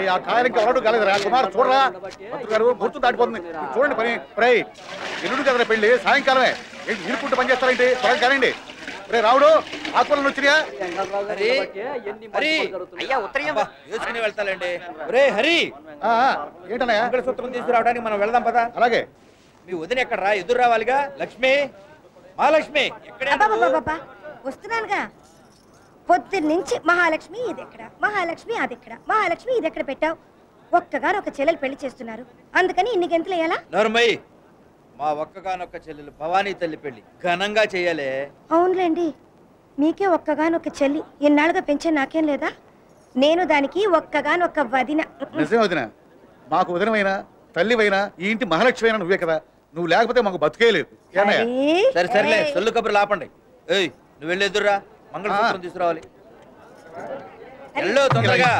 ఆ కాయలు ఇంకా ఎవరు కాలేదురా కుమార్ చూడరా మంత్రి గారు ముహూర్తం దాటిపోతుంది మీరు చూడండి పని ప్రై ఎల్లుండి కదరా పెళ్లి సాయంకాలమే ఏంటి ఇరుక్కుంటూ పని చేస్తారేంటి త్వరగా కానండి రే రావుడు ఆకులను వచ్చినాయా హరి హరి అయ్యా ఉత్తరయ్య వేసుకుని వెళ్తాలండి రే హరి ఆ, ఆ, ఏంటన్నయ్య మంగళసూత్రం తీసుకురావడానికి మనం వెళ్దాం పదా అలాగే మీ వదిన ఎక్కడ రా ఎదురు రావాలిగా లక్ష్మి మహాలక్ష్మి ఎక్కడే నువ్వు? అబ్బబ్బబ్బబ్బా, వస్తున్నానుగా పొద్దున్న నుంచి మహాలక్ష్మి ఇది ఎక్కడ మహాలక్ష్మి అది ఎక్కడ మహాలక్ష్మి ఇది ఎక్కడ పెట్టావు ఒక్కగారు ఒక చెల్లెలు పెళ్లి చేస్తున్నారు అందుకని ఇన్ని గంతులు వేయాలా నోర్మయ్య మా ఒక్కగానొక్క చెల్లెలు భవానీ తల్లి పెళ్లి ఘనంగా చేయాలే అవునులేండి మీకే ఒక్కగానొక్క చెల్లి ఇన్నాళ్ళుగా పెంచే నాకేం లేదా నేను దానికి ఒక్కగానొక్క వదిన నిజమే వదిన మాకు వదినమైనా తల్లివైనా ఈ ఇంటి మహాలక్ష్మి అయినా నువ్వే కదా నువ్వు లేకపోతే మాకు బతుకే లేదు ఏమయ్య? అరే, సరే సరేలే ఏయ్. సొల్లు కబుర్లు ఆపండి ఏయ్ నువ్వు వెళ్ళి ఎదురురా మంగళసూత్రం తీసుకురావాలి వెళ్ళు తొందరగా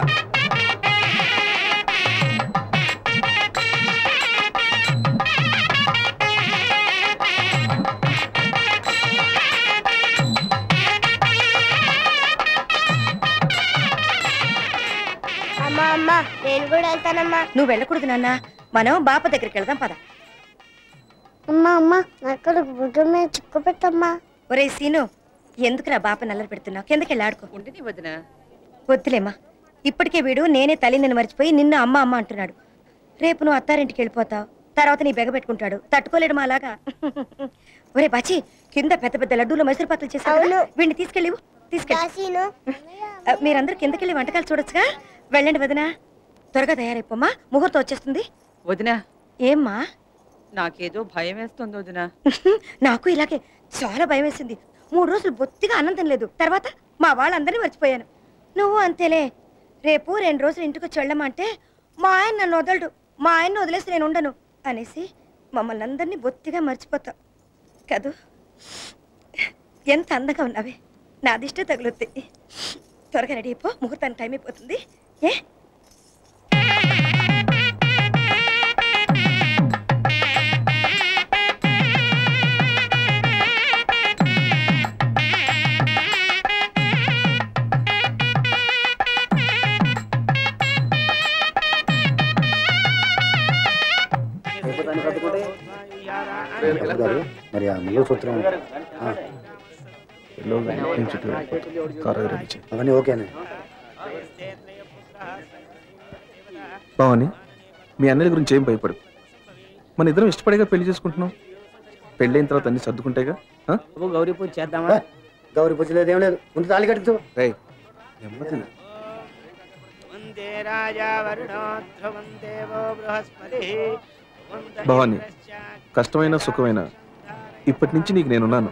అమ్మా అమ్మా నేను కూడా వెళ్తానమ్మా నువ్వు వెళ్ళకూడదు నాన్న మనం బాప దగ్గరికి వెళ్దాం పద అమ్మా అమ్మా నాకు బుగ్గ మీద చుక్క పెట్టమ్మా ఒరే సీను ఎందుకురా బాప నల్లరి పెడుతున్నావు కిందకి ఆడుకో ఉంటుంది వదిన వద్దులేమ్మా ఇప్పటికే వీడు నేనే తల్లిని మర్చిపోయి నిన్ను అమ్మ అమ్మ అంటున్నాడు రేపు నువ్వు అత్తారింటికి వెళ్ళిపోతావు తర్వాత నీ బెగ పెట్టుకుంటాడు తట్టుకోలేడు మా అలాగా ఒరే బాచి కింద పెద్ద పెద్ద లడ్డూలు మైసూరు పాత్రలు చేశారు కదా? అవును. వీడిని తీసుకెళ్ళి తీసుకెళ్ళి కాశీను ఆ, మీరందరూ కిందకెళ్ళి వంటకాలు చూడొచ్చుగా వెళ్ళండి వదినా త్వరగా తయారైపోమ్మా ముహూర్తం వచ్చేస్తుంది వదిన ఏమ్మా నాకేదో భయం వేస్తుంది వదిన నాకు ఇలాగే చాలా భయం వేసింది మూడు రోజులు బొత్తిగా ఆనందం లేదు తర్వాత మా వాళ్ళందరినీ మర్చిపోయాను నువ్వు అంతేలే రేపు రెండు రోజులు ఇంటికి వచ్చి వెళ్ళమంటే మా ఆయన నన్ను వదలడు మా ఆయన్ని వదిలేసి నేను ఉండను అనేసి మమ్మల్ని అందరినీ బొత్తిగా మర్చిపోతావు కదూ ఎంత అందంగా ఉన్నావే నా దిష్టే తగులుద్ది త్వరగా రెడీ అయిపో ముహూర్తానికి టైం అయిపోతుంది ఏ గారు మరి ఆ మంగళసూత్రం ఆ, అవన్నీ ఓకేనే భవాని మీ అన్నయ్య గురించి ఏం భయపడు మన ఇద్దరం ఇష్టపడేగా పెళ్లి చేసుకుంటున్నాం పెళ్ళైన తర్వాత అన్ని సర్దుకుంటేగా ఆ? గౌరీ పూజ చేద్దామా ఏ, గౌరీ పూజ లేదు ఏం లేదు ముందు తాళి కట్టించు రేయ్, నెమ్మది. వందే రాజా వరుణో ధ్రువం దేవో బృహస్పతి భవాని కష్టమైన సుఖమైన ఇప్పటి నుంచి నీకు నేనున్నాను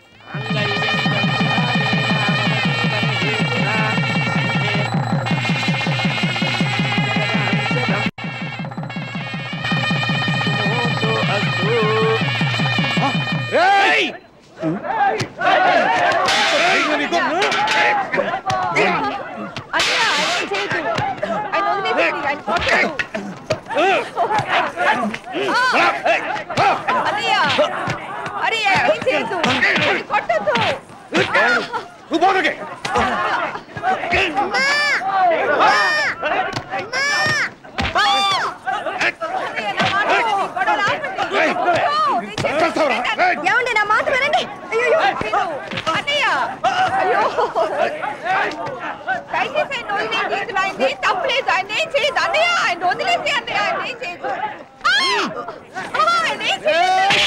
రేయ్! ధైర్యం నీకు? అన్నయ్య, ఆయన చేయదు. ఆయన వదిలేసేయండి, ఆయన కొట్టొద్దు. ఆ! అన్నయ్య, అరే, ఆయన ఏం చేయదు. ఆయన కొట్టొద్దు. నువ్వు పోదుకే అన్నయ్య, నా మాట వినండి. గొడవలు ఆపండి. ఓ, నేను చంపేస్తావురా? రేయ్! ఏమండి నా మాట వినండి అయ్యో విను. అన్నయ్య అయ్యో దయచేసి ఆయన వదిలేయండి. ఇందులో ఆయన ఏం తప్పులేదు ఆయన ఏం చేయదు అన్నయ్య ఆయన వదిలేసి అన్నయ్య ఆయన ఏం చేయదు ఆ! ఆ, ఆయన ఏం చేయదు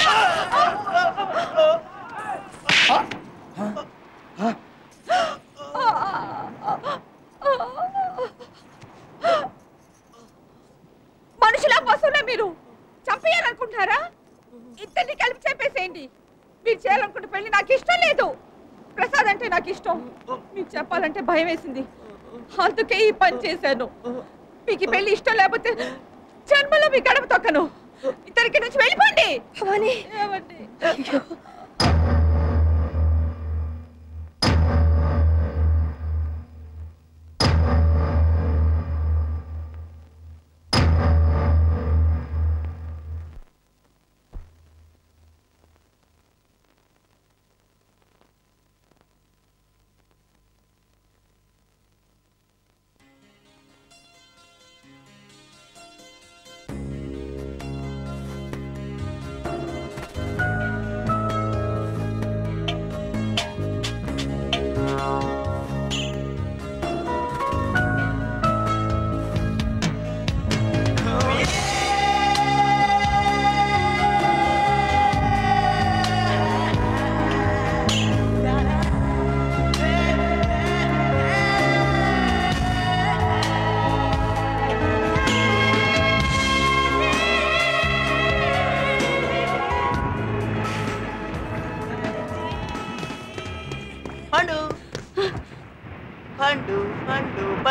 మనుషులా పశువులా మీరు చంపేయాలనుకుంటున్నారా ఇద్దరిని కలిపి చెప్పేసేయండి మీరు చేయాలనుకుంటే పెళ్లి నాకు ఇష్టం లేదు ప్రసాద్ అంటే నాకు ఇష్టం మీకు చెప్పాలంటే భయం వేసింది అందుకే ఈ పని చేశాను మీకు ఈ పెళ్లి ఇష్టం లేకపోతే జన్మలో మీ గడప తొక్కను ఇద్దరికి నుంచి వెళ్ళిపోండి భవాని ఏమండి అయ్యో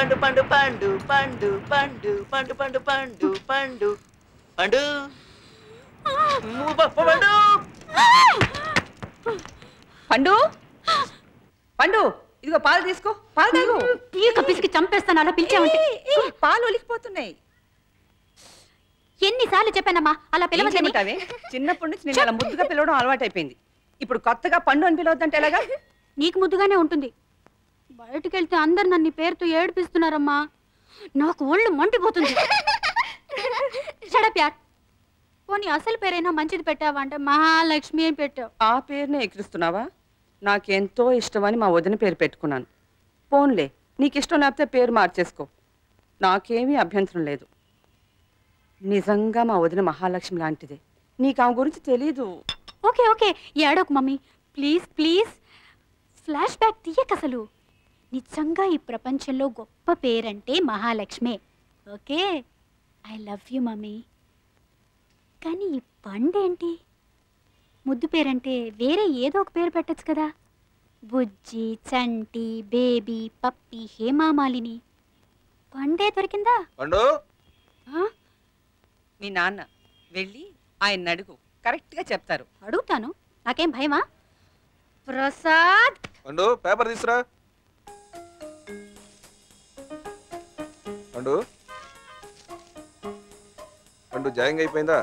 పండు పండు పండు పండు పండు పండు పండు పండు పండు పండు ము- ప- పండు పండు పండు ఇదిగో పాలు తీసుకో పాలు తాగు పీక పిసికి చంపేస్తాను అలా పిలిచావంటే ఏ, ఏ, పాలు ఒలికిపోతున్నాయి ఎన్నిసార్లు చెప్పానమ్మా అలా ఏం పిలవద్దని చేయమంటావే? చిన్నప్పటి నుంచి నేను అలా ముద్దుగా పిలవడం అలవాటైపోయింది ఇప్పుడు కొత్తగా పండు అని పిలవద్దంటే ఎలాగా నీకు ముద్దుగానే ఉంటుంది బయటికి వెళ్తే అందరు నన్ను ఈ పేరుతో ఏడిపిస్తున్నారమ్మా నాకు ఒళ్ళు మండిపోతుంది షడప్ యార్ పోనీ అసలు పేరైనా మంచిది పెట్టావా అంటే మహాలక్ష్మి అని పెట్టావు ఆ పేరునే ఎక్కిరిస్తున్నావా నాకెంతో ఇష్టమని మా వదిన పేరు పెట్టుకున్నాను పోన్లే నీకు ఇష్టం లేకపోతే పేరు మార్చేసుకో నాకేమీ అభ్యంతరం లేదు నిజంగా మా వదిన మహాలక్ష్మి లాంటిదే నీకు ఆమె గురించి తెలీదు ఓకే ఓకే ఏడోకు mummy please please flashback తీయక అసలు నిజంగా ఈ ప్రపంచంలో గొప్ప పేరంటే మహాలక్ష్మే okay I love you mummy కానీ ఈ పండేంటి ముద్దు పేరంటే వేరే ఏదో ఒక పేరు పెట్టచ్చు కదా బుజ్జి చంటి బేబీ పప్పి హేమామాలిని పండే దొరికిందా పండు ఆ? మీ నాన్న వెళ్ళి ఆయన అడుగు కరెక్ట్గా చెప్తారు అడుగుతాను నాకేం భయమా ప్రసాద్ పండు పేపర్ తీసురా పండు పండు జాయింగ్ అయిపోయిందా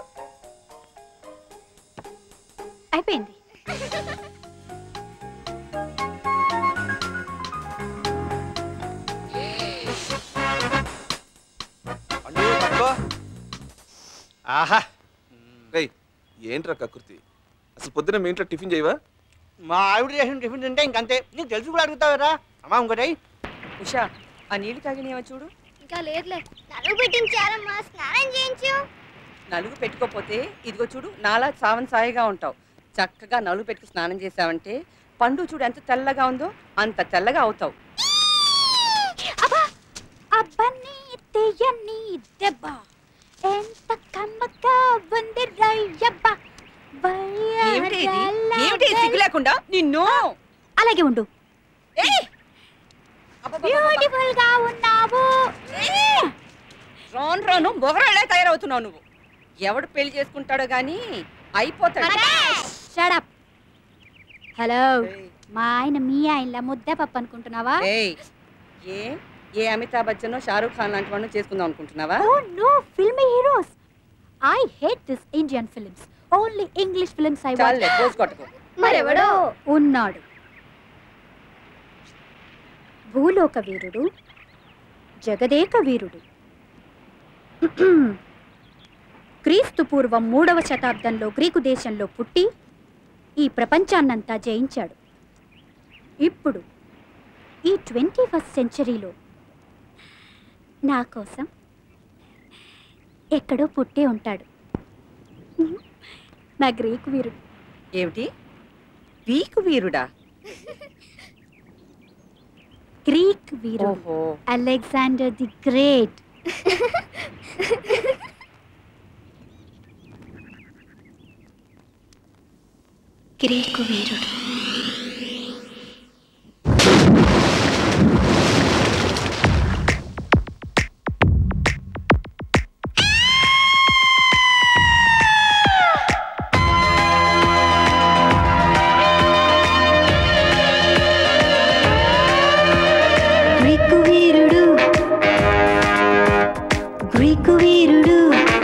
అయిపోయింది పండు పట్టుకో ఆహా రేయ్ ఏంట్రా కకృతి అసలు పొద్దున మీ ఇంట్లో టిఫిన్ చేయవా మా ఆవిడ చేసిన టిఫిన్ తింటే ఇంకంతే నీకు తెలుసు కూడా అడుగుతావురా అమ్మా ఇంకోటి ఉషా ఆ నీళ్లు తాగినవా చూడు ఇంకా లేదులే నలుగు పెట్టించారమ్మా స్నానం చేయించు నలుగు పెట్టుకోపోతే ఇదిగో చూడు నాలా సావన్ సాయిగా ఉంటావు చక్కగా నలుగు పెట్టుకు స్నానం చేసావంటే పండు చూడు ఎంత తెల్లగా ఉందో అంత తెల్లగా అవుతావు అబ్బా అబ్బని తెయ్యని దెబ్బ ఎంత కమ్మగా ఉంది రయ్యబ్బ ఏమిటి ఇది? ఏమిటి ఈ సిగ్గు లేకుండా నిన్ను అలాగే ఉండు బ్యూటిఫుల్ గా ఉన్నావు రాను రాను మొగరాళ్ళే తయారవుతున్నావు నువ్వు ఎవడు పెళ్లి చేసుకుంటాడో గాని అయిపోతాడు షడప్ హలో మా ఆయన మీ ఆయనలా ముద్ద పప్పు అనుకుంటున్నావా ఏయ్, ఏ ఏ అమితాబ్ బచ్చన్ షారూక్ ఖాన్ లాంటి వాడిని చేసుకుందాం అనుకుంటున్నావా oh no filmy heroes I hate this Indian films only English films I చాలే పోసు కొట్టుకో మరెవడో ఉన్నాడు భూలోక వీరుడు జగదేక వీరుడు క్రీస్తు పూర్వం మూడవ శతాబ్దంలో గ్రీకు దేశంలో పుట్టి ఈ ప్రపంచాన్నంతా జయించాడు ఇప్పుడు ఈ ట్వంటీ ఫస్ట్ సెంచరీలో నా కోసం ఎక్కడో పుట్టే ఉంటాడు నా గ్రీకు వీరుడు ఏమిటి వీకు వీరుడా గ్రీక్ వీరుడు ఓహో అలెగ్జాండర్ ది గ్రేట్ గ్రీకు వీరుడు గ్రీకు వీరుడు గ్రీకు వీరుడు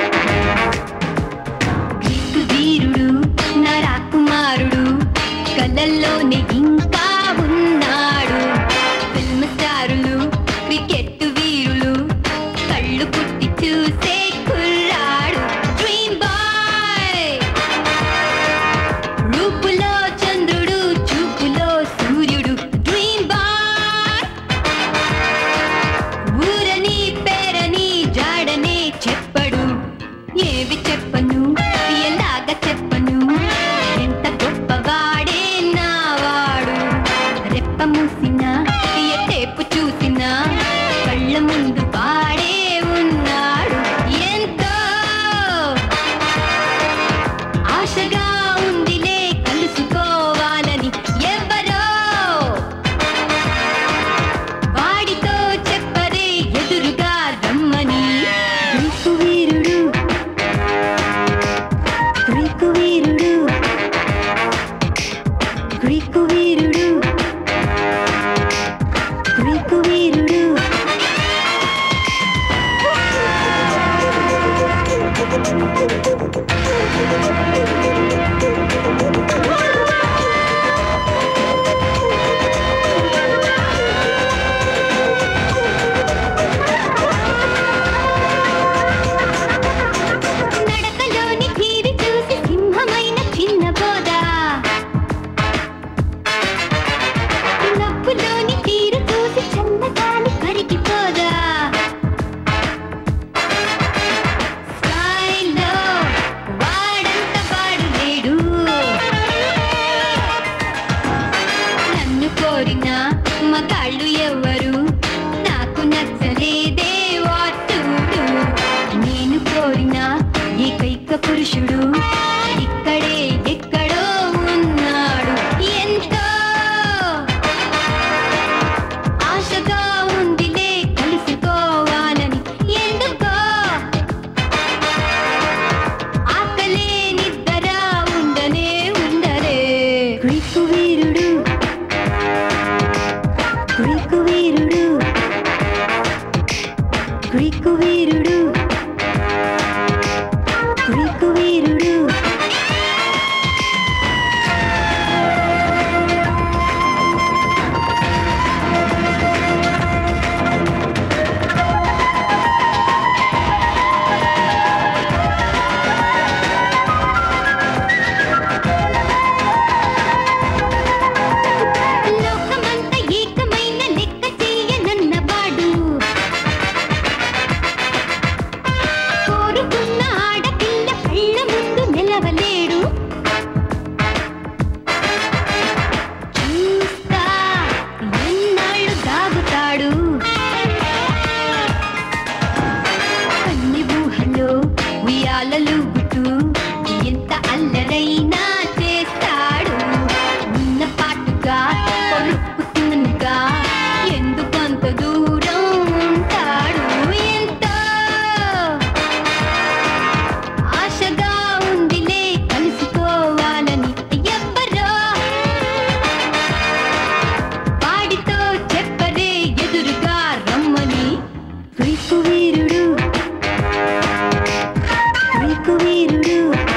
గ్రీకు వీరుడు నా రాకుమారుడు కళ్ళల్లోనే ఇంకా ఉన్నాడు ఫిల్మ్ స్టారులు క్రికెట్ వీరులు కళ్ళు పుట్టి చూసే కుర్రాడు డ్రీమ్ బాయ్ రూపులో చంద్రుడు చూపులో సూర్యుడు డ్రీమ్ బాయ్ ఊరని పేరని జాడనే చెప్పడు ఏవి చెప్పను ఎలాగ చెప్పను ఎంత గొప్పవాడే నావాడు రెప్ప మూసినా ఎటేపు చూసినా కళ్ళ ముందు వాడే ఉన్నాడు ఎంతో ఆశగా ఉందిలే కలుసుకోవాలని ఎవరో వాడితో చెప్పరే గ్రీకు వీరుడు గ్రీకు వీరుడు గ్రీకు వీరుడు నడకలోని తీరి చూసి సింహమైన చిన్న బోధ నవ్వులోని తీరు చూసి చల్లగాలి కరిగిపోదా స్కైలో వాడంత వాడు లేడు నన్ను కోరిన మగాళ్ళు ఎవ్వరు నాకు నచ్చలేదే వాటుడు నేను కోరిన ఏకైక పురుషుడు ఇక్కడే ఎక్కడో ఉన్నాడు ఎంతో ఆశగా ఉందిలే కలుసుకోవాలని ఎందుకో ఆకలే నిద్ర ఉండనే ఉండలే గ్రీకు వీరుడు గ్రీకు వీరుడు గ్రీకు వీరుడు గ్రీకు వీరుడు లోకమంత ఏకమైన లెక్క చేయనన్నవాడు కోరుకున్న ఆడపిల్ల కళ్ళ ముందు నిలవలేడు చూస్తా ఎన్నాళ్ళు దాగుతాడు కన్ని ఊహలో ఉయ్యాలలుగుతూ ఎంత అల్లరైనా చేస్తాడు ఉన్న పాటుగా కొరుక్కుతున్నగా ఎందుకంత దూరం ఉంటాడు ఎంతో ఆశగా ఉందిలే కలుసుకోవాలని ఎవ్వరో వాడితో చెప్పరే ఎదురుగా రమ్మని గ్రీకు వీరుడు గ్రీకు వీరుడు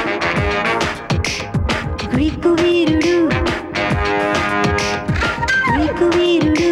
గ్రీకు వీరుడు గ్రీకు వీరుడు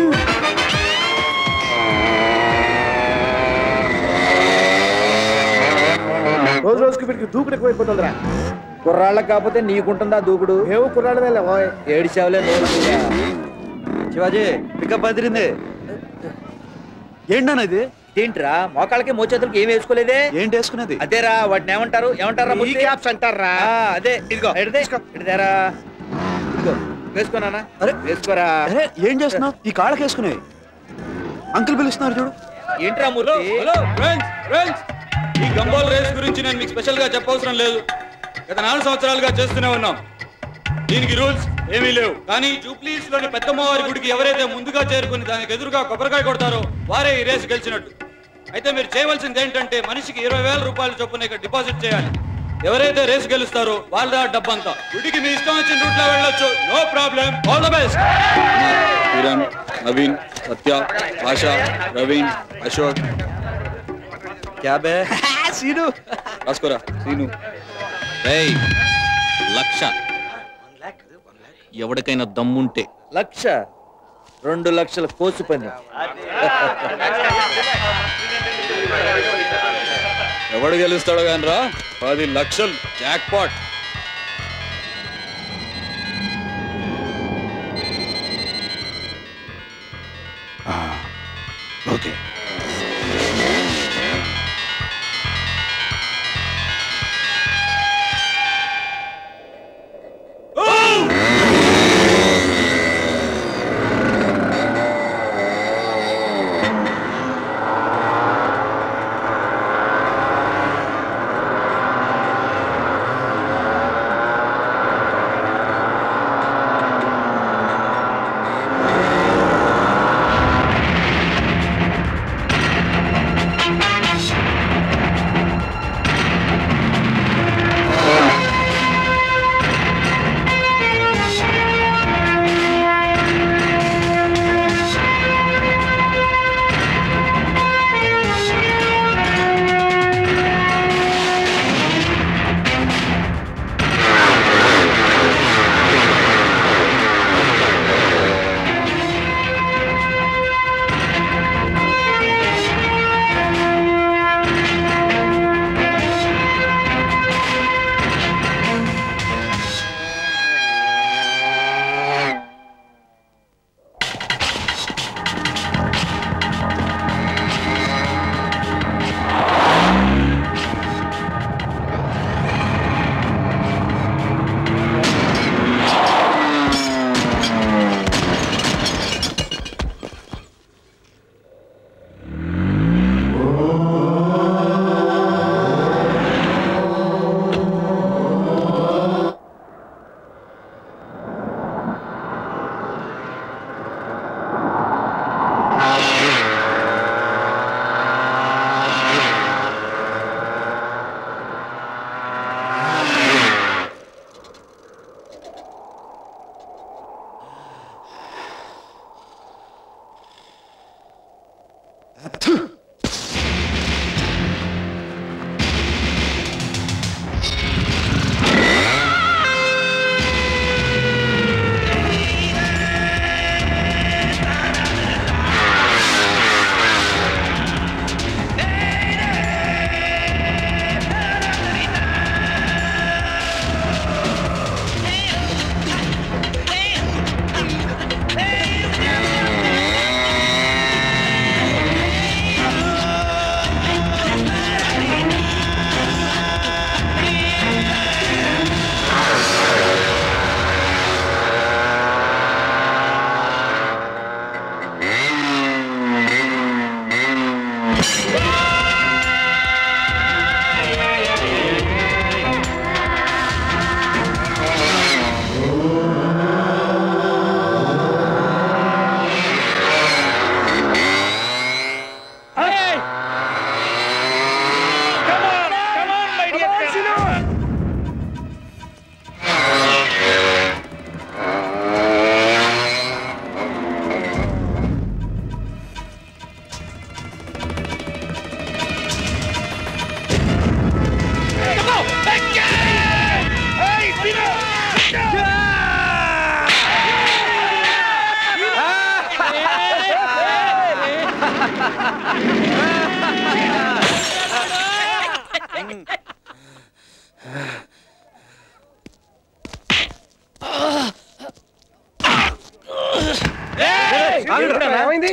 రోజు రోజుకి వీడికి దూకుడు ఎక్కువైపోతుందిరా కుర్రాళ్ళకి కాకపోతే నీకుంటుందా దూకుడు ఏవో కుర్రాడు వేలే ఓయ్ ఏడిచావులే శివాజీ పికప్ అదిరింది ఏంటన్నా ఇది ఏంట్రా మోకాళ్ళకి మోచేతులకి ఏం వేసుకోలేదే ఏంటి వేసుకునేది అదేరా వాటిని ఏమంటారు ఏమంటారా ఈ క్యాప్స్ అంటారా అదే ఇదిగో ఎడదే ఇడదేరా ఇదిగో వేసుకోనా అరే వేసుకోరా అరే ఏం చేస్తున్నావు ఈ కాళ్ళకి వేసుకునేవి అంకుల్ పిలుస్తున్నారు చూడు ఏంట్రా మూర్తి హలో ఫ్రెండ్స్ ఫ్రెండ్స్ ఈ గంబాల్ రేస్ గురించి నేను మీకు స్పెషల్ గా చెప్పవసరం లేదు గత నాలుగు సంవత్సరాలుగా చేస్తూనే ఉన్నాం దీనికి రూల్స్ ఏమీ లేవు కానీ జూప్లీస్ లోని పెద్దమ్మవారి గుడికి ఎవరైతే ముందుగా చేరుకుని దానికి ఎదురుగా కొబ్బరికాయ కొడతారో వారే ఈ రేసు గెలిచినట్టు అయితే మీరు చేయవలసింది ఏంటంటే మనిషికి ఇరవై వేల రూపాయల చొప్పున ఇక్కడ డిపాజిట్ చేయాలి ఎవరైతే రేసు గెలుస్తారో వాళ్ళ డబ్బంతా గుడికి మీ ఇష్టం వచ్చిన రూట్ లో వెళ్ళొచ్చు no problem all the best Kiran Naveen Satya Asha Raveen Ashok క్యాబే సీను రాసుకోరా సీను రేయ్ లక్ష ఎవరికైనా దమ్ముంటే లక్ష రెండు లక్షల కోసు పని ఎవడు గెలుస్తాడో కానీ రా పది లక్షలు జాక్ పాట్ ఓకే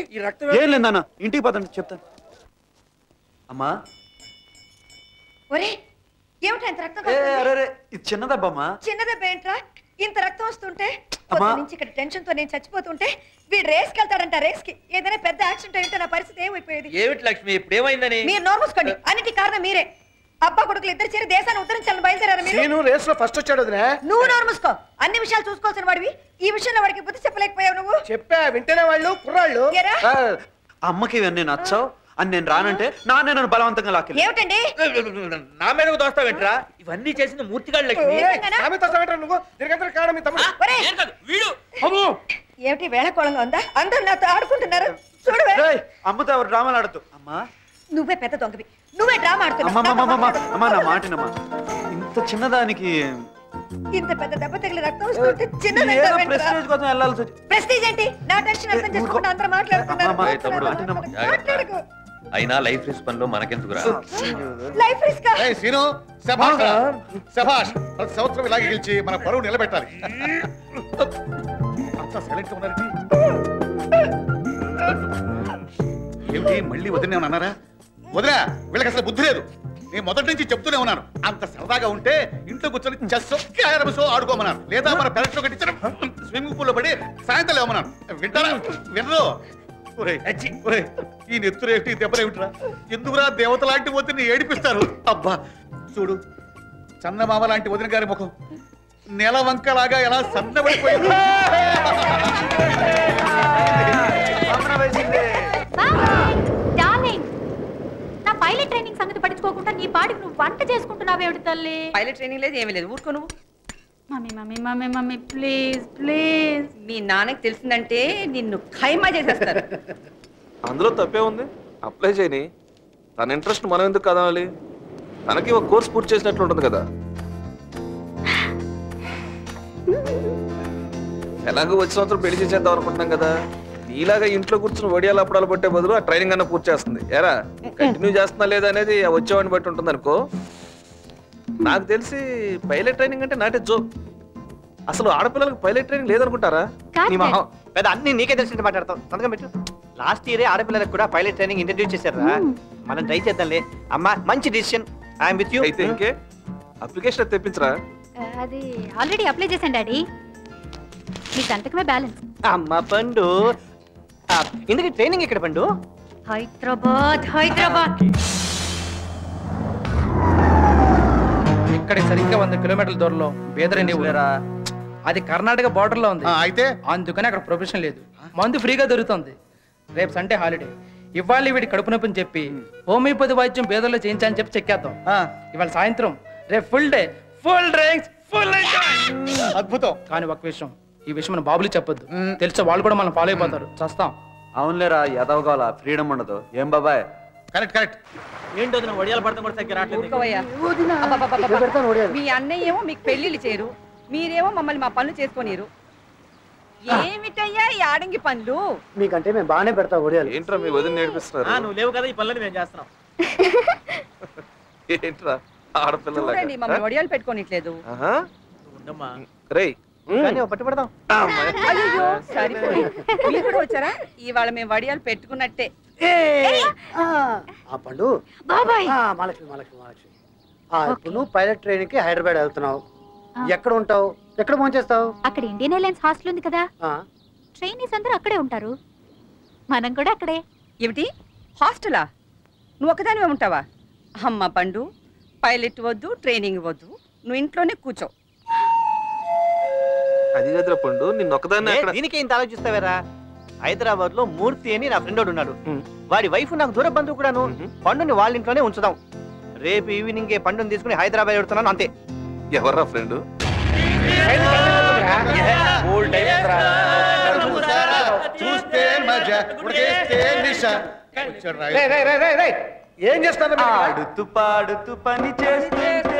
ఈ రక్తం ఏం లేదు నాన్న ఇంటికి పదండి చెప్తాను అమ్మా ఒరే ఏమిటా ఇంత రక్తం ఏ కారుతోంది? అరే అరే, ఇది చిన్నదబ్బమ్మా చిన్నదెబ్బ ఏంట్రా ఇంత రక్తం వస్తుంటే అమ్మా. పొద్దు నుంచి ఇక్కడ టెన్షన్ తో నేను చచ్చిపోతుంటే వీడు రేస్కి వెళ్తాడంట రేస్ కి ఏదైనా పెద్ద యాక్సిడెంట్ అయితే నా పరిస్థితి ఏమైపోయేది ఏమిటి లక్ష్మి ఇప్పుడు ఏమైందని మీరు నోరు మూసుకోండి అన్నిటి కారణం మీరే అబ్బా కొడుకులు ఇద్దరు చేరి దేశాన్ని ఉద్ధరించాలని బయలుదేరారు మీరు నేను రేస్ లో ఫస్ట్ వచ్చాడు వదినా నువ్వు నోరు మూసుకో అన్ని విషయాలు చూసుకోవాల్సిన వాడివి ఈ విషయంలో వాడికి బుద్ధి చెప్పలేకపోయావు నువ్వు చెప్పా వింటేనే వాళ్ళు కుర్రాళ్ళు ఏరా? ఆ, అమ్మకి ఇవన్నీ నచ్చావు అని నేను రానంటే నాన్నే నన్ను బలవంతంగా లాక్కెళ్ళి ఏమిటండి నా మీద దోస్తావేంట్రా ఇవన్నీ చేసింది మూర్తిగాడు లక్ష్మి సామెత వస్తావేంట్రా నువ్వు తిరిగంతా కావడం మీ తమ్ముడు ఒరేయ్, వీడు ఏమిటి వేళకోళంగా ఉందా అందరు నాతో ఆడుకుంటున్నారు చూడవే రేయ్, అమ్మతో ఎవరు డ్రామాలు ఆడద్దు అమ్మా నువ్వే పెద్ద దొంగవి నువ్వే డ్రామా అమ్మా అమ్మా, అమ్మా, అమ్మా, ఆడుతున్నావు అమ్మా నా మాటినమ్మా ఇంత చిన్నదానికి ఇంత పెద్ద దెబ్బ తగిలి రక్తం వస్తుంటే ఏదో చిన్నదంతా ప్రెస్టేజ్ కోసం వెళ్ళాల్సి వచ్చి ప్రెస్టీజ్ ఏంటి నా టెన్షన్ అర్థం చేసుకుంటా అందరూ మాట్లాడుతున్నారు అమ్మా, ఏయ్ తమ్ముడు మాట్లాడుకో అయినా లైఫ్ రిస్క్ పనిలో మనకెందుకురా లైఫ్ రిస్క్ ఏయ్ సీను శభాష్ రా. శభాష్ ప్రతి సంవత్సరం ఇలాగే గెలిచి మన పరువు నిలబెట్టాలి అంతా సైలెంట్ ఉన్నారండి ఏమిటి మళ్ళీ వదిన అన్నారా వదినా వీళ్ళకి అసలు బుద్ధి లేదు నేను మొదటి నుంచి చెప్తూనే ఉన్నాను అంత సరదాగా ఉంటే ఇంట్లో కూర్చొని చెస్ క్యారమ్స్ ఆడుకోమన్నాను లేదా మన పెరట్ లో కట్టించడం స్విమ్మింగ్ పూల్ లో పడి సాయంత్రం లేవమన్నాను వింటారా వినరు ఒరేయ్, అచ్చి, ఒరేయ్, ఈ నెత్తురేమిటి దెబ్బలేమిట్రా ఎందుకురా దేవత లాంటి వదిని ఏడిపిస్తారు అబ్బా చూడు చందమామ లాంటి వదిన గారి ముఖం నెల వంకలాగా ఎలా సన్నబడిపోయింది డార్లింగ్ నా పైలట్ ట్రైనింగ్ సంగతి పట్టించుకోకుండా నీ పాటికి నువ్వు వంట చేసుకుంటున్నావేమిటి తల్లి పైలట్ ట్రైనింగ్ లేదు ఏమీ లేదు ఊరుకో నువ్వు mummy mummy mummy mummy please please మీ నాన్నకి తెలిసిందంటే నిన్ను ఖైమా చేసేస్తారు అందులో తప్పే ఉంది అప్లై చేయని తన ఇంట్రెస్ట్ మనం ఎందుకు కదవాలి తనకి ఒక కోర్స్ పూర్తి చేసినట్లు ఉంటుంది కదా ఎలాగో వచ్చే సంవత్సరం పెళ్లి చేసేద్దాం అనుకుంటున్నాం కదా నీలాగా ఇంట్లో కూర్చుని వడియాలు అప్పుడాలు పట్టే బదులు ఆ ట్రైనింగ్ అన్న పూర్తి చేస్తుంది ఎరా కంటిన్యూ చేస్తున్నా లేదా అనేది ఆ వచ్చేవాడిని బట్టి ఉంటుంది అనుకో నాకు తెలిసి పైలట్ ట్రైనింగ్ అంటే నాటే జోక్ అసలు ఆడపిల్లలకు పైలట్ ట్రైనింగ్ లేదనుకుంటారా నీ మొహం పెద్ద అన్ని నీకే తెలిసినట్టు మాట్లాడతావు సంతకం పెట్టు లాస్ట్ ఇయరే ఆడపిల్లలకు కూడా పైలట్ ట్రైనింగ్ ఇంట్రడ్యూస్ చేశారా మనం ట్రై చేద్దాంలే అమ్మా మంచి డిసిషన్ ఐఎమ్ విత్ యూ అయితే ఇంకే అప్లికేషన్ తెప్పించరా అది ఆల్రెడీ అప్లై చేశాను డాడీ మీ సంతకమే బ్యాలెన్స్ అమ్మ పండు ఆ, ఇందుకు ట్రైనింగ్ ఎక్కడ పండు హైదరాబాద్ హైదరాబాద్ ఇక్కడ సరిగ్గా వంద కిలోమీటర్ల దూరంలో బేదరండి ఊరా అది కర్ణాటక బార్డర్ లో ఉంది అయితే అందుకని అక్కడ ప్రొఫెషన్ లేదు మందు ఫ్రీగా దొరుకుతుంది రేపు సండే హాలిడే ఇవాళ వీడి కడుపు నొప్పిని చెప్పి హోమియోపతి వైద్యం బేదల్లో చేయించని చెప్పి చెక్కేద్దాం ఇవాళ సాయంత్రం రేపు full day full drinks full అద్భుతం కానీ ఒక విషయం ఈ విషయం మన బాబులు చెప్పొద్దు తెలిస్తే వాళ్ళు కూడా మనం ఫాలో అయిపోతారు చస్తాం అవునులేరా ఎదవగాల ఫ్రీడమ్ ఉండదు ఏం బాబాయ్ కరెక్ట్ కరెక్ట్ ఏంటో వదిన, వడియాలు పడతాం కూడా సరిగ్గా రావట్లేదు ఊరుకోవయ్యా. అబ్బబ్బబ్బబ్బబ్బ. మీ అన్నయ్య ఏమో మీకు పెళ్లిళ్ళు చేయరు మీరేమో మమ్మల్ని మా పనులు చేసుకోనిరు ఏమిటయ్యా ఈ ఆడంగి పనులు మీకంటే మేము బాగానే పెడతాం ఒడియాలు ఏంట్రా మీ వదిన నేర్పిస్తున్నారు నువ్వు లేవు కదా ఈ పనులని మేము చేస్తున్నాం ఏంట్రా ఆడపిల్లలాగా చూడండి మమ్మల్ని వడియాలు పెట్టుకోనిట్లేదు ఆహా. ఉండమ్మా రేయ్ కానీ ఓ పట్టు పడదాం అయ్యో సరిపోయి మీరు కూడా వచ్చారా ఇవాళ మేము వడియాలు పెట్టుకున్నట్టే ఆ పండు బాబాయ్ ఆ, మహాలక్ష్మి మహాలక్ష్మి మహాలక్ష్మి ఆ, ఇప్పుడు నువ్వు పైలట్ ట్రైనింగ్ కి హైదరాబాద్ వెళ్తున్నావు ఎక్కడ ఉంటావు ఎక్కడ పనిచేస్తావు అక్కడ ఇండియన్ ఎయిర్లైన్స్ హాస్టల్ ఉంది కదా ట్రైనీస్ అందరూ అక్కడే ఉంటారు మనం కూడా అక్కడే ఏమిటి హాస్టలా నువ్వు ఒకదానివే ఉంటావా అమ్మ పండు పైలట్ వద్దు ట్రైనింగ్ వద్దు నువ్వు ఇంట్లోనే కూర్చో అది కదరా పండు నిన్న ఒకదాన్ని ఏ, అక్కడ దీనికే ఇంత ఆలోచిస్తావేరా హైదరాబాద్ లో మూర్తి అని నా ఫ్రెండ్ ఉన్నాడు వాడి వైఫ్ నాకు దూర బంధువు కూడాను పండుని వాళ్ళ ఇంట్లోనే ఉంచుదాం రేపు ఈవినింగ్ పండుని తీసుకుని హైదరాబాద్ వెళ్తున్నాను అంతే ఎవర్రా ఫ్రెండ్ చూస్తే మజా ఉడికేస్తే నిష వచ్చాడు రా. రేయ్, రేయ్, రేయ్, రేయ్, రేయ్. ఏం చేస్తాను ఆడుతూ పాడుతూ పని చేస్తుంటే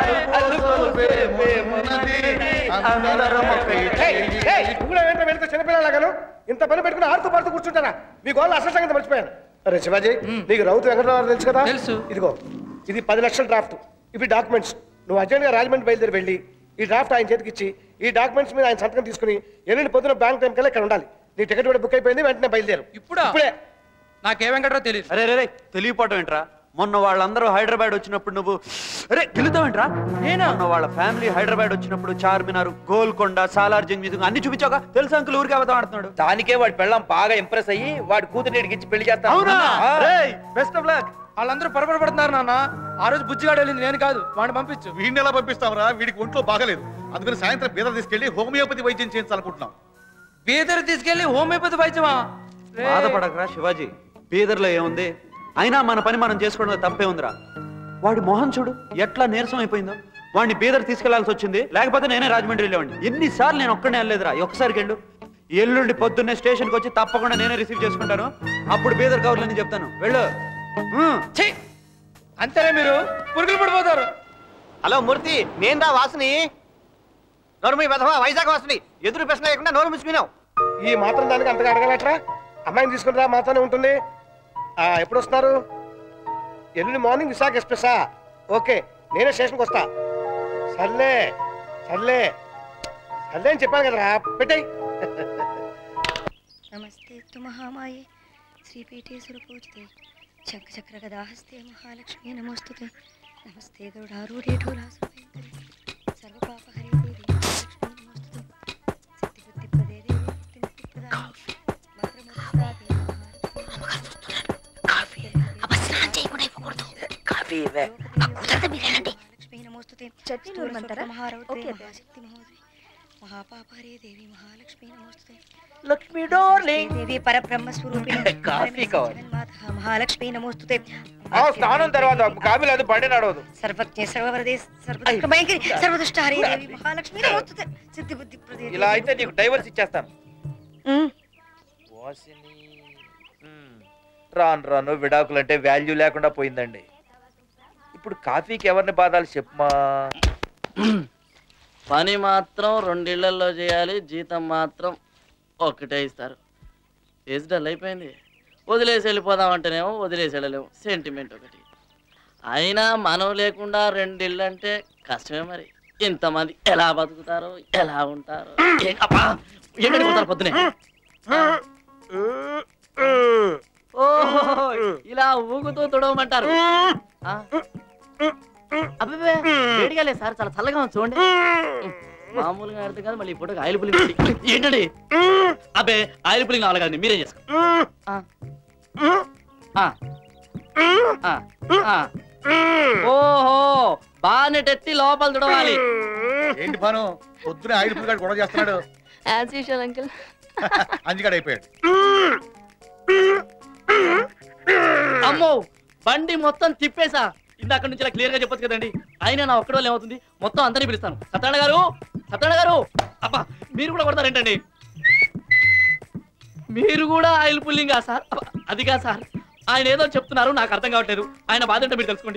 అందరం ఒకటే వెళ్తే చిన్నపిల్లలాగాను ఇంత పని పెట్టుకుని ఆడుతూ పాడుతూ కూర్చుంటారా మీ గోళ్ళు అసలు సంగతి మర్చిపోయాను అరే శివాజీ నీకు రౌతు వెంకటరావు తెలుసు కదా తెలుసు. ఇదిగో ఇది పది లక్షల డ్రాఫ్ట్ ఇవి డాక్యుమెంట్స్ నువ్వు అర్జెంట్గా రాజమండ్రి బయలుదేరి వెళ్ళి ఈ డ్రాఫ్ట్ ఆయన చేతికి ఇచ్చి ఈ డాక్యుమెంట్స్ మీద ఆయన సంతకం తీసుకుని ఎల్లుండి పొద్దున బ్యాంక్ టైం కల్లా ఇక్కడ ఉండాలి నీ టికెట్ కూడా బుక్ అయిపోయింది వెంటనే బయలుదేరు ఇప్పుడా ఇప్పుడే నాకే వెంకట్రావు తెలియదు అరే రే రే తెలియపోవటం ఏంట్రా మొన్న వాళ్ళందరూ హైదరాబాద్ వచ్చినప్పుడు నువ్వు అరే గెలుతావేంట్రా నేనా మొన్న వాళ్ళ ఫ్యామిలీ హైదరాబాద్ వచ్చినప్పుడు చార్మినార్ గోల్కొండ సాలార్ జంగ్ మ్యూజియం అన్ని చూపించాక తెలుసా అంకుల్ ఊరికే అవతాం ఆడుతున్నాడు దానికే వాడి పెళ్ళం బాగా ఇంప్రెస్ అయ్యి వాడి కూతురు ఇచ్చి పెళ్లి చేస్తాను అవునా ఆ. బెస్ట్ ఆఫ్ లక్ వాళ్ళందరూ పొరపాటు పడుతున్నారు నాన్న ఆ రోజు బుజ్జిగాడు వెళ్ళింది నేను కాదు వాడిని పంపించు వీడిని ఎలా పంపిస్తావురా వీడికి ఒంట్లో బాగలేదు అందుకని సాయంత్రం బీదర్ తీసుకెళ్లి హోమియోపతి వైద్యం చేయించాలనుకుంటున్నాం బీదర్ తీసుకెళ్లి హోమియోపతి వైద్యమా రే. బాధపడకరా శివాజీ బీదర్లో ఏముంది అయినా మన పని మనం చేసుకోవడం తప్పే ఉందిరా వాడి మొహం చూడు ఎట్లా నీరసం అయిపోయిందో వాడిని బీదర్ తీసుకెళ్లాల్సి వచ్చింది లేకపోతే నేనే రాజమండ్రి వెళ్ళేవాడిని ఎన్నిసార్లు నేను ఒక్కడే వెళ్ళలేదురా ఒక్కసారికి వెళ్ళు ఎల్లుండి పొద్దున్నే స్టేషన్కి వచ్చి తప్పకుండా నేనే రిసీవ్ చేసుకుంటాను అప్పుడు బీదర్ కవర్లని చెప్తాను వెళ్ళు ఉమ్. ఛీ! అంతేనే మీరు పురుగులు పడిపోతారు హలో మూర్తి నేను రా వాసుని నోరుమి పెదవా వైజాగ్ వాసుని ఎదురు ప్రశ్న లేకుండా నోరు మూసుకున్నావు ఈ మాత్రం దానికి అంతగా అడగలట్రా అమ్మాయిని తీసుకుని రా మాతోనే ఉంటుంది ఆ, ఎప్పుడు వస్తున్నారు ఎల్లుండి మార్నింగ్ విశాఖ ఎక్స్ప్రెసా ఓకే నేనే స్టేషన్కి వస్తా సర్లే సర్లే సర్లే అని చెప్పాను కదరా పెట్టాయి నమస్తే తు మహామాయే శ్రీపీఠే సురపూజితే చక్ర చక్ర గదాహస్తే మహాలక్ష్మీ నమోస్తుతే నమస్తే గరుడారూఢే ఢోలాసురభయంకరే సర్వపాపహరే దేవి మహాలక్ష్మీ నమోస్తుతే సిద్ధిబుద్ధి ప్రదే దేవి ముక్తిముక్తి ప్రదాయిని మంత్రముద్రాదే లక్ష్మీ నమోస్తుతే చట్నీ నూరమంటారా? ఓకే. శక్తి మహోదరి మహాపాపహరే దేవి మహాలక్ష్మీ నమోస్తుతే లక్ష్మీ డార్లింగ్ దేవి పరబ్రహ్మ స్వరూపిణి కాఫీ కావాలి జగన్మాత మహాలక్ష్మీ నమోస్తుతే ఆ స్నానం తర్వాత కాఫీ లేదు బండి నడవదు సర్వజ్ఞ సర్వవరదే సర్వదుష్టభయంకరి సర్వదుష్టహారి దేవి మహాలక్ష్మీ నమోస్తుతే సిద్ధి బుద్ధి ప్రదే ఇలా అయితే నీకు డైవర్స్ ఇచ్చేస్తాను వాసిని మ్మ్. రాను రాను విడాకులంటే వాల్యూ లేకుండా పోయిందండి ఇప్పుడు కాఫీకి ఎవరిని బాధాలు చెప్పమా పని మాత్రం రెండిళ్లలో చేయాలి జీతం మాత్రం ఒక్కటే ఇస్తారు ఏజ్ డల్ అయిపోయింది వదిలేసి వెళ్ళిపోదామంటేనేమో వదిలేసి వెళ్ళలేము సెంటిమెంట్ ఒకటి అయినా మనం లేకుండా రెండిళ్ళు అంటే కష్టమే మరి ఇంతమంది ఎలా బతుకుతారో ఎలా ఉంటారో ఏ- అబ్బా! ఎక్కడికి పోతారు పొద్దునే ఓహో ఇలా ఊగుతూ తుడవమంటారు ఆ? అబ్బే వేడిగా లేదు సార్ చాలా చల్లగా ఉంది చూడండి మామూలుగా అర్థం కాదు మళ్ళీ ఈ ఫోటోకి ఆయిల్ పులింగ్ ఉంది. ఏంటండి అబ్బే ఆయిల్ పులింగ్ కావాలి కదండి మీరేం చేసుకో ఆ. ఆ. ఆ. ఆ. ఓహో బానెట్ ఎత్తి లోపల తుడవాలి ఏంటి భాను పొద్దునే ఆయుడు పుల్గాడు గొడవ చేస్తున్నాడు యాజ్ యూజువల్ అంకుల్ అంజిగాడు అయిపోయాడు అమ్మో బండి మొత్తం తిప్పేసా ఇందాక నుంచి ఇలా క్లియర్ గా చెప్పొచ్చు కదండి అయినా నా ఒక్కడో ఏమవుతుంది మొత్తం అందరినీ పిలుస్తాను సత్యనారాయణ గారు సత్యనారాయణ గారు అబ్బా మీరు కూడా కొడతారేంటండి మీరు కూడా ఆయిల్ పుల్లింగా సార్ అబ్బా, అదిగా సార్ ఆయన ఏదో చెప్తున్నారు నాకు అర్థం కావట్లేదు ఆయన బాధ ఏంటో మీరు తెలుసుకోండి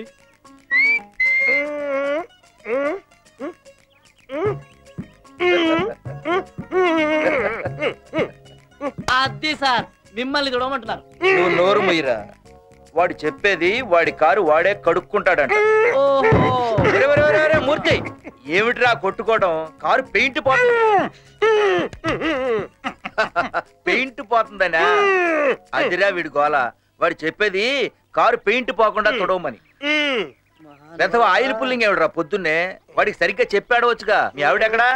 అది సార్ మిమ్మల్ని చూడమంటున్నారు నువ్వు నోరు మొయ్యరా వాడు చెప్పేది వాడి కారు వాడే కడుక్కుంటాడంట ఒరే, ఒరే, ఒరే, ఒరే, మూర్తి ఏమిట్రా కొట్టుకోవడం కారు పెయింట్ పోతుంది పెయింట్ పోతుందనా అదిరా వీడి గోల వాడు చెప్పేది కారు పెయింట్ పోకుండా తొడవమని లేదా ఆయిల్ పుల్లింగ్ ఏమిడ్రా పొద్దున్నే వాడికి సరిగ్గా చెప్పాడవచ్చుగా మీ ఆవిడెక్కడా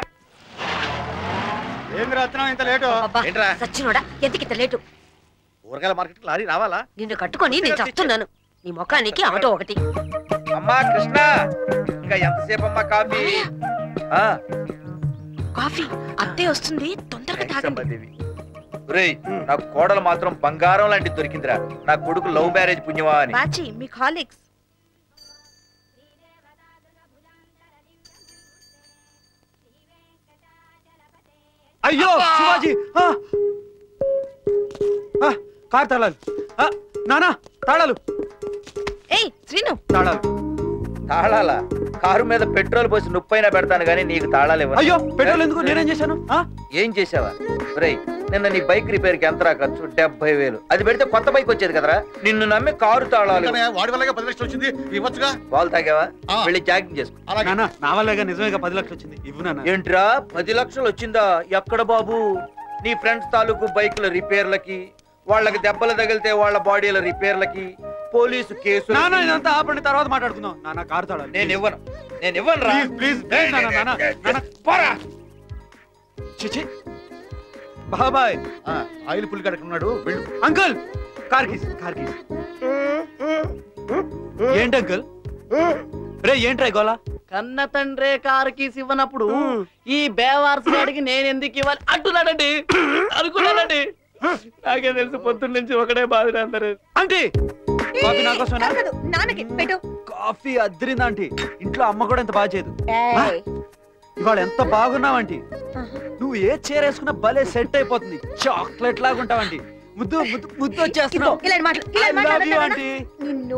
ఏంది రత్నం ఇంత లేటు ఏంట్రా సచ్చినోడా ఎందుకు ఇంత లేటు కూరగాయల మార్కెట్ లారీ రావాలా నిన్ను కట్టుకొని నేను చెప్తున్నాను నీ ముఖానికి ఆటో ఒకటి అమ్మా కృష్ణ ఇంకా ఎంతసేపు అమ్మా కాఫీ ఆ, కాఫీ అత్తే వస్తుంది తొందరగా తాగండి సంబంధివి. ఒరేయ్ నా కోడలు మాత్రం బంగారం లాంటిది దొరికిందిరా నా కొడుకు లవ్ మ్యారేజ్ పుణ్యమా అని బాచి మీ కాలీగ్స్ అయ్యో శివాజీ ఆ! ఆ, కారు తాళాలు ఆ, నానా తాళాలు ఏయ్ శ్రీను తాళాలు తాళాలా కారు మీద పెట్రోల్ పోసి నొప్పైనా పెడతాను కానీ నీకు తాళాలు ఇవ్వను. అయ్యో పెట్రోల్ ఎందుకు నేనేం చేశాను ఆ? ఏం చేసావా ఒరేయ్ నిన్న నీ బైక్ రిపేర్ కి ఎంతరా ఖర్చు డెబ్బై వేలు అది పెడితే కొత్త బైక్ వచ్చేది కదరా నిన్ను నమ్మి కారు తాళాలు ఏంటన్నయ్య, వాడి వల్లగా పది లక్షలు వచ్చింది ఇవ్వచ్చుగా పాలు తాగావా వెళ్ళి జాగింగ్ చేసుకో నానా నా వల్లేగా నిజమేగా పది లక్షలు వచ్చింది ఇవ్వు నాన్న ఏంట్రా పది లక్షలు వచ్చిందా ఎక్కడ బాబు నీ ఫ్రెండ్స్ తాలూకు బైకుల రిపేర్లకి వాళ్ళకి దెబ్బలు తగిలితే వాళ్ళ బాడీల రిపేర్లకి పోలీసు కేసు నాన్న ఇదంతా ఆపండి తర్వాత మాట్లాడుకుందాం నాన్న కారు తాళాలి నేను ఇవ్వను నేను ఇవ్వను రా ప్లీజ్ ప్లీజ్ నాన్న నాన్న నాన్న పోరా చిచి బాబాయ్ ఆయిల్ పుల్లి కాడ ఉన్నాడు వెళ్ళు uncle car keys car keys ఏంటి అంకుల్ రే ఏంట్రా ఈ గోలా కన్న తండ్రే కారు కీస్ ఇవ్వనప్పుడు ఈ బేవార్స్ గాడికి నేను ఎందుకు ఇవ్వాలి అంటున్నాడండి అనుకున్నానండి నాకే తెలుసు పొద్దున్న నుంచి ఒకటే బాధ అందరు ఆంటీ కాఫీ నా కోసమేనా నాన్నకి పెట్టు కాఫీ అద్దరింది ఆంటీ ఇంట్లో అమ్మ కూడా ఎంత బాగా చేయదు ఆ? ఇవాళ ఎంత బాగున్నావంటి నువ్వు ఏ చీర వేసుకున్నా భలే సెట్ అయిపోతుంది చాక్లెట్ లాగా ఉంటావంటి ముద్దు ముద్దు ముద్దు వచ్చేస్తున్నావు ఇలాంటి మాటలు I ఇలాంటి love you, మాటలు ఆంటీ నిన్ను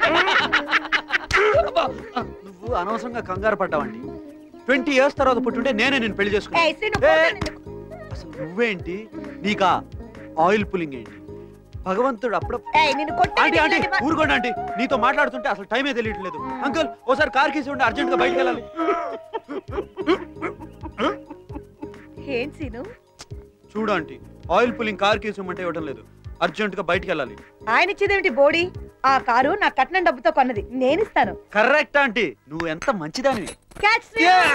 నువ్వు అనవసరంగా కంగారు పడ్డావంటి ట్వంటీ ఇయర్స్ తర్వాత పుట్టుంటే నేనే నేను పెళ్లి చేసుకున్నా ఏయ్, శ్రీను, ఏ, అసలు నువ్వేంటి నీకా ఆయిల్ పుల్లింగ్ ఏంటి భగవంతుడు అప్పుడు ఏయ్, నిన్ను కొట్టేది ఆంటీ ఆంటీ ఇలాంటి మా- ఊరుకోండి ఆంటీ నీతో మాట్లాడుతుంటే అసలు టైమే తెలియట్లేదు అంకుల్ ఓసారి కార్ కీసి ఉండి అర్జెంట్ గా బయటికి వెళ్ళాలి ఏం సీను చూడు ఆంటీ ఆయిల్ పుల్లింగ్ కార్ కీసి ఇవ్వమంటే ఇవ్వడం లేదు అర్జెంట్ గా బయటికి వెళ్ళాలి ఆయన ఇచ్చేదేమిటి బోడీ ఆ కారు నా కట్నం డబ్బుతో కొన్నది నేను ఇస్తాను కరెక్ట్ ఆంటీ నువ్వు ఎంత మంచిదానివి క్యాచ్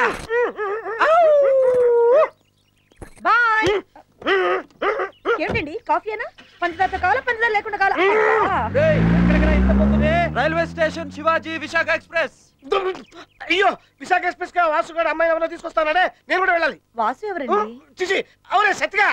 బాయ్ ఏమిటండి కాఫీనా పంచదారతో కావాలా పంచదార లేకుండా కావాలా railway station Shivaji Visakha express అయ్యో విశాఖ ఎక్స్ప్రెస్ గా వాసు గారు అమ్మాయి ఎవరైనా తీసుకొస్తానడే నేను కూడా వెళ్ళాలి వాసు ఎవరండి చిచి అవునే సత్తిగా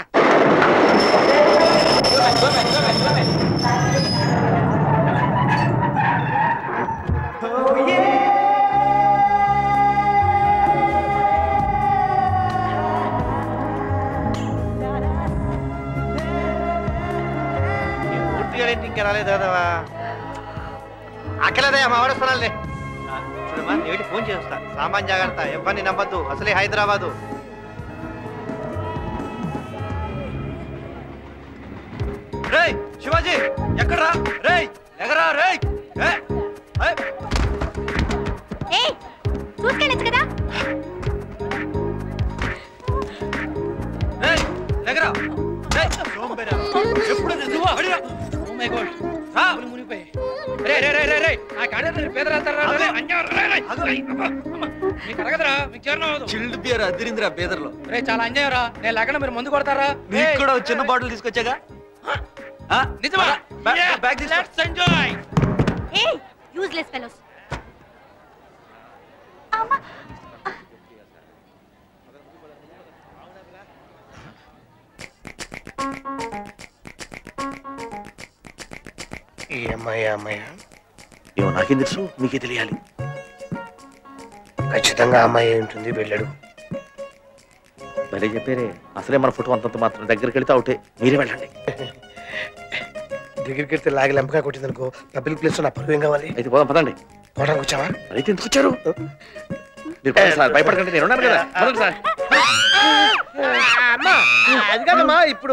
పూర్తిగా ఏంటి ఇంకా రాలేదు కదా అక్కలేదయ్యా మా వాడు వస్తున్నానులే చూడమ్మా నేను వెళ్ళి ఫోన్ చేస్తా సామాన్ జాగ్రత్త ఎవరిని నమ్మద్దు అసలే హైదరాబాదు రేయ్ శివాజీ ఎక్కడ్రా రేయ్ ఎగరా రేయ్ ఏ, ఏ, ఏయ్ చూసుకెళ్ళచ్చు కదా రేయ్ ఎగరా రేయ్ సోంబేరా ఎప్పుడు నేను అడిగా ఓ మై గాడ్ డబ్బులు మునిగిపోయాయి రే రే రే రే రే నా కాడే పేద రాస్తారా రే అంజారు రే రే అబ్బా, అమ్మ. మీకు అరగదురా మీకు చేరడం అవ్వదు చిల్డ్ బియర్ అదిరిందిరా బేదర్లో రే చాలా అంజాయరా నేను లేకుండా మీరు ముందు కొడతారా నీకు కూడా ఒక చిన్న బాటిల్ తీసుకొచ్చాగా ఆ? నిజమా బ్యాగ్ బ్యాగ్ తీసుకో. లెట్స్ ఎంజాయ్ ఏయ్ యూజ్లెస్ ఫెలోస్ ఈ అమ్మాయి ఆ అమ్మాయి ఏమో నాకేం తెలుసు మీకే తెలియాలి ఖచ్చితంగా అమ్మాయి ఉంటుంది వెళ్ళాడు భలే చెప్పారే అసలే మన ఫోటో అంతంత మాత్రం దగ్గరికి వెళ్తే అవుటే మీరే వెళ్ళండి దగ్గరికి వెళ్తే లాగి లెంపగా కొట్టింది అనుకో పబ్లిక్ ప్లేస్ లో నా పరువు ఏం కావాలి అయితే పోదాం పదండి పోవడానికి వచ్చావా అయితే ఎందుకు వచ్చారు మీరు పదండి సార్ భయపడకండి నేను ఉన్నాను కదా పదండి సార్ అమ్మా అది కాదమ్మా ఇప్పుడు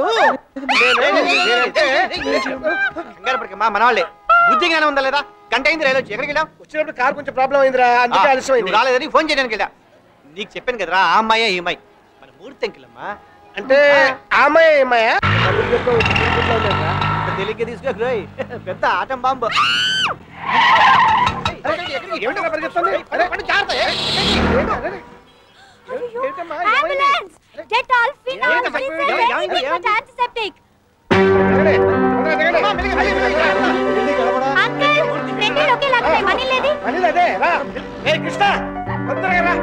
కంగారు పడక మా మనవాళ్ళే బుద్ధి జ్ఞానం ఉందా లేదా గంట అయింది రైలు వచ్చి ఎక్కడికి వెళ్ళాం వచ్చినప్పుడు కార్ కొంచెం ప్రాబ్లం అయిందిరా అందుకే ఆలస్యమైంది నువ్వు రాలేదని ఫోన్ చేయడానికి వెళ్ళా నీకు చెప్పాను కదరా ఆ అమ్మాయి ఈ అమ్మాయి మన మూర్తి అంకిలమ్మా అంటే ఆ అమ్మాయి ఏ అమ్మాయా తెలిగ్గా తీసుకోకు రోయ్. పెద్ద ఆటం బాంబు ఏమిటో పరిగెత్తుంది అరే జాగ్రత్త ఏ? ఏంటమ్మా ఏమైంది? అంబులెన్స్ గెట్ ఆల్ ఫినాల్ ఏంటమ్మా? ఏమైంది? ఏమైంది? యాంటీసెప్టిక్ దిగండి. తొందరగా దిగండి. అంకుల్ రెండు ఒకేలా ఉన్నాయి మనీ లేది అనిల్ అదే రా ఏ కృష్ణ తొందరగా రా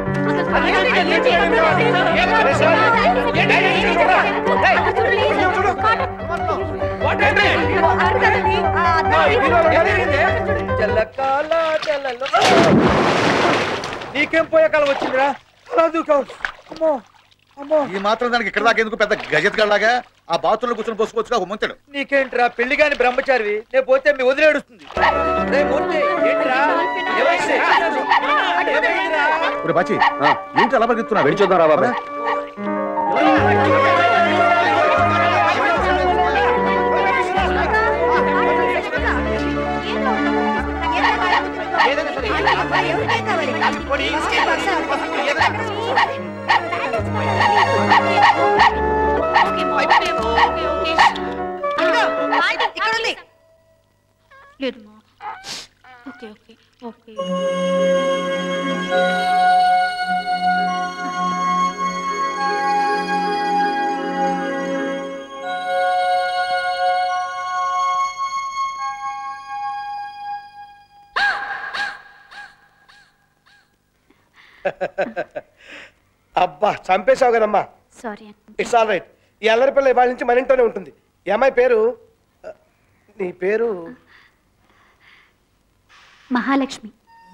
నీకేం పోయే కాలం వచ్చిందిరా అలా దూకావు అమ్మో అమ్మో ఈ మాత్రం దానికి ఇక్కడ దాకా ఎందుకు పెద్ద గజెత్గాళ్ళగా ఆ బాతుల్లో కూర్చొని పోసుకోవచ్చుగా ఒక ముంతడు నీకేంట్రా పెళ్లి కాని బ్రహ్మచారివి నేను పోతే మీ వదిలేడుస్తుంది రే మూర్తి ఏంట్రా ఏమైంది? ఏమైందిరా? ఒరే బాచి ఏంటి అలా పరిగెత్తున్నా వెళ్ళి చూద్దాం రా బాబా లేదు మా ఓకే ఓకే ఓకే అబ్బా చంపేశావు కదమ్మా సారీ ఇట్స్ ఆల్ రైట్ ఈ అల్లరి పిల్ల ఇవాళ నుంచి మన ఇంట్లోనే ఉంటుంది ఈ అమ్మాయి పేరు ఆ, నీ పేరు మహాలక్ష్మి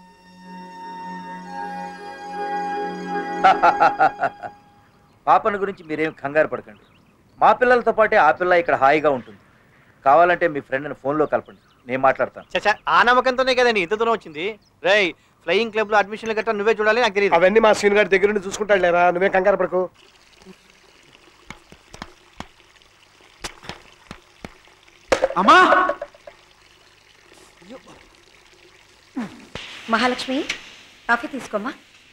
పాపను గురించి మీరేం కంగారు పడకండి మా పిల్లలతో పాటే ఆ పిల్ల ఇక్కడ హాయిగా ఉంటుంది కావాలంటే మీ ఫ్రెండ్ని ఫోన్లో కలపండి నేను మాట్లాడతాను చచ్చా ఆ నమ్మకంతోనే కదండి ఇంత దూరం వచ్చింది రై ఫ్లయింగ్ క్లబ్ లో అడ్మిషన్లు గట్రా నువ్వే చూడాలి నాకు తెలియదు అవన్నీ మా సీన్ గారి దగ్గర నుండి చూసుకుంటాడు లేరా నువ్వేం కంగారు పడకు అమ్మా మహాలక్ష్మి కాఫీ తీసుకోమ్మా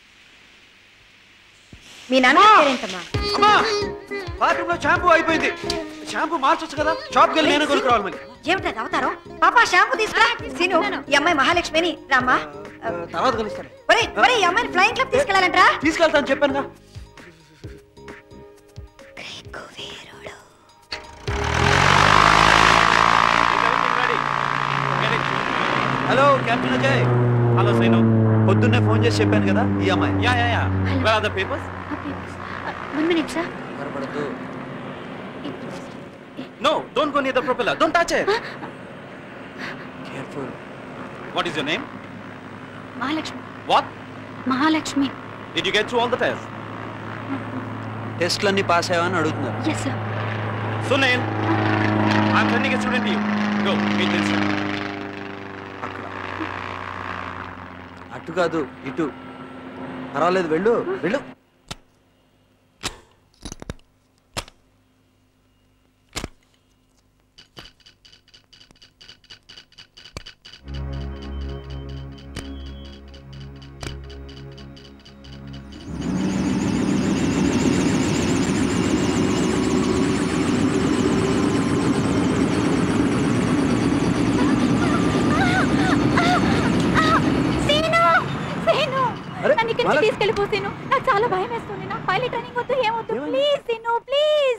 మీ నాన్న పేరేంటమ్మా అమ్మా బాత్రూమ్ లో షాంపూ అయిపోయింది షాంపూ మార్చొచ్చు కదా షాప్కి వెళ్ళి నేను కొనుక్కోవాలి మళ్ళీ ఏమిటది అవతారం పాపా షాంపూ తీసుకురా సీను ఈ అమ్మాయి మహాలక్ష్మిని రామ్మా తర్వాత కలుస్తాను ఒరే ఒరే ఈ అమ్మాయిని ఫ్లయింగ్ క్లబ్ తీసుకెళ్ళాలంటరా తీసుకెళ్తాను చెప్పానుగా హలో కెప్టెన్ అజయ్ హలో సైను పొద్దున్నే ఫోన్ చేసి చెప్పాను కదా ఈ అమ్మాయి ya ya ya where are the papers one minute sir no don't go near the propeller don't touch it careful what is your name Mahalakshmi what Mahalakshmi did you get through all the test టెస్ట్లన్నీ pass అయ్యావని అడుగుతున్నారు yes sir Sunil I'm sending a student you go meet this అటు కాదు ఇటు పర్వాలేదు వెళ్ళు వెళ్ళు scene scene అరే, నన్ను ఇక్కడి నుంచి మాలక్- తీసుకెళ్ళిపో సీను నాకు చాలా భయం వేస్తుంది నాకు పైలట్ ట్రైనింగ్ వద్దు ఏమొద్దు ప్లీజ్ సీను ప్లీజ్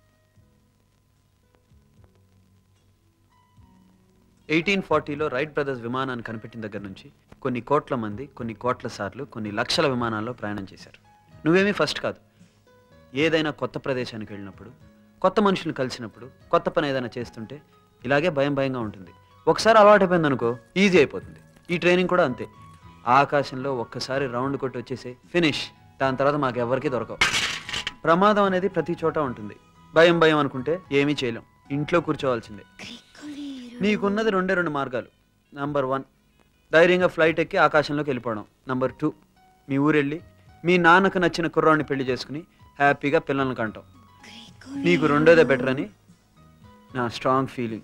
ఎయిటీన్ ఫార్టీలో రైట్ బ్రదర్స్ విమానాన్ని కనిపెట్టిన దగ్గర నుంచి కొన్ని కోట్ల మంది కొన్ని కోట్ల సార్లు కొన్ని లక్షల విమానాల్లో ప్రయాణం చేశారు నువ్వేమీ ఫస్ట్ కాదు ఏదైనా కొత్త ప్రదేశానికి వెళ్ళినప్పుడు కొత్త మనుషులను కలిసినప్పుడు కొత్త పని ఏదైనా చేస్తుంటే ఇలాగే భయం భయంగా ఉంటుంది ఒకసారి అలవాటైపోయింది అనుకో ఈజీ అయిపోతుంది ఈ ట్రైనింగ్ కూడా అంతే ఆకాశంలో ఒక్కసారి రౌండ్ కొట్టి వచ్చేసి ఫినిష్ దాని తర్వాత మాకు ఎవరికీ దొరకవు ప్రమాదం అనేది ప్రతి చోట ఉంటుంది భయం భయం అనుకుంటే ఏమీ చేయలేం ఇంట్లో కూర్చోవాల్సిందే నీకున్నది రెండే రెండు మార్గాలు నంబర్ వన్ ధైర్యంగా ఫ్లైట్ ఎక్కి ఆకాశంలోకి వెళ్ళిపోవడం నంబర్ టూ మీ ఊరెళ్ళి మీ నాన్నకు నచ్చిన కుర్రాడిని పెళ్లి చేసుకుని హ్యాపీగా పిల్లల్ని కంటాం నీకు రెండోదే బెటర్ అని నా strong feeling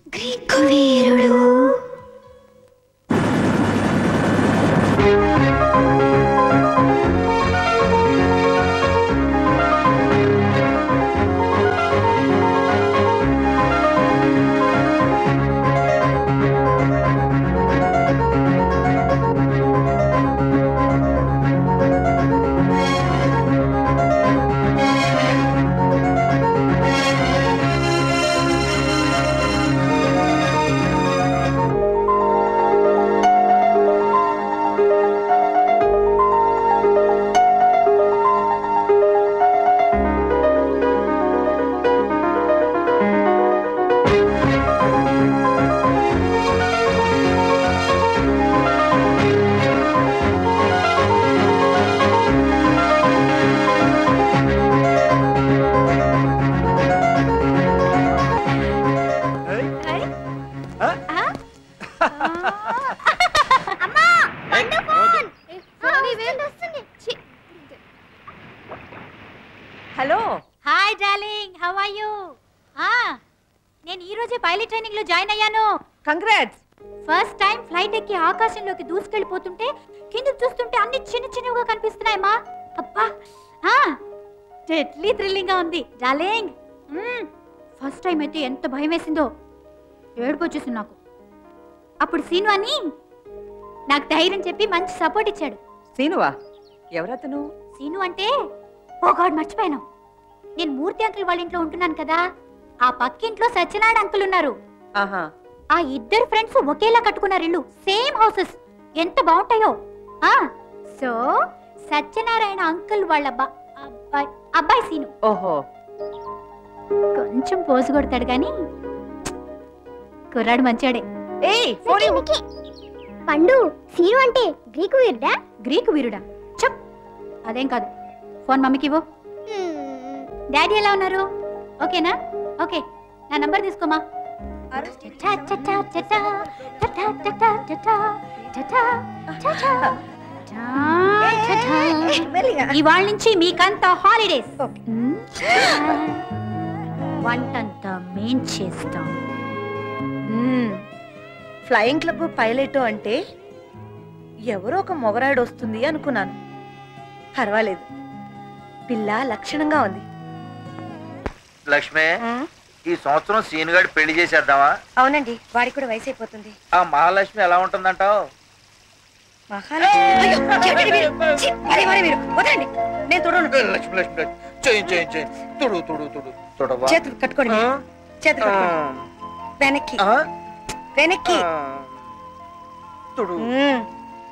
hello hi darling how are you నేను ఈ రోజే పైలట్ ట్రైనింగ్ లో జాయిన్ అయ్యాను కంగ్రాట్స్ ఫస్ట్ టైం ఫ్లైట్ ఎక్కి ఆకాశంలోకి దూసుకెళ్ళిపోతుంటే కింద చూస్తుంటే అన్ని చిన్న చిన్నవిగా కనిపిస్తున్నాయమ్మా అబ్బా డెడ్లీ థ్రిల్లింగ్ గా ఉంది డార్లింగ్ ఫస్ట్ టైం అయితే ఎంత భయం వేసిందో ఏడుపు వచ్చేసింది నాకు అప్పుడు సీను అని నాకు ధైర్యం చెప్పి మంచి సపోర్ట్ ఇచ్చాడు సీనువా ఎవరతను సీను అంటే ఓ గాడ్ మర్చిపోయాను నేను మూర్తి అంకుల్ వాళ్ళ ఇంట్లో ఉంటున్నాను కదా ఆ పక్కింట్లో సత్యనారాయణ అంకుల్ ఉన్నారు ఆహా ఆ ఇద్దరు ఫ్రెండ్స్ ఒకేలా కట్టుకున్నారు ఇల్లు సేమ్ హౌసెస్ ఎంత బాగుంటాయో ఆ సో సత్యనారాయణ అంకుల్ వాళ్ళ అబ్బా- అబ్బాయి అబ్బాయి సీను ఓహో కొంచెం పోసు కొడతాడు కానీ కుర్రాడు మంచాడే ఏయ్ పండు సీను అంటే గ్రీకు వీరుడా గ్రీకు వీరుడా చెప్ అదేం కాదు ఫోన్ మమ్మీకి ఇవ్వు డాడీ ఎలా ఉన్నారు ఓకేనా ఓకే నా నంబర్ తీసుకోమా చటా, చటా, చటా, చటా, చటా, చటా, చటా, చటా, చటా, చటా. ఇవాళ నుంచి మీకంతా హాలిడేస్ వంటంతా మేం చేస్తాం ఫ్లయింగ్ క్లబ్ పైలట్ అంటే ఎవరో ఒక మొగరాడు వస్తుంది అనుకున్నాను పర్వాలేదు పిల్ల లక్షణంగా ఉంది లక్ష్మి ఈ సంవత్సరం సీనుగాడి పెళ్లి చేసేద్దామా అవునండి వాడికి కూడా వయసు అయిపోతుంది ఆ మహాలక్ష్మి ఎలా ఉంటుందంటావు మహాలక్ష్మి అయ్యో, ఏమిటి మీరు? ఛీ, వారే, వారే మీరు. వదలండి నేను తొడను లక్ష్మి లక్ష్మి చేయి చేయి చేయి తుడు తుడు తుడు తుడవా చేతులు కట్టుకోండి మీరు. చేతులు కట్టుకోండి వెనక్కి వెనక్కి తుడు మ్మ్.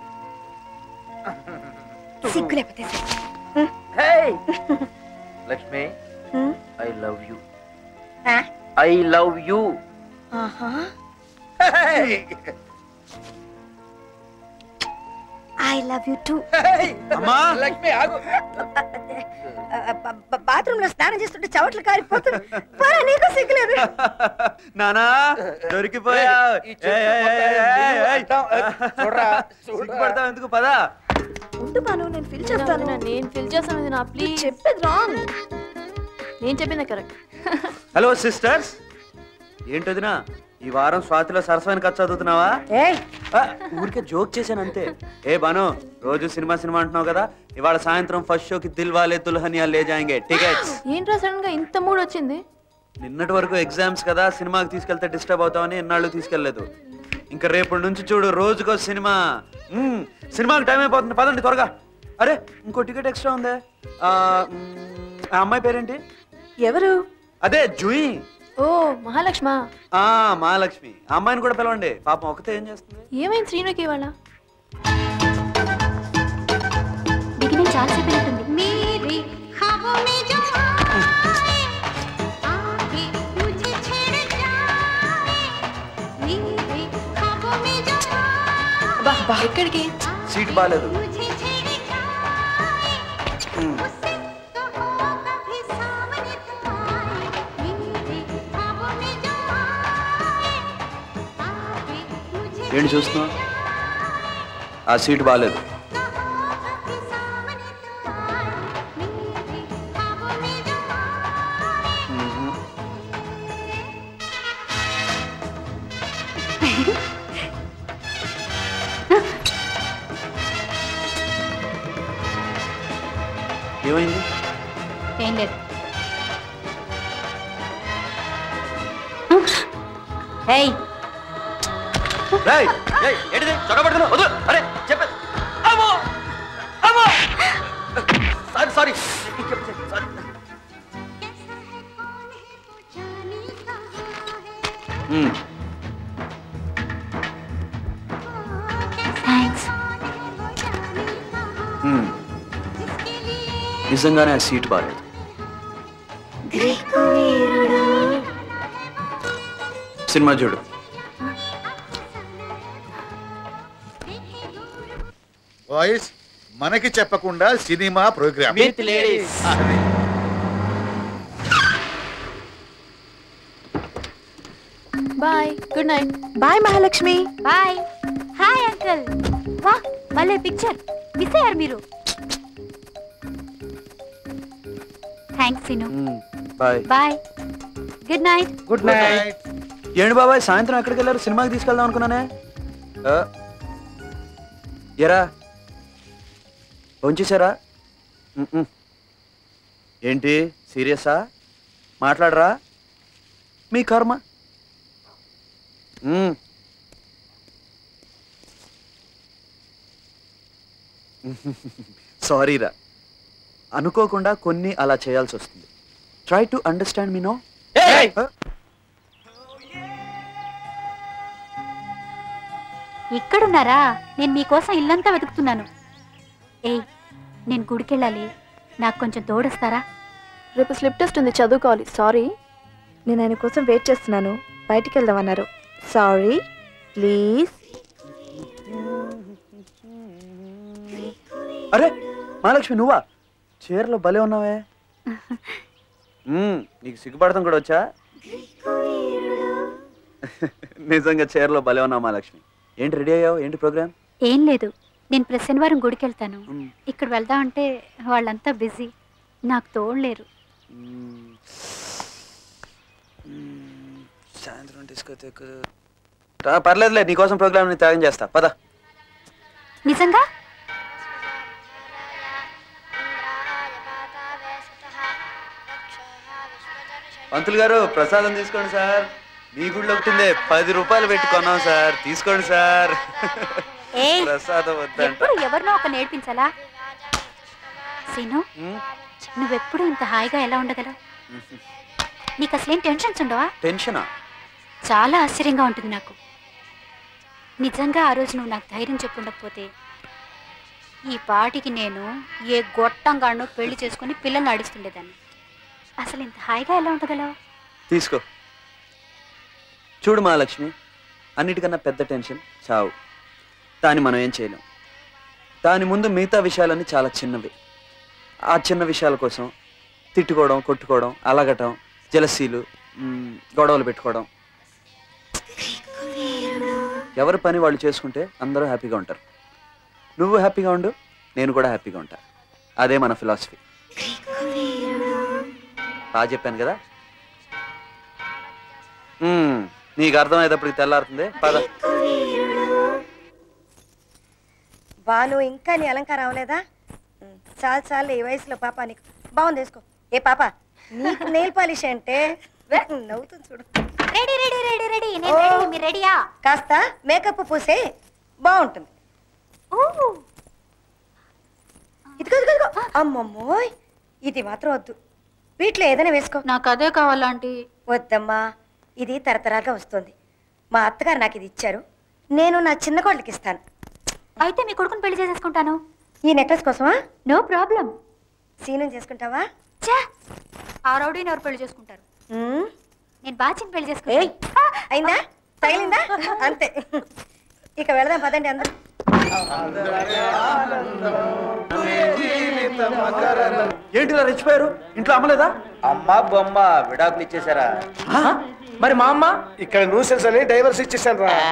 సిగ్గు లేకపోతే Lakshmi hmm? I love you ఆ? ఐ లవ్ యూ ఆహా ఐ లవ్ యూ టూ అమ్మా లక్ష్మి ఆగు బాత్రూమ్ లో స్నానం చేస్తుంటే చవట్లు కారిపోతుంది పోరా, నీకు సిగ్గులేదు నానా దొరికిపోయా ఈ చెట్టు సిగ్గుపడతావు ఎందుకు పదా ఉండు బాను నేను ఫిల్ చేస్తాను నేను ఫిల్ చేస్తాను నా ప్లీజ్ చెప్పేది రాంగ్ నేను చెప్పింది కరెక్ట్ హలో సిస్టర్స్ ఏంటదినా ఈ వారం స్వాతిలో సరస్వని కథ చదువుతున్నావా ఏయ్ ఆ, ఊరికే జోక్ చేశాను అంతే ఏ బాను రోజు సినిమా సినిమా అంటున్నావు కదా ఇవాళ సాయంత్రం ఫస్ట్ షోకి దిల్ వాలే దుల్హనియా లే జాయింగే టికెట్స్ ఏంట్రా సడన్ గా ఇంత మూడ్ వచ్చింది నిన్నటి వరకు ఎగ్జామ్స్ కదా సినిమాకి తీసుకెళ్తే డిస్టర్బ్ అవుతామని ఎన్నాళ్ళు తీసుకెళ్లేదు ఇంకా రేపటి నుంచి చూడు రోజుకో సినిమా మ్మ్, సినిమాకి టైం అయిపోతుంది పదండి త్వరగా అరే ఇంకో టికెట్ ఎక్స్ట్రా ఉందే ఆ, మ్మ్, ఆ అమ్మాయి పేరేంటి ఎవరు అదే జూయి ఓ మహాలక్ష్మ ఆ మహాలక్ష్మి ఆ అమ్మాయిని కూడా పిలవండి పాపం ఒకతే ఏం చేస్తుంది ఏమైంది శ్రీనుకి ఇవాళ బిగినింగ్ చాలా సేపు ఉంటుంది మేరీ ख्वाबों में जो आए, आके मुझे छेड़ जाए। मेरे ख्वाबों में जो అబ్బా అబ్బా ఎక్కడికి సీట్ బాగాలేదు मुझे छेड़ जाए, उससे तो हो कभी सामने तो आए। मेरे ख्वाबों में जो आए, आके मुझे ఏంటి చూస్తున్నావు ఆ సీట్ బాగాలేదు ఏమైంది ఏం లేదు ఏయ్ రేయ్, రేయ్, ఏంటిది చొరబడుతున్నావు వద్దు అరే చెప్పే అమ్మో అమ్మో సారీ సారీ సారీ మ్మ్. థ్యాంక్స్ మ్మ్. నిజంగానే ఆ సీట్ బాగాలేదు సినిమా చూడు బాయ్స్ మనకి చెప్పకుండా cinema program With ladies. Bye good night bye Mahalakshmi bye hi uncle వా భలే పిక్చర్ మిస్ అయ్యారు మీరు thanks Seenu bye bye good night good night ఏంటి బాబాయ్ సాయంత్రం ఎక్కడికి వెళ్ళారు సినిమాకి తీసుకెళ్దాం అనుకున్నానే ఆ, ఎరా ఉంచేశారా మ్మ్. ఏంటి సీరియసా మాట్లాడరా మీ కర్మ మ్మ్. సారీరా అనుకోకుండా కొన్ని అలా చేయాల్సి వస్తుంది try to understand me no ఇక్కడున్నారా నేను మీకోసం ఇల్లంతా వెతుకుతున్నాను ఏయ్ నేను గుడికెళ్ళాలి నాకు కొంచెం తోడొస్తారా రేపు స్లిప్ టెస్ట్ ఉంది చదువుకోవాలి సారీ నేను ఆయన కోసం వెయిట్ చేస్తున్నాను బయటికి వెళ్దామన్నారు సారీ ప్లీజ్ అరే మహాలక్ష్మి నువ్వా చీరలో భలే ఉన్నావే మ్మ్, నీకు సిగ్గుపడతాం కూడా వచ్చా నిజంగా చీరలో భలే ఉన్నావు మహాలక్ష్మి ఏంటి రెడీ అయ్యావు ఏంటి ప్రోగ్రామ్ ఏం లేదు నేను ప్రతి శనివారం గుడికి వెళ్తాను ఇక్కడ వెళ్దామంటే వాళ్ళంతా బిజీ నాకు తోడలేరు సాయంత్రం డిస్కోతేక్ పర్లేదులే నీకోసం ప్రోగ్రామ్ ని త్యాగం చేస్తా పద నిజంగా పంతులు గారు ప్రసాదం తీసుకోండి సార్ మీ గుడిలో ఒకటిందే పది రూపాయలు పెట్టి కొన్నాం సార్ తీసుకోండి సార్ ఏయ్ ప్రసాదం వద్దంట ఎప్పుడు ఎవరినో ఒక నేర్పించాలా సీను నువ్వెప్పుడు ఇంత హాయిగా ఎలా ఉండగలవు నీకు అసలేం టెన్షన్స్ ఉండవా టెన్షనా చాలా ఆశ్చర్యంగా ఉంటుంది నాకు నిజంగా ఆ రోజు నువ్వు నాకు ధైర్యం చెప్పుండకపోతే ఈ పాటికి నేను ఏ గొట్టంగాను పెళ్లి చేసుకుని పిల్లల్ని ఆడిస్తుండేదాన్ని అసలు ఇంత హాయిగా ఎలా ఉండగలవు తీసుకో చూడు మహాలక్ష్మి అన్నిటికన్నా పెద్ద టెన్షన్ చావు దాన్ని మనం ఏం చేయలేం దాని ముందు మిగతా విషయాలన్నీ చాలా చిన్నవి ఆ చిన్న విషయాల కోసం తిట్టుకోవడం కొట్టుకోవడం అలగటం జలసీలు మ్, గొడవలు పెట్టుకోవడం ఎవరి పని వాళ్ళు చేసుకుంటే అందరూ హ్యాపీగా ఉంటారు నువ్వు హ్యాపీగా ఉండు నేను కూడా హ్యాపీగా ఉంటా అదే మన ఫిలాసఫీ బాగా చెప్పాను కదా మ్మ్. నీకు అర్థమయ్యేటప్పటికి తెల్లారుతుంది పద బాను ఇంకా నీ అలంకారం అవలేదా ఉమ్, చాలు చాలు ఈ వయసులో పాప నీకు బాగుంది వేసుకో ఏ పాప నీకు నెయిల్ పాలిష్ అంటే నవ్వుతుంది చూడు రెడీ రెడీ రెడీ రెడీ నేను రెడీ మీరు రెడీయా కాస్త మేకప్ పూసే బాగుంటుంది ఇదిగో ఇదిగో ఇదిగో అమ్మమ్మోయ్ ఇది మాత్రం వద్దు వీటిలో ఏదైనా వేసుకో నాకు అదే కావాలంటీ వద్దమ్మా ఇది తరతరాలుగా వస్తుంది మా అత్తగారు నాకు ఇది ఇచ్చారు నేను నా చిన్న కోళ్ళకి ఇస్తాను అయితే మీ కొడుకుని పెళ్లి చేసేసుకుంటాను ఈ నెక్లెస్ కోసమా నో ప్రాబ్లం సీనం చేసుకుంటావా చా ఆ రౌడీని ఎవరు పెళ్లి చేసుకుంటారు ఉమ్, నేను బాచిని పెళ్లి ఏయ్, చేసుకుంటాను అయిందా తగిలిందా అంతే ఇక వెళదాం పదండి అందరూ ఏంటి ఇలా రెచ్చిపోయారు ఇంట్లో అమ్మలేదా అమ్మ బొమ్మ విడాకులు ఇచ్చేసారా మరి మా అమ్మ ఇక్కడ న్యూసెన్స్ అని డైవర్స్ ఇచ్చేసాను రా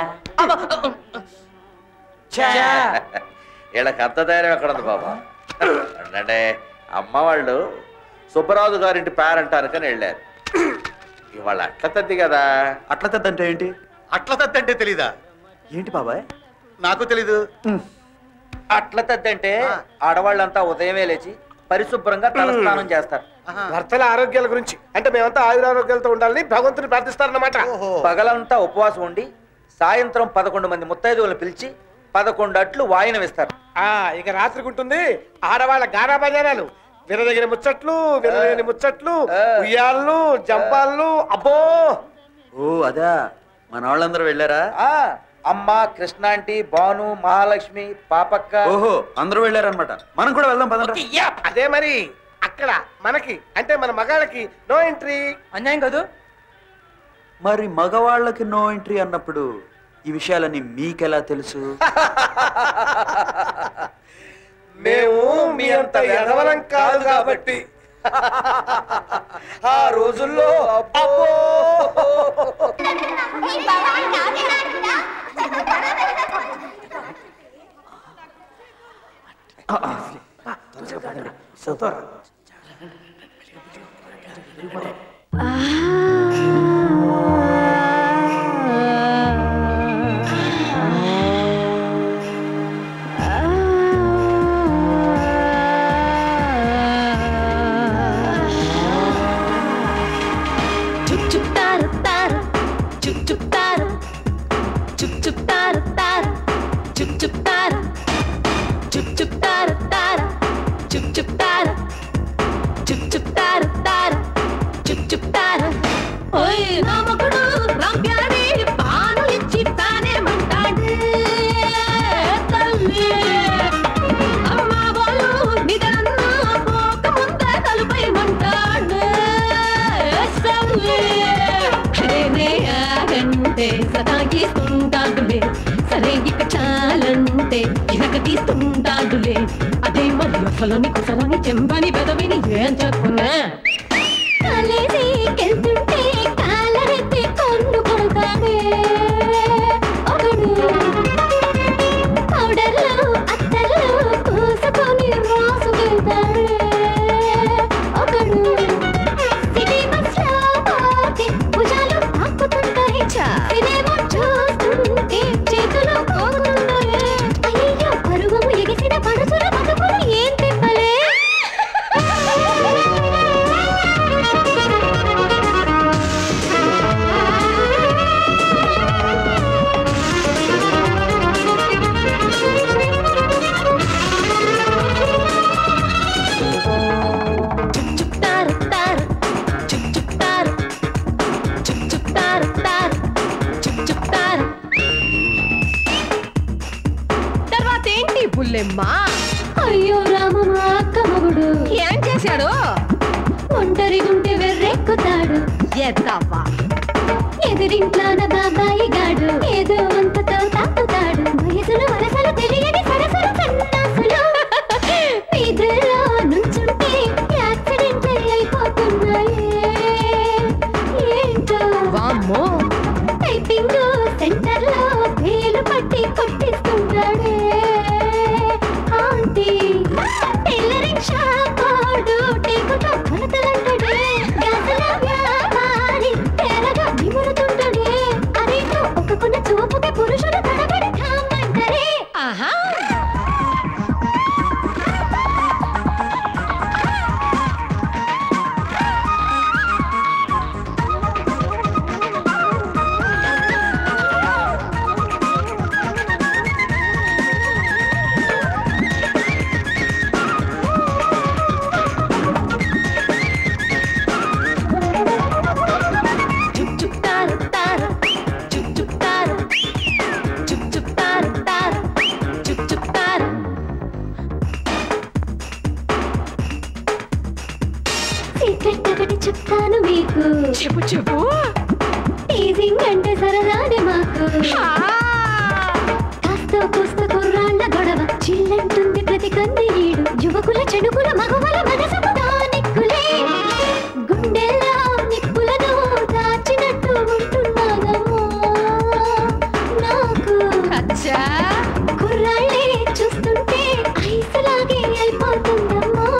వీళ్ళకి అంత ధైర్యం ఎక్కడ ఉంది బాబా అంటే అమ్మ వాళ్ళు సుబ్బరాజు గారింటి పేరంటానికని వెళ్ళారు ఇవాళ అట్ల తద్ది కదా అట్ల తద్దంటే ఏంటి అట్ల తత్తి అంటే తెలీదా ఏంటి బాబాయ్ నాకు తెలీదు అట్ల తద్ది అంటే ఆడవాళ్ళంతా ఉదయమే లేచి పరిశుభ్రంగా తలస్నానం చేస్తారు భర్తల ఆరోగ్యాల గురించి అంటే మేమంతా ఆయురారోగ్యాలతో ఉండాలని భగవంతుని ప్రార్థిస్తారన్నమాట పగలంతా ఉపవాసం ఉండి సాయంత్రం పదకొండు మంది ముత్తైదువులను పిలిచి పదకొండు అట్లు వాయినం ఇస్తారు ఆ ఇక రాత్రికి ఉంటుంది ఆడవాళ్ళ గానా భజనాలు వినదగిన ముచ్చట్లు వినదగిన ముచ్చట్లు ఉయ్యాళ్ళు జంపాళ్ళు అబ్బో ఓ అదా మన వాళ్ళందరూ వెళ్ళారా ఆ అమ్మ కృష్ణాంటి భాను మహాలక్ష్మి పాపక్క ఓహో అందరూ వెళ్ళారనమాట మనం కూడా వెళ్దాం పదండి అదే మరి అక్కడ మనకి అంటే మన మగాళ్ళకి నో ఎంట్రీ అన్యాయం కాదు మరి మగవాళ్ళకి నో ఎంట్రీ అన్నప్పుడు ఈ విషయాలన్నీ మీకెలా తెలుసు మేము మీ అంత ఎడవలం కాదు కాబట్టి ఆ రోజుల్లో అబ్బో చుప్ చుప్ తారు తారు చుప్ చుప్ తారు చుప్ చుప్ తారు తారు చుప్ చుప్ తారు చుప్ చుప్ తారు చుక్చుక్తారు ఓయ్ నా మొగుడు రంప్యాడి పాను ఇచ్చి తానేమంటాడు తల్లి అమ్మ వాళ్ళు నిదరన్నా పోక ముందే తలుపేయమంటాడు తల్లి నేనే ఆగంటే సతాగిస్తుంటాడులే సరే ఇక చాలంటే ఇహక తీస్తుంటాడులే అదే మరి అసలు నీకు సలని చెంబని పెదవిని ఏం చెప్పునా కాలేజీకెళ్తుంటే కాలరెత్తి కొండు కొడతాడే ఒకడు పౌడర్లు అత్తర్లు పూసుకొని రాసుకెళ్తాడే ఒకడు సిటీ బస్లో పోతే భుజాలు తాకుతుంటాయి సినేమా చూస్తుంటే చేతులు పోగుతుంటాయి అయ్యో పరువము ఎగిసిన పరుసుల బతుకులు ఏం తిప్పలే చుక్చుక్తారు తారు చుక్చుక్తారు చుక్చుక్తారు తారు చుక్చుక్తారు తర్వాత ఏంటి బుల్లెమ్మ అయ్యో రామమ్మ అక్క మగుడు ఏం చేశాడు ఒంటరి గుంటె వెర్రెక్కుతాడు ఎద్దావా ఎదురింట్లోన బాబాయి గాడు ఏదో వంతతో తాకుతాడు వయసులు వరసలు తెలియని సరసలు సన్నాసులు వీధుల్లో నుంచుంటే యాక్సిడెంట్ అయిపోతున్నాయి ఏంటో వామ్మో టైపింగ్ సెంటర్ లో వేలు పట్టి కొట్టిస్తుంటాడే ఆంటీ టైలరింగ్ షాప్ వాడు టేకుతో కొలతలంటాడే గాజుల వ్యాపారి తెరగా నిమురుతుంటాడే అదేంటో ఒక్కకున్న చూపుకి పురుషుడు తడబడి ఠామంటారే ఆహా చుక్చుక్తారు తారు చుక్చుక్తారు చుక్చుక్తారు తారు చుక్చుక్తారు సీక్రెట్ ఒకటి చెప్తాను మీకు చెప్పు చెప్పు టీజింగ్ అంటే సరదానే మాకు కాస్తో కూస్తో కుర్రాళ్ళ గొడవ చిల్లంటుంది ప్రతి కందిరీడు యువకుల చెడుకుల మగవల మనసుకు నిక్కులే గుండెల్లో నిప్పులను దాచినట్టు ఉంటున్నాగమ్మా నాకు అచ్చా కుర్రాళ్ళే చూస్తుంటే ఐసులాగే అయిపోతుందమ్మా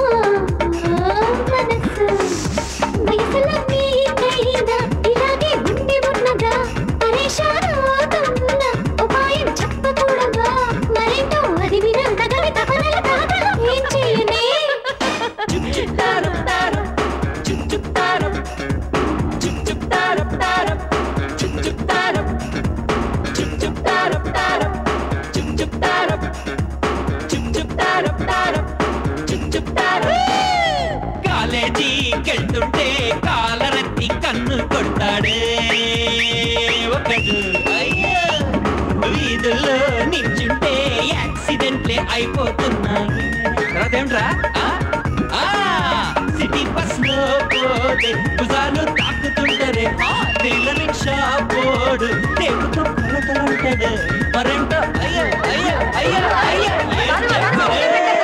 మనసు వయసులో మీకైనా ఇలాగే ఉండి ఉన్నదా పరేషాన్ అవుతున్న ఉపాయం చెప్పకూడదా మరేంటో అది వినంతగని తపనల తాతలు ఏం చేయనే చుక్చుక్తారు తారు చుక్చుక్తారు చుక్చుక్తారు తారు చుక్చుక్తారు చుక్చుక్తారు తారు చుక్చుక్తారు చుక్చుక్తారు తారు చుక్చుక్తారు కాలేజీకెళ్తుంటే కాలరెత్తి కన్ను కొడతాడే ఒకడు అయ్యో వీధుల్లో నిల్చుంటే యాక్సిడెంట్లే అయిపోతున్నాయి తర్వాత ఏమిట్రా ఆ? ఆ, సిటీ బస్ లో పోతే భుజాలు తాకుతుంటారే ఆ టైలరింగ్ షాప్ పోడు టేపుతో కొలతలంటాడు మరేంటో అయ్యో అయ్యో అయ్యో అయ్యో ఏం చెప్పరే?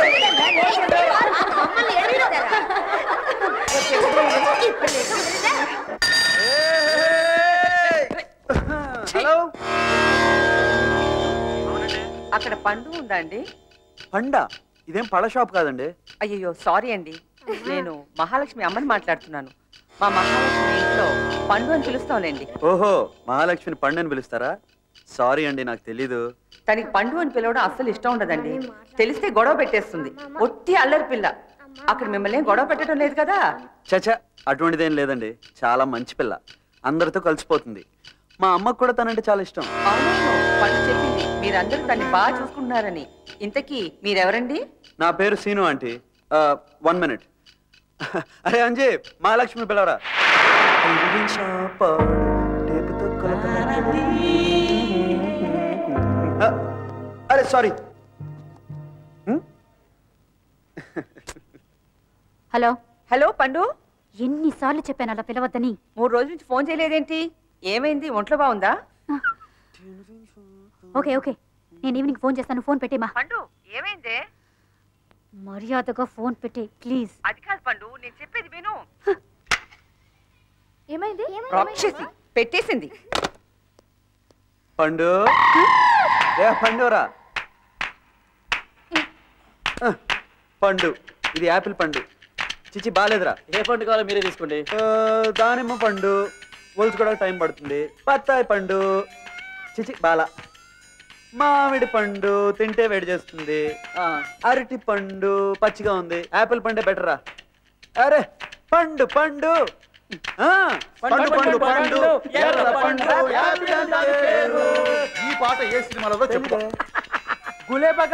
హలో అక్కడ పండు ఉందా అండి పండ ఇదేం పళ్ళ షాప్ కాదండి అయ్యో సారీ అండి నేను మహాలక్ష్మి అమ్మని మాట్లాడుతున్నాను మా మహాలక్ష్మి ఇంట్లో పండు అని పిలుస్తాంలేండి ఓహో మహాలక్ష్మిని పండు అని పిలుస్తారా సారీ అండి నాకు తెలీదు తనకి పండు అని పిలవడం అస్సలు ఇష్టం ఉండదండి తెలిస్తే గొడవ పెట్టేస్తుంది ఒట్టి అల్లరి పిల్ల అక్కడ మిమ్మల్ని ఏం గొడవ పెట్టడం లేదు కదా చచా అటువంటిదేం లేదండి చాలా మంచి పిల్ల అందరితో కలిసిపోతుంది మా అమ్మకు కూడా తనంటే చాలా ఇష్టం అవునవును పండు చెప్పింది మీరందరూ తన్ని బాగా చూసుకుంటున్నారని ఇంతకీ మీరెవరండి నా పేరు సీను ఆంటీ వన్ మినిట్ అరే అంజే మహాలక్ష్మి పిలవరా ఆ, అరే సారీ హలో హలో పండు ఎన్నిసార్లు చెప్పాను అలా పిలవద్దని మూడు రోజుల నుంచి ఫోన్ చేయలేదేంటి ఏమైంది ఒంట్లో బాగుందా ఓకే ఓకే నేను ఈవినింగ్ ఫోన్ చేస్తాను ఫోన్ పెట్టేమా పండు ఏమైందే మర్యాదగా ఫోన్ పెట్టే ప్లీజ్ అది కాదు పండు నేను చెప్పేది విను ఏమైంది రాక్షసి పెట్టేసింది పండు ఏ పండురా ఆ, పండు ఇది యాపిల్ పండు చిచి బాగాలేదురా ఏ పండు కావాలో మీరే తీసుకోండి ఆ, దానిమ్మ పండు ఒలుచుకోవడానికి టైం పడుతుంది బత్తాయి పండు చిచి బాల మామిడి పండు తింటే వేడి చేస్తుంది ఆ, అరటి పండు పచ్చిగా ఉంది యాపిల్ పండే బెటరా అరే పండు పండు ఆ, పండు పండు పండు ఎర్ర పండు యాపిల్ అంటే పేరు. ఈ పాట ఏ సినిమాలో చెప్పుకో గులేబా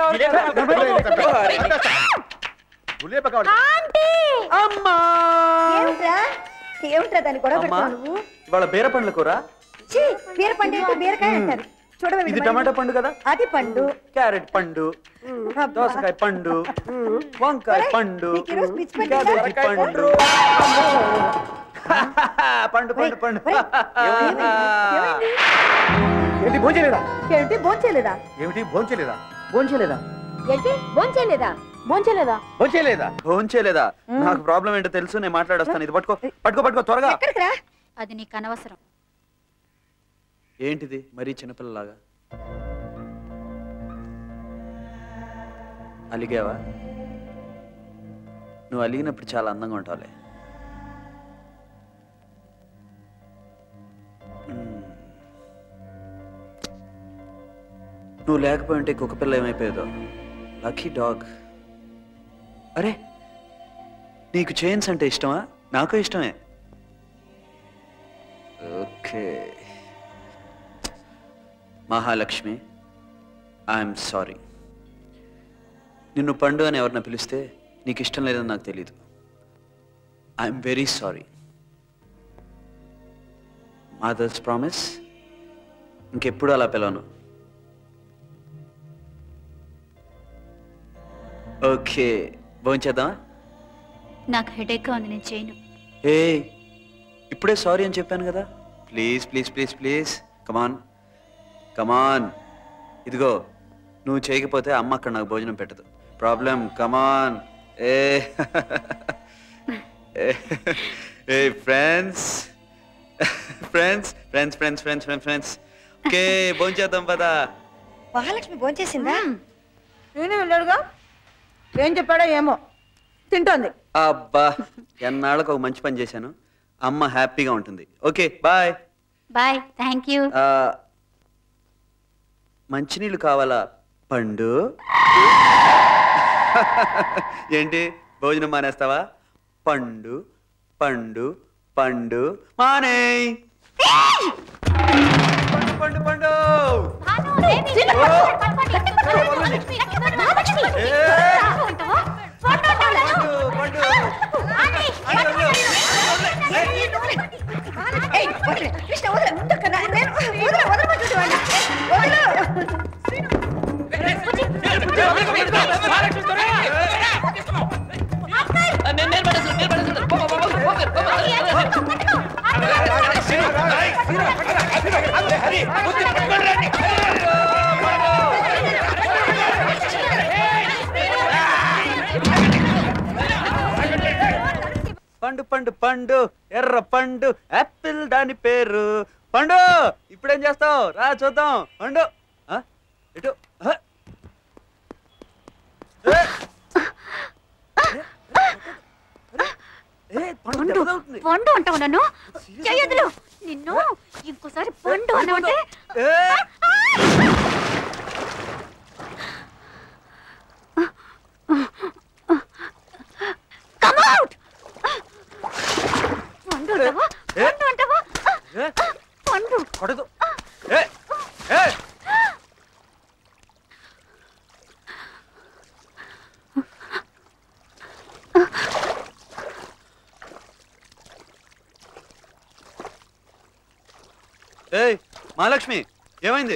గులేబ కావాలి అమ్మా ఏమిట్రా ఏమిట్రా దాన్ని గొడవ అమ్మా పెడతావు నువ్వు ఇవాళ బీర పండ్లు చీ బీర పండు ఏంటి బీరకాయ అంటారు చూడవే ఇది వీడి టమాటా మరి. పండు కదా అది పండు క్యారెట్ పండు దోసకాయ పండు వంకాయ పండు నీకు ఈరోజు పిచ్చి పట్టిందా? క్యాబేజీ పండు పండు పండు పండు ఏంటి భోజలేదా ఏంటి భోంచేయలేదా ఏమిటి భోంచలేదా భోంచలేదా ఏంటి భోంచేయలేదా భోంచేయలేదా భోంచలేదా భోంచేలేదా నాకు ప్రాబ్లం ఏంటో తెలుసు నేను మాట్లాడొస్తాను ఇది పట్టుకో పట్టుకో పట్టుకో త్వరగా ఎక్కడికి రా అది నీకు అనవసరం ఏంటిది మరీ చిన్నపిల్లలాగా అలిగావా నువ్వు అలిగినప్పుడు చాలా అందంగా ఉంటావులే మ్మ్. నువ్వు లేకపోయింటే కుక్క పిల్ల ఏమైపోయేదో లక్కీ డాగ్ అరే నీకు చైన్స్ అంటే ఇష్టమా నాకు ఇష్టమే ఓకే మహాలక్ష్మి ఐఎమ్ సారీ నిన్ను పండు అని ఎవరిన పిలిస్తే నీకు ఇష్టం లేదని నాకు తెలియదు I'm very sorry mother's promise ఇంకెప్పుడు అలా పిలవను ఓకే భోంచేద్దామా నాకు హెడేక్గా ఉంది నేను చేయను ఏ ఇప్పుడే సారీ అని చెప్పాను కదా please please please please come on come on ఇదిగో నువ్వు చేయకపోతే అమ్మ అక్కడ నాకు భోజనం పెట్టదు ప్రాబ్లం కమాన్ ఏ ఏ friends friends friends friends friends friends friends okay భోంచేద్దాం పదా మహాలక్ష్మి భోంచేసిందా నేనే వెళ్ళాడుగా ఏం చెప్పాడో ఏమో తింటోంది అబ్బా ఎన్నాళ్ళకు ఒక మంచి పని చేశాను అమ్మ హ్యాపీగా ఉంటుంది okay bye bye thank you ఆ, మంచినీళ్ళు కావాలా పండు ఏంటి భోజనం మానేస్తావా పండు పండు పండు మానే పండు పండు పండు ఏయ్, వదిలే. కృష్ణ వదిలే. ఉండక్క, నా- నేను- వదిలే, వదలమంటుంటే వాడిని. వదిలు. పండు పండు పండు ఎర్ర పండు యాపిల్ దాని పేరు పండు ఇప్పుడేం చేస్తావు రా చూద్దాం పండు ఆ? ఇటు ఆ? ఏ! ఏ, పండు పండు దెబ్బ తగులుతుంది. పండు అంటావు నన్ను చెయ్యదులు నిన్ను ఇంకోసారి పండు అన్నావంటే ఏ! కమ్ అవుట్ పండు అంటావా ఏ! పండు అంటావా ఏ! పండు కొడదు ఏ! ఏ! ఏయ్ మహాలక్ష్మి ఏమైంది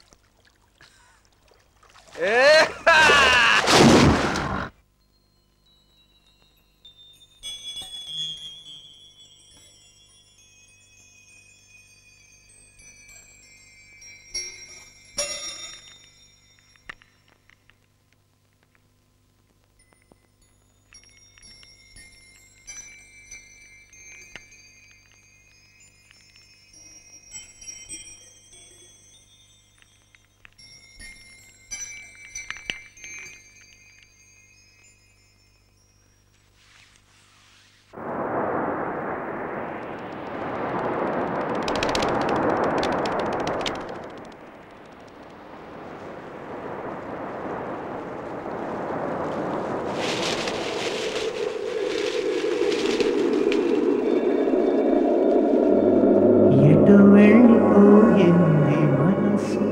ఎటు వెళ్ళిపోయింది మనసు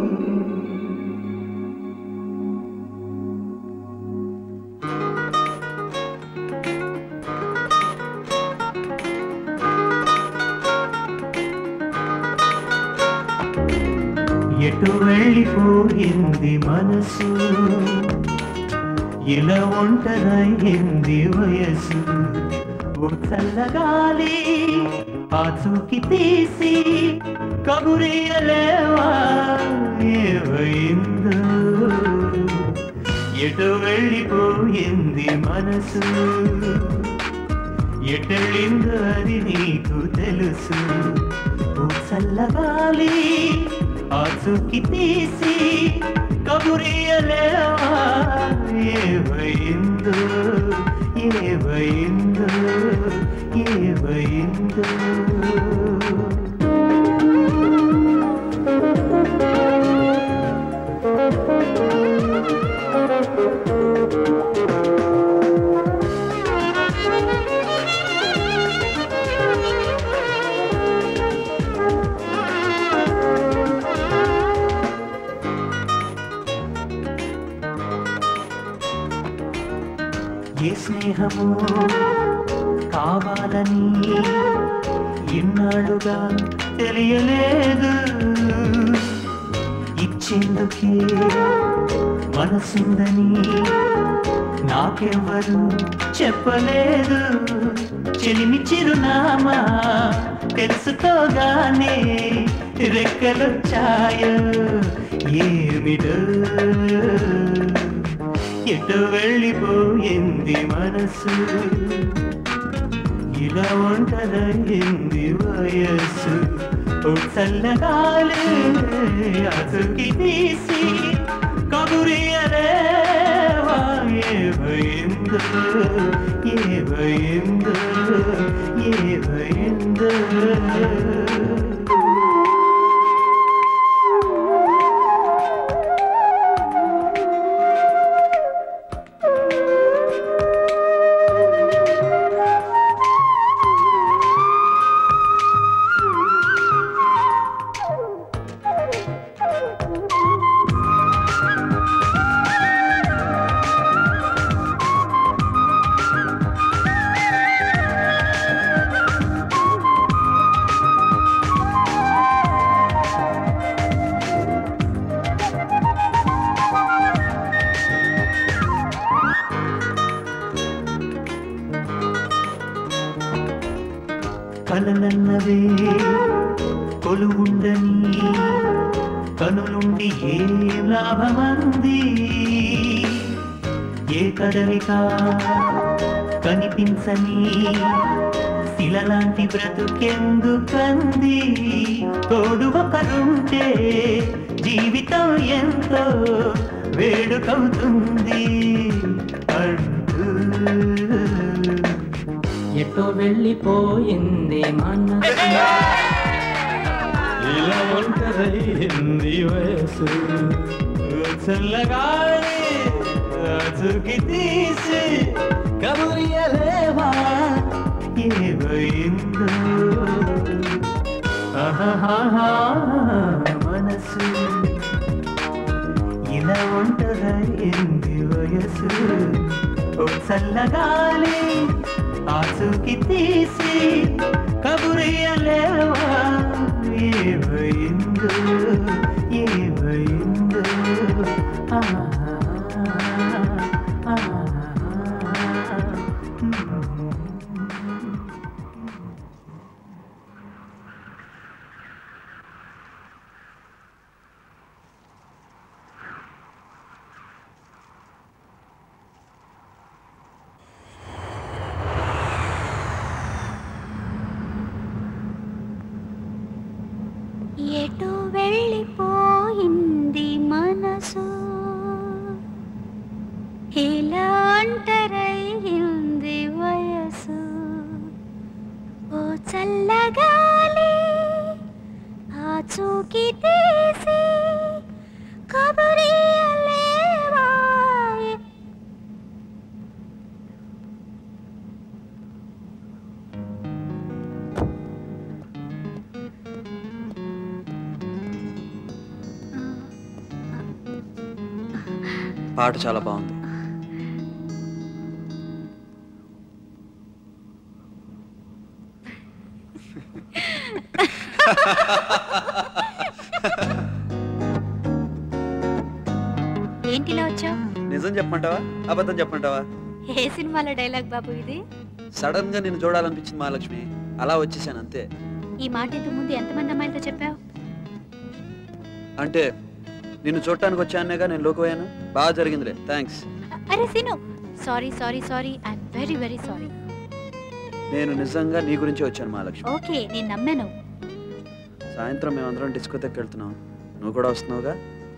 ఎటు వెళ్ళిపోయింది మనసు ఇలా ఒంటరైంది వయసు ఓ చల్లగాలి ఆ చూకి తీసి కబురియలేవా ఏమైందో ఎటు వెళ్ళిపోయింది మనసు ఎటెళ్ళిందో అది నీకు తెలుసు ఓ చల్లగాలి ఆ చూకి తీసి కబురియలేవా ఏమైందో ఏమైందో ఏమైందో ఏ స్నేహము కావాలని ఇన్నాళ్ళుగా తెలియలేదు ఇచ్చేందుకే మనసుందని నాకెవ్వరు చెప్పలేదు చెలిమి చిరునామా తెలుసుకోగానే రెక్కలొచ్చాయో ఏమిటో ఎటు వెళ్ళిపోయింది మనసు ఇలా ఒంటరైంది వయస్సు ఓ చల్లగాలి అతుకి తీసి కబురియలేవా ఏ భయందో ఏ భయందో ఏ భయందో కలనన్నవే కొలువుండని కనులుండి ఏం లాభమంది ఏ కదలిక కనిపించని శిలలాంటి బ్రతుకెందుకంది తోడు ఒకరుంటే జీవితం ఎంతో వేడుకవుతుంది అంటూ ఎటో వెళ్ళిపోయింది మనసు ఇలా ఒంటరైంది వయసు చల్లగాలి అతుకి తీసి కబురియలేవా ఏమైందో ఆహాహా, మనసు ఇలా ఒంటరైంది వయసు ఓ చల్లగాలి ఆసుకి తీసి కబురియలేవా ఏమైందో ఎటు వెళ్ళిపోయింది మనసు ఇలా ఒంటరయింది వయసు ఓ చల్లగాలి ఆ చూకి తీసి కబురియలేవా పాట చాలా బాగుంది ఏంటిలా వచ్చావు నిజం చెప్పమంటావా అబద్ధం చెప్పమంటావా ఏ సినిమాలో డైలాగ్ బాబు ఇది సడన్ గా నేను చూడాలనిపించింది మహాలక్ష్మి అలా వచ్చేసాను అంతే ఈ మాట ఇంతకు ముందు ఎంతమంది అమ్మాయిలతో చెప్పావు అంటే నిన్ను చూడటానికి వచ్చానేగా నేను లోకపోయాను బాగా జరిగిందిలే థ్యాంక్స్ అరే Seenu sorry sorry sorry I'm very very sorry నేను నిజంగా నీ గురించి వచ్చాను మహాలక్ష్మి ఓకే నేను నమ్మాను సాయంత్రం మేమందరం డిస్కోతెక్కి వెళ్తున్నాం నువ్వు కూడా వస్తున్నావుగా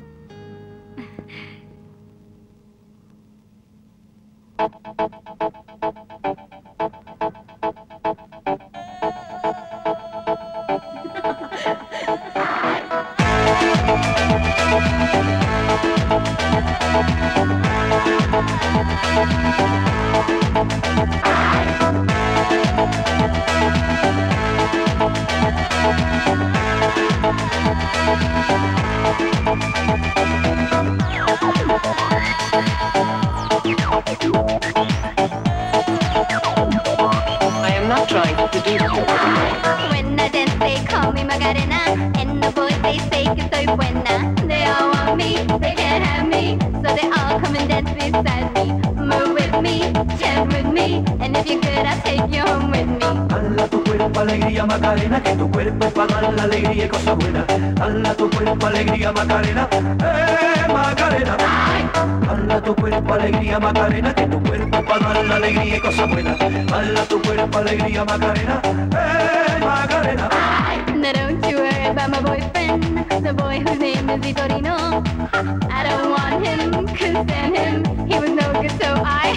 I am not trying to seduce you. When I dance, they call me Magarena. And the boys, they say que soy buena. They all want me, they can't have me. So they all come and dance beside me. Move with me, chant with me. And if you're good, I'll take you home with me. Dala tu cuerpo alegría Macarena, que tu cuerpo es para dar la alegría y cosas buenas. Dala tu cuerpo alegría Macarena, eh Macarena. Dala tu cuerpo alegría Macarena, que tu cuerpo es para dar la alegría y cosas buenas. Dala tu cuerpo alegría Macarena, eh Macarena. Now don't you worry about my boyfriend, the boy whose name is Vitorino. I don't want him, couldn't stand him, he was no good, so I.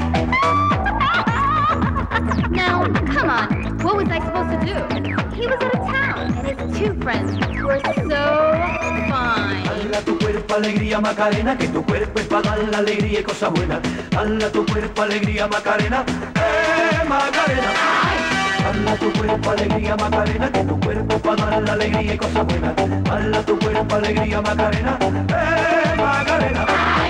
now, come on, what was I supposed to do? He was out of town, and his two friends were so fine. Dala tu cuerpo alegría Macarena, que tu cuerpo es para dar la alegría y cosas buenas. Dala tu cuerpo alegría Macarena, eh Macarena. Dala tu cuerpo alegría Macarena, que tu cuerpo es para dar la alegría y cosas buenas. Dala tu cuerpo alegría Macarena, eh Macarena.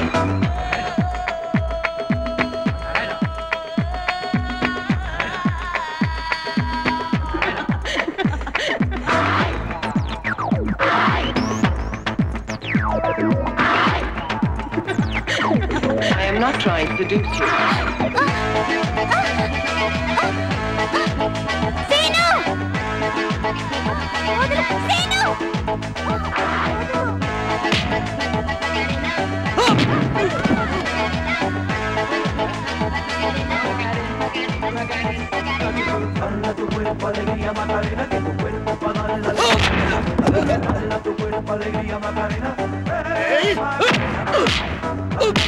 I am not trying to seduce you. Dala tu cuerpo alegría Macarena, que tu cuerpo es para dar la alegría. Dala tu cuerpo alegría Macarena, eh Macarena.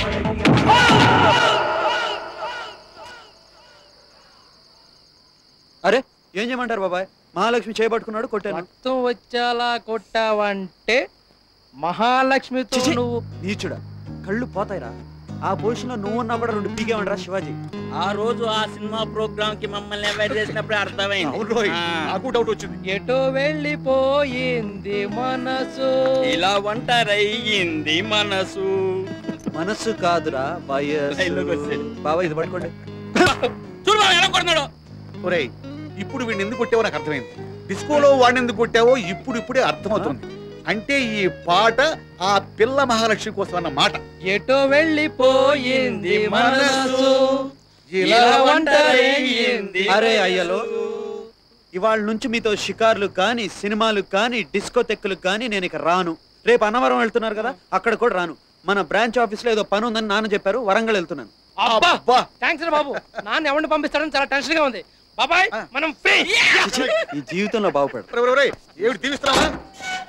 అరే ఏం చేయమంటారు బాబాయ్ మహాలక్ష్మి చేయబట్టుకున్నాడు కొట్టాను రక్తం వచ్చేలా కొట్టావంటే మహాలక్ష్మితో చిచి, నువ్వు నీచుడా కళ్ళు పోతాయిరా ఆ పొజిషన్ లో నువ్వు ఉన్నా కూడా రెండు పీకేమంటారా శివాజీ ఆ రోజు ఆ సినిమా ప్రోగ్రామ్ కి మమ్మల్ని అవాయిడ్ చేసినప్పుడు అర్థమైంది ఆ. నాకు డౌట్ వచ్చింది ఎటో వెళ్ళిపోయింది మనసు ఇలా ఒంటరయ్యింది మనసు మనసు కాదురా వయస్సు. లైన్లోకి వచ్చాడు. బాబా ఇది పట్టుకోండి చూడు బాబు ఎలా కొడుతున్నాడు ఒరేయ్ ఇప్పుడు వీడిని ఎందుకు కొట్టావో నాకు అర్థమైంది డిస్కోలో వాడిని ఎందుకు కొట్టావో ఇప్పుడు ఇప్పుడే అర్థమవుతుంది అంటే ఈ పాట ఆ పిల్ల మహాలక్ష్మి కోసం అన్న మాట ఎటో వెళ్ళిపోయింది మనసు ఇలా ఒంటరయ్యింది అరే అయ్యలో ఇవాళ నుంచి మీతో షికార్లు కానీ సినిమాలు కానీ డిస్కోతెక్కులు కానీ నేను ఇక రాను రేపు అన్నవరం వెళ్తున్నారు కదా అక్కడ కూడా రాను మన బ్రాంచ్ ఆఫీస్ లో ఏదో పని ఉందని నాన్న చెప్పారు వరంగల్ వెళ్తున్నాను అబ్బా థ్యాంక్స్ బాబు నాన్న ఎవరిని పంపిస్తాడని చాలా టెన్షన్ గా ఉంది బాబాయ్ మనం ఫ్రీ ఈ జీవితంలో బాగుపడదు ఒరేయ్, ఒరేయ్, ఏమిటి దీవిస్తున్నావా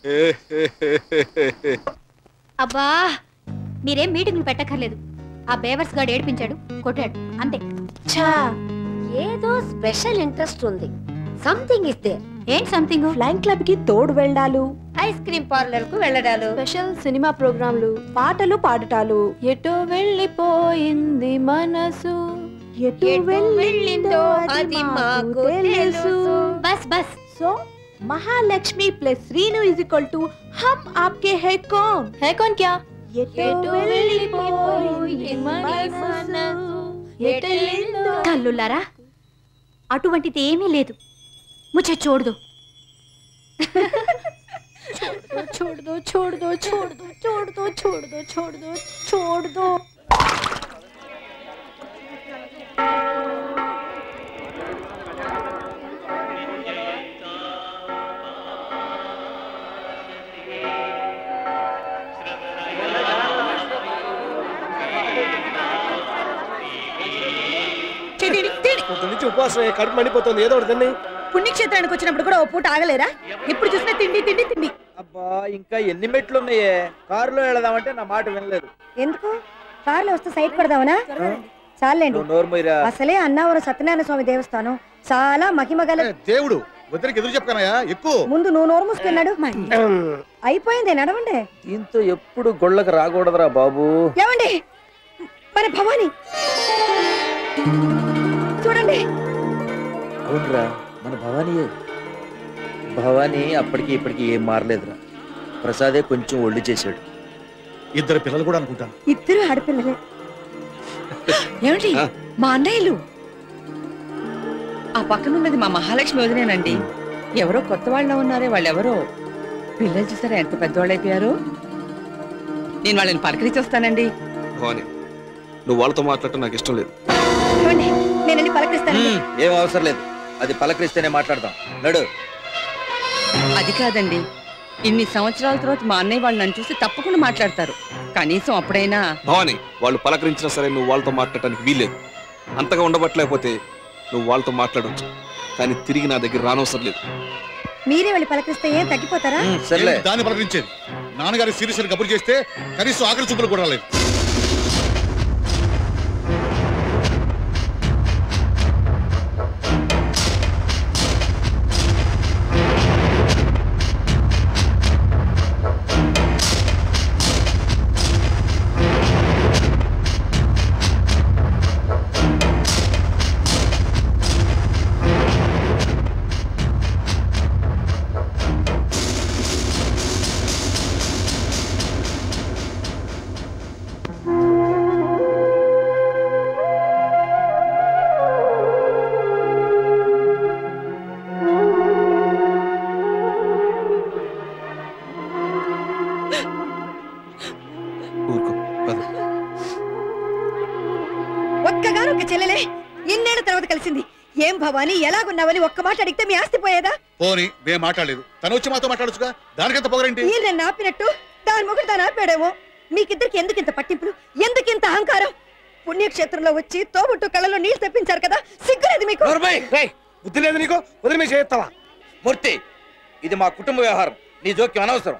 అబ్బా మీరేం మీటింగ్లు పెట్టక్కర్లేదు ఆ బేవర్స్ గాడు ఏడిపించాడు కొట్టాడు అంతే ఛా ఏదో స్పెషల్ ఇంట్రెస్ట్ ఉంది సంథింగ్ ఇస్ దేర్ ఏం సంథింగ్ ఫ్లైంగ్ క్లబ్ కి తోడు వెళ్ళడాలు ఐస్ క్రీమ్ పార్లర్ కు వెళ్ళడాలు స్పెషల్ సినిమా ప్రోగ్రాంలు పాటలు పాడటాలు ఎటో వెళ్ళిపోయింది మనసు ఎటు వెళ్ళిందో అది మాకు తెలుసు బస్ బస్ so Mahalakshmi plus Reenu is equal to हम आपके है कौन है कौन क्या ఎటు వెళ్ళిపోయింది మనసు ఎటెళ్ళిందో తల్లులారా అటువంటిది ఏమీ లేదు ముచ్చే చూడదు छोड़ दो छोड़ दो छोड़ दो छोड़ दो छोड़ दो छोड़ दो छोड़ दो పొద్దు నుంచి ఉపవాసం కడుపు మండిపోతుంది ఏదో ఒకటి తిని పుణ్యక్షేత్రానికి వచ్చినప్పుడు కూడా ఓ పూట ఆగలేరా ఎప్పుడు చూసినా తిండి తిండి తిండి అబ్బా ఇంకా ఎన్ని మెట్లు ఉన్నాయే కారులో వెళదామంటే నా మాట వినలేదు ఎందుకు కార్లో వస్తే సైడ్ పడదామనా చాలండి నువ్వు నోరు మూయరా. అసలే అన్నావరం సత్యనారాయణ స్వామి దేవస్థానం చాలా మహిమగల దేవుడు వద్దరికి ఎదురు చెప్పకనయా ఎక్కువ ముందు నువ్వు నోరు మూసుకున్నాడు అయిపోయింది నడవండి దీంతో ఎప్పుడు గొళ్ళకి రాకూడదురా బాబు ఏమండి మన భవాని చూడండి అవునరా మన భవానీయే భవానీ అప్పటికి ఇప్పటికి ఏం మారలేదురా ప్రసాదే కొంచెం ఒళ్ళు చేశాడు ఇద్దరు పిల్లలు కూడా అనుకుంటాను ఇద్దరు ఆడపిల్లలే ఏమిటి మా అన్నయ్యలు ఆ పక్కన ఉన్నది మా మహాలక్ష్మి వదినేనండి ఎవరో కొత్త వాళ్ళ ఉన్నారే వాళ్ళెవరో పిల్లలు చూసారా ఎంత పెద్దవాళ్ళు అయిపోయారు నేను వాళ్ళని పలకరించి వస్తానండి భవాని నువ్వు వాళ్ళతో మాట్లాడటం నాకు ఇష్టం లేదు ఏమండి నేను వెళ్ళి పలకరిస్తాను ఏం అవసరం లేదు అది పలకరిస్తేనే మాట్లాడదాం నడు అది కాదండి ఇన్ని సంవత్సరాల తర్వాత మా అన్నయ్య వాళ్ళు నన్ను చూసి తప్పకుండా మాట్లాడతారు కనీసం అప్పుడైనా భవాని వాళ్ళు పలకరించినా సరే నువ్వు వాళ్ళతో మాట్లాడటానికి వీల్లేదు అంతగా ఉండబట్టలేకపోతే నువ్వు వాళ్ళతో మాట్లాడవచ్చు కానీ తిరిగి నా దగ్గర రానవసరం లేదు మీరే వెళ్ళి పలకరిస్తే ఏం తగ్గిపోతారా ఏంటి దాన్ని పలకరించేది నాన్నగారి సీరియస్ అని కబురు చేస్తే కనీసం ఆఖరి చూపులు కూడా రాలేదు ఒక్కగాను ఒక చెల్లెలే ఇన్నేళ్ల తర్వాత కలిసింది ఏం భవాని ఎలాగున్నావని ఒక్క మాట అడిగితే మీ ఆస్తి పోయేదా పోని మేము మాట్లాడలేదు తను వచ్చి మాతో మాట్లాడొచ్చుగా దానికెంత పొగరేంటి మీరు నన్ను ఆపినట్టు దాని మొగుడు దాని ఆపాడేమో మీకిద్దరికి ఎందుకు ఇంత పట్టింపులు ఎందుకు ఇంత అహంకారం పుణ్యక్షేత్రంలో వచ్చి తోబుట్టు కళ్ళలో నీళ్లు తెప్పించారు కదా సిగ్గులేదు మీకు బుద్ధి లేదు నీకు వదిలి మీ చేస్తావా మూర్తి ఇది మా కుటుంబ వ్యవహారం నీ జోక్యం అనవసరం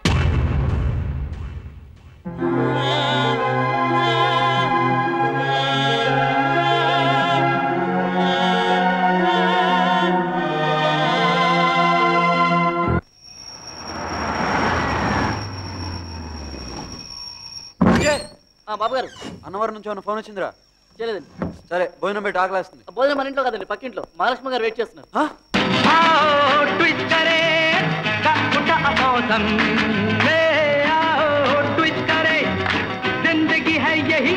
బాబు గారు అన్నవరం నుంచి ఏమైనా ఫోన్ వచ్చిందిరా చేయలేదండి సరే భోజనం పెట్టి ఆకలేస్తుంది భోజనం మన ఇంట్లో కదండి పక్కింట్లో మహాలక్ష్మి గారు వెయిట్ చేస్తున్నారు ट्विस्ट करे का उठा मौसम ले आओ ट्विस्ट करे जिंदगी है यही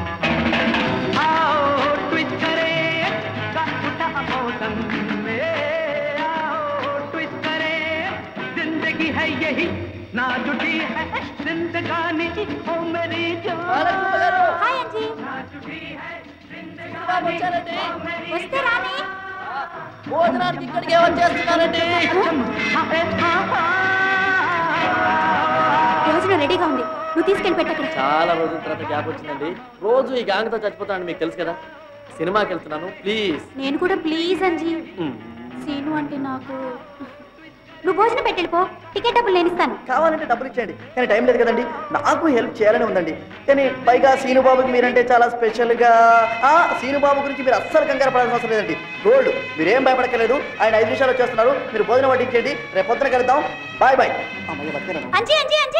आओ ट्विस्ट करे का उठा मौसम ले आओ ट्विस्ट करे जिंदगी है यही ना जुटी है जिंदगानी ओ मेरी जान హాయ్ అంజీ వస్తే రాని భోజనానికి ఇక్కడికే వచ్చేస్తున్నారండి భోజనం రెడీగా ఉంది నువ్వు తీసుకెళ్ళి పెట్టక్కడ చాలా రోజుల తర్వాత గ్యాప్ వచ్చిందండి రోజు ఈ గ్యాంగ్ తో చచ్చిపోతానని మీకు తెలుసు కదా సినిమాకి వెళ్తున్నాను ప్లీజ్ నేను కూడా ప్లీజ్ అంజీ సీను అంటే నాకు నువ్వు భోజనం పెట్టెళ్ళిపో టికెట్ డబ్బులు నేను ఇస్తాను కావాలంటే డబ్బులు ఇచ్చేయండి కానీ టైం లేదు కదండి నాకు హెల్ప్ చేయాలని ఉందండి కానీ పైగా సీనుబాబుకి మీరంటే చాలా స్పెషల్గా ఆ సీనుబాబు గురించి మీరు అస్సలు కంగారు పడాల్సిన అవసరం లేదండి గోల్డ్ మీరేం భయపడక్కర్లేదు ఆయన ఐదు నిమిషాలు వచ్చేస్తున్నారు మీరు భోజనం వడ్డించండి రేపు పొద్దున కలుద్దాం బాయ్ బాయ్ అమ్మయ్య బతికాను. అంజీ అంజీ అంజీ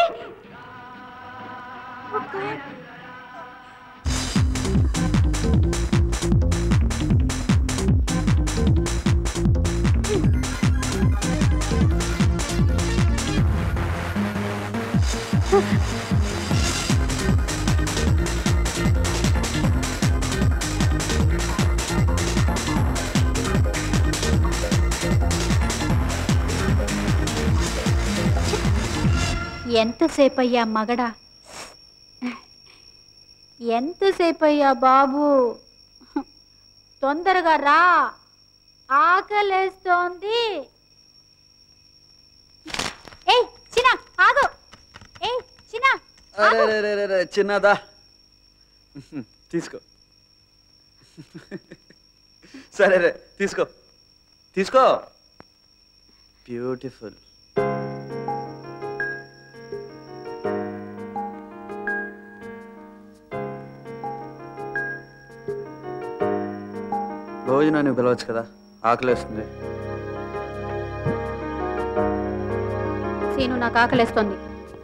ఎంతసేపు అయ్యా మగడా ఎంతసేపు అయ్యా బాబు తొందరగా రా ఆకలేస్తోంది ఏయ్ చిన్న ఆగు ఏయ్ చిన్న అరే రే రే రే రే చిన్నదా తీసుకో సరే రే తీసుకో తీసుకో బ్యూటిఫుల్ భోజనాన్ని పిలవచ్చు కదా ఆకలేస్తుంది సీను నాకు ఆకలేస్తోంది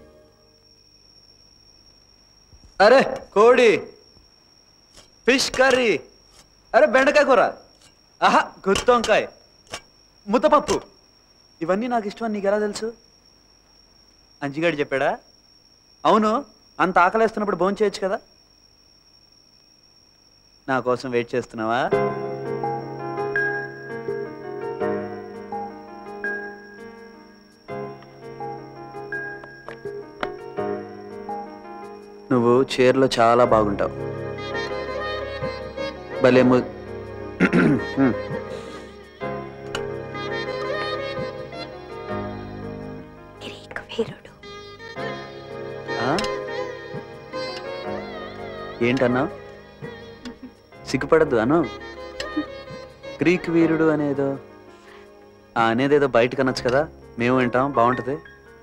అరే కోడి ఫిష్ కర్రీ అరే బెండకాయ కూర ఆహా గుత్తొంకాయ ముద్దపప్పు ఇవన్నీ నాకు ఇష్టం అని నీకు ఎలా తెలుసు అంజిగాడు చెప్పాడా అవును అంత ఆకలేస్తున్నప్పుడు భోజనం చేయొచ్చు కదా నా కోసం వెయిట్ చేస్తున్నావా నువ్వు చీరలో చాలా బాగుంటావు భలే ము హ్మ్. వీరుడు ఆ? ఏంటన్నా సిగ్గుపడద్దు అను గ్రీక్ వీరుడు అనేదో ఆ అనేదేదో బయటకు అనొచ్చు కదా మేము వింటాం బాగుంటది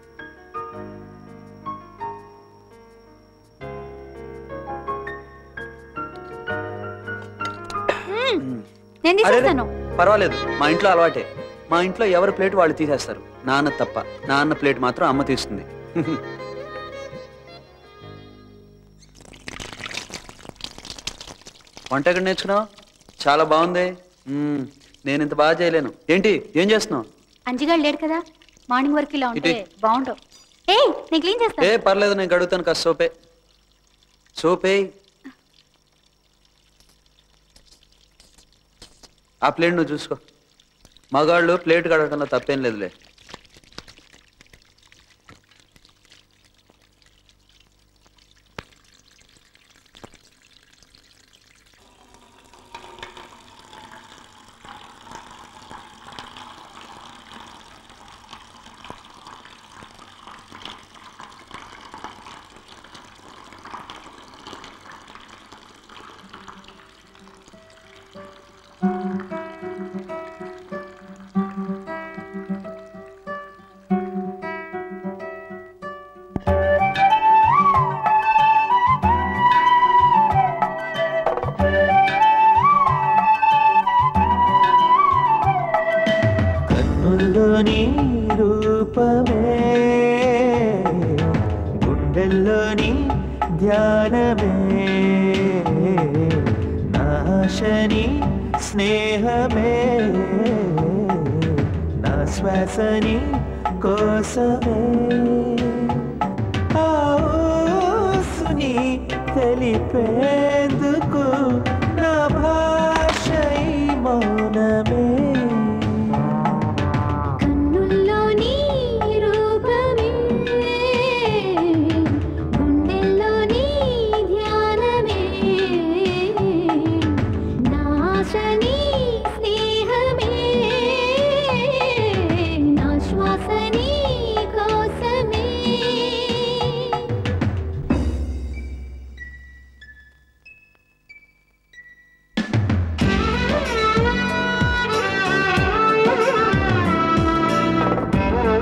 నేను అరే, తీసేస్తాను పర్వాలేదు మా ఇంట్లో అలవాటే మా ఇంట్లో ఎవరి ప్లేట్ వాళ్ళు తీసేస్తారు నాన్న తప్ప నాన్న ప్లేట్ మాత్రం అమ్మ తీస్తుంది వంట ఎక్కడ నేర్చుకున్నావు చాలా బాగుంది మ్మ్, నేను ఇంత బాగా చేయలేను ఏంటి ఏం చేస్తున్నావు అంజిగాడు లేడు కదా మార్నింగ్ వరకు ఇలా ఉంటే ఇటీ. బాగుండవు ఏయ్ నేను క్లీన్ ఏ చేస్తాను పర్లేదు నేను గడుగుతాను కాస్త సోపే సోపే ఆ ప్లేట్ నువ్వు చూసుకో మగాళ్ళు ప్లేట్ కడగడంలో తప్పేం లేదులే కన్నుల్లోని రూపమే గుండెల్లోని ధ్యానమే నాశని స్నేహమే నా శ్వాసని కోసమే ఆ ఊసుని తెలిపేందుకు నా భాష ఈ మౌనమే కన్నుల్లోని రూపమే గుండెల్లోని ధ్యానమే నాశని స్నేహమే నా శ్వాసని కోసమే ఆ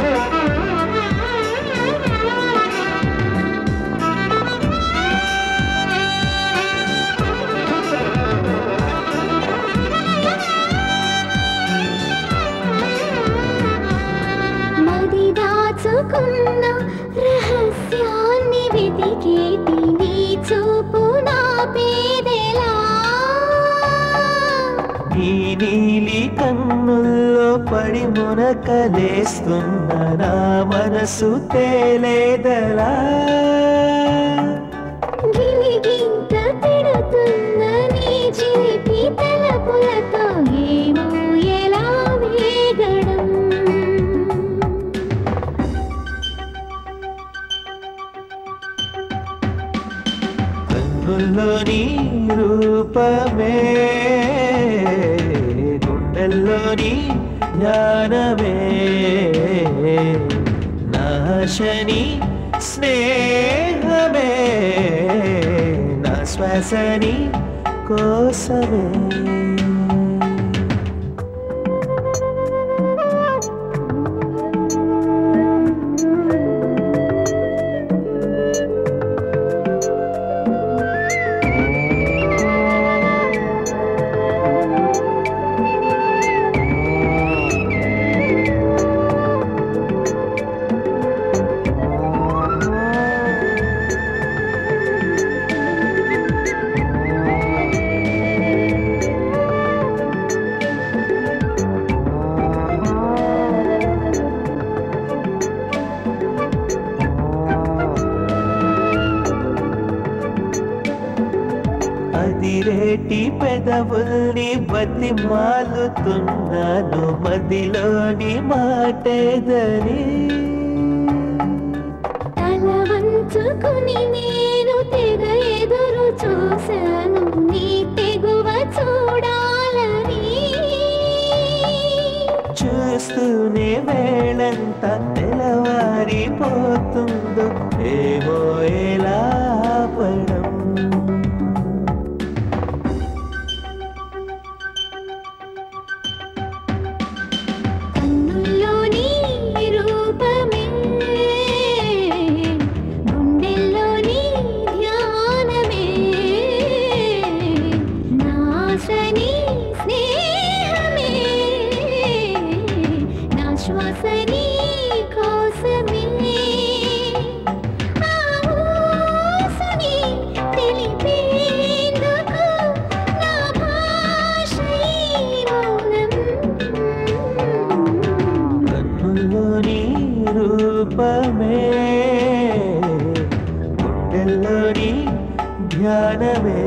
నీ నీలి కన్నుల్లో పడి మునకలేస్తున్న నా మనసు తేలేదలా గిలిగింత పెడుతున్న నీ చిలిపి తలపులతో ఏమో ఎలా వేగడం కన్నుల్లో నీ రూపమే గుండెల్లో నీ జ్ఞానమే నాశని స్నేహమే నా శ్వాసని కోసమే అదిరేటి పెదవుల్ని బతి మాలుతున్నాను మదిలోని మాటేదని తల వంచుకుని నేను తెగ ఎదురు చూశాను నీ తెగువ చూడాలని చూస్తూనే వేళంతా తెల్లవారిపోతుందో ఏమో ఎలా పడం కన్నుల్లో నీ రూపమే గుండెల్లో నీ ధ్యానమే నాశని స్నేహమే నా శ్వాసని కోసమే ఆ ఊసుని తెలిపేందుకు నా భాష ఈ మౌనం కన్నుల్లోని రూపమే గుండెల్లోని ధ్యానమే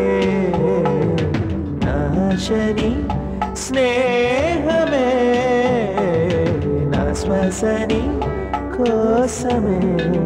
నాశని స్నేహమే నా శ్వాసని కోసమే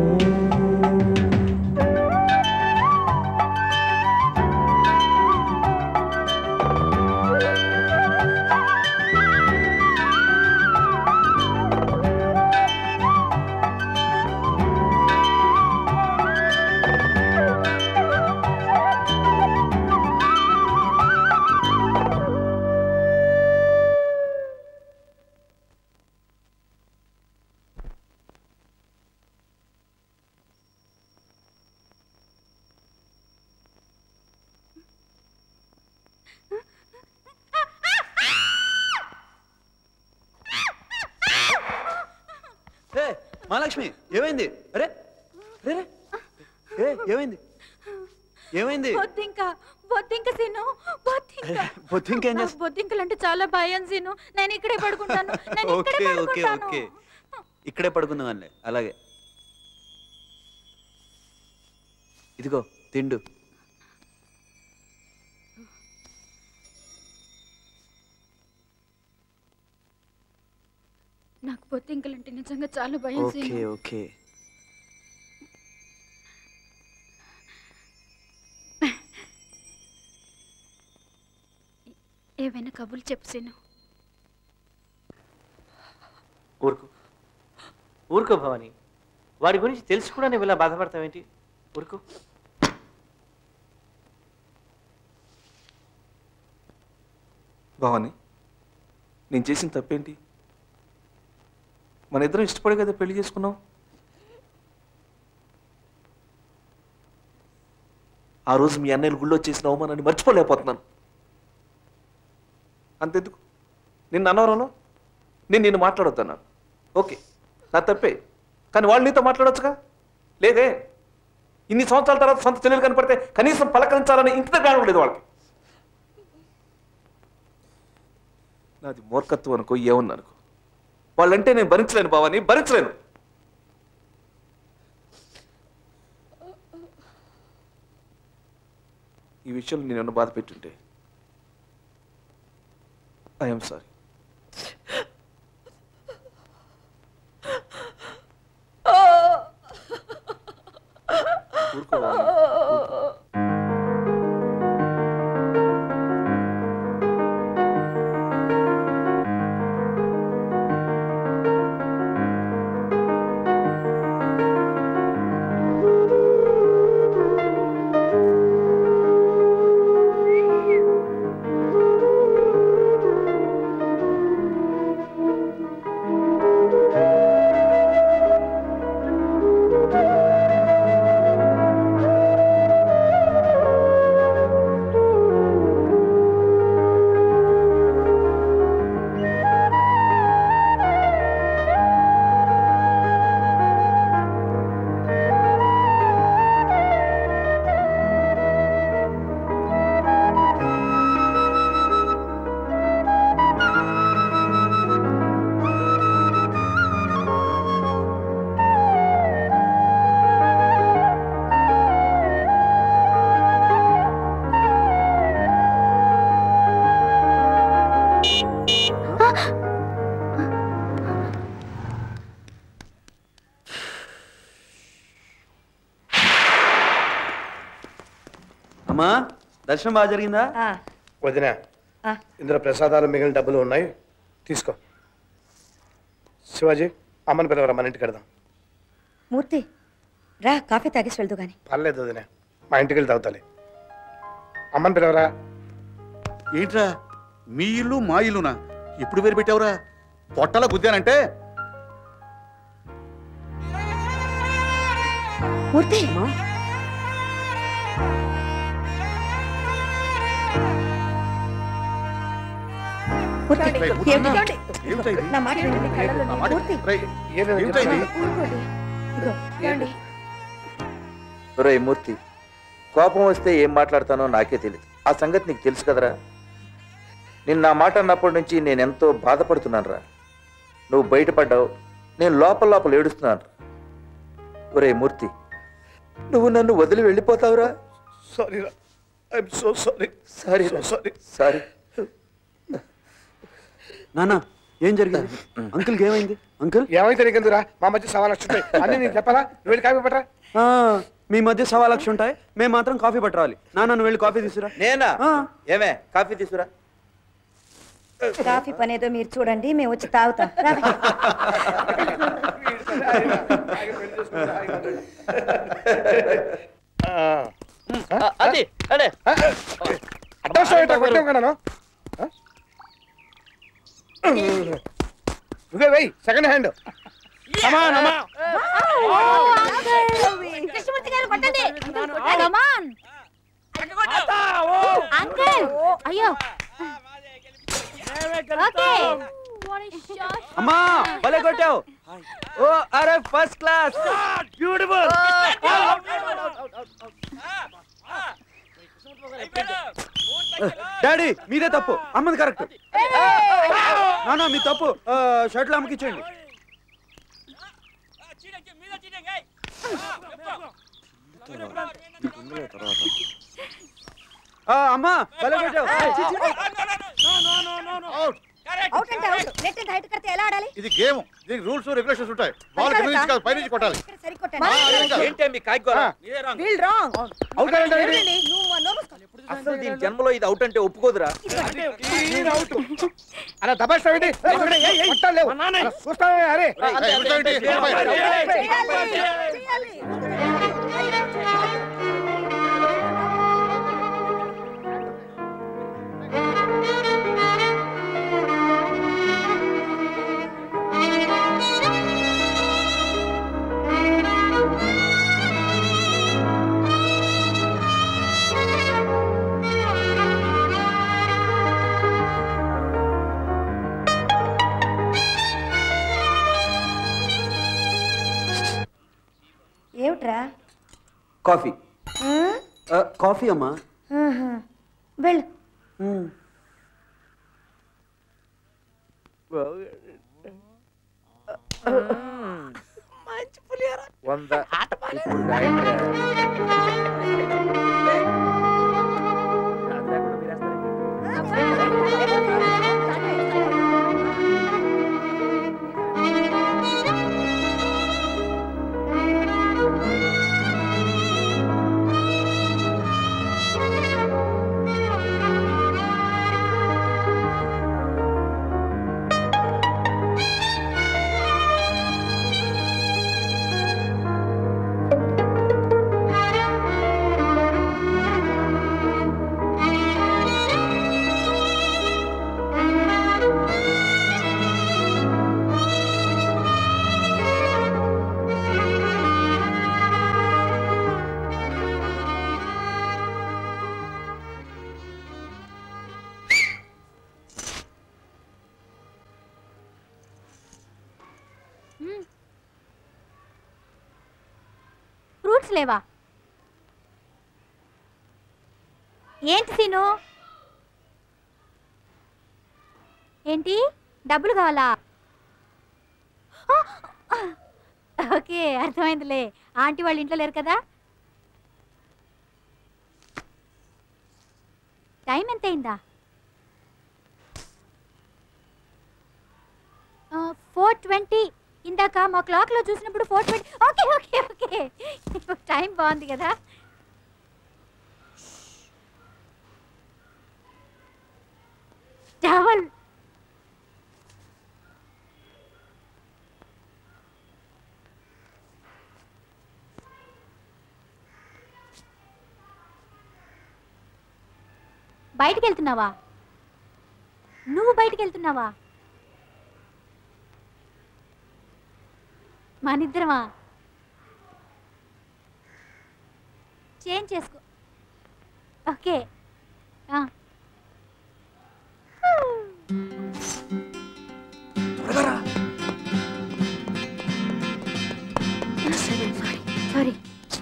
ఏ మహాలక్ష్మి ఏమైంది అరే రే రే. ఏ ఏమైంది ఏమైంది బొద్దింక బొద్దింక సీను బొద్దింక బొద్దింక ఏం నాకు చేస్తా బొద్దింకలు అంటే చాలా భయం సీను నేను ఇక్కడే పడుకుంటాను నేను ఇక్కడే ఓకే ఓకే పడుకుంటాను ఓకే ఇక్కడే పడుకుందాం అలాగే ఇదిగో తిండు నాకు బొద్దింకలు అంటే నిజంగా చాలా భయం ఓకే సీను ఓకే ఏవైనా కబుర్లు చెప్పు సీను ఊరుకో ఊరుకో భవాని వాడి గురించి తెలుసు కూడా నువ్వు ఇలా బాధపడతావేంటి ఊరుకో భవాని నేను చేసిన తప్పేంటి మన ఇద్దరం ఇష్టపడే కదా పెళ్లి చేసుకున్నాం ఆ రోజు మీ అన్నయ్యలు గుళ్ళో చేసిన అవమానాన్ని మర్చిపోలేకపోతున్నాను అంతెందుకు నిన్న అన్నవరంలో నేను నిన్ను మాట్లాడొద్దన్నాను ఓకే నా తప్పే కానీ వాళ్ళు నీతో మాట్లాడొచ్చుగా లేదే ఇన్ని సంవత్సరాల తర్వాత సొంత చెల్లెలు కనపడితే కనీసం పలకరించాలని ఇంత జ్ఞానం లేదు వాళ్ళకి నాది మూర్ఖత్వం అనుకో ఏమన్నా అనుకో వాళ్ళంటే నేను భరించలేను బావాని భరించలేను ఈ విషయంలో నేను ఏమన్నా బాధ పెట్టుంటే ఐఎమ్ సారీ ఊరుకో బావని. అమ్మా దర్శనం బాగా జరిగిందా వదిన ఆ. ఇందులో ప్రసాదాలు మిగిలిన డబ్బులు ఉన్నాయి తీసుకో శివాజీ అమ్మని పిలవరా మన ఇంటికి వెడదాం మూర్తి రా కాఫీ తాగేసి వెళ్దు గాని పర్లేదు వదిన మా ఇంటికి వెళ్ళి తాగుతాలి అమ్మని పిలవరా ఏంట్రా మీ ఇల్లు మా ఇల్లునా ఎప్పుడు వేరు పెట్టావురా పొట్టలా గుద్దానంటే మూర్తి మూర్తి, రేయ్, ఏమిటి? ఏమిటి? ఏమిటి ఇది? నా మాట వినండి, కళ్ళలో నా నీళ్ళు. మాట- మూర్తి, రేయ్, ఏమిటి ఇది? ఊరుకోండి. ఇదిగో, ఏమండి? ఒరేయ్ మూర్తి కోపం వస్తే ఏం మాట్లాడతానో నాకే తెలియదు ఆ సంగతి నీకు తెలుసు కదరా నిన్న నా మాట అన్నప్పటి నుంచి నేను ఎంతో బాధపడుతున్నాను రా నువ్వు బయటపడ్డావు నేను లోపల లోపల ఏడుస్తున్నాను ఒరేయ్ మూర్తి నువ్వు నన్ను వదిలి వెళ్ళిపోతావురా సారీ రా I'm so sorry sorry sorry sorry నాన్న ఏం జరిగింది అంకుల్కి ఏమైంది అంకుల్ ఏమైతే నీకెందుకురా మా మధ్య సవా లక్ష ఉంటాయి అన్ని నీకు చెప్పాలా నువ్వు వెళ్ళి కాపీ పట్టరా ఆ, మీ మధ్య సవా లక్ష ఉంటాయి మేము మాత్రం కాఫీ పట్టరావాలి నాన్న నువ్వు వెళ్ళి కాఫీ తీసుకురా నేనా ఏమే కాఫీ తీసుకురా కాఫీ పనేదో మీరు చూడండి మేము వచ్చి తాగుతాం రా. అది అడే అడ్రస్ ఏంటో కొట్టాం కన్నాను నువ్వే వెయ్యి సెకండ్ హ్యాండ్ కృష్ణమూర్తి గారు కొట్టండి కమాన్ అంకుల్ అయ్యో ఓకే అమ్మా భలే కొట్టావు ఓ అరే ఫస్ట్ క్లాస్ బ్యూటిఫుల్ డాడీ మీదే తప్పు అమ్మది కరెక్ట్ నాన్న మీ తప్పు ఆ, షర్ట్లు అమ్మకి ఇచ్చేయండి ఆ, అమ్మా భలే కొట్టావు చి, చి. అవుట్ అంటే అవుట్ నెట్ అంటే హైట్ కడితే ఎలా ఆడాలి ఇది గేమ్ దీనికి రూల్స్ రెగ్యులేషన్స్ ఉంటాయి బాల్ కింద నుంచి కాదు పైనుంచి కొట్టాలి ఏంటి మీ కాయగూర వీల్ రాంగ్ అవుట్ అంటే ఏంటి? నువ్వు మా నోరు మూసుకో. అసలు దీని జన్మలో ఇది అవుట్ అంటే ఒప్పుకోదురా అవుట్ అలా దబాయిస్తావేంటి కొట్టాలి లేవు అలా చూస్తావే అరే ఏమిట్రా కాఫీ ఉమ్, ఆ, కాఫీ అమ్మా ఆహా. వెళ్ళు మంచి పులిహోర వంద ఇప్పుడు గాయత్రి ఫ్రూట్స్ లేవా ఏంటి సీను ఏంటి డబ్బులు కావాలా ఆ! ఓకే అర్థమైందిలే ఆంటీ వాళ్ళ ఇంట్లో లేరు కదా టైం ఎంత అయిందా ఫోర్ ట్వంటీ ఇందాక మా క్లాక్లో చూసినప్పుడు four twenty okay okay okay ఇప్పుడు టైం బాగుంది కదా టవల్ బయటికి వెళ్తున్నావా నువ్వు బయటికి వెళ్తున్నావా మనిద్దరమా చేంజ్ చేసుకో ఓకే ఆ. సారీ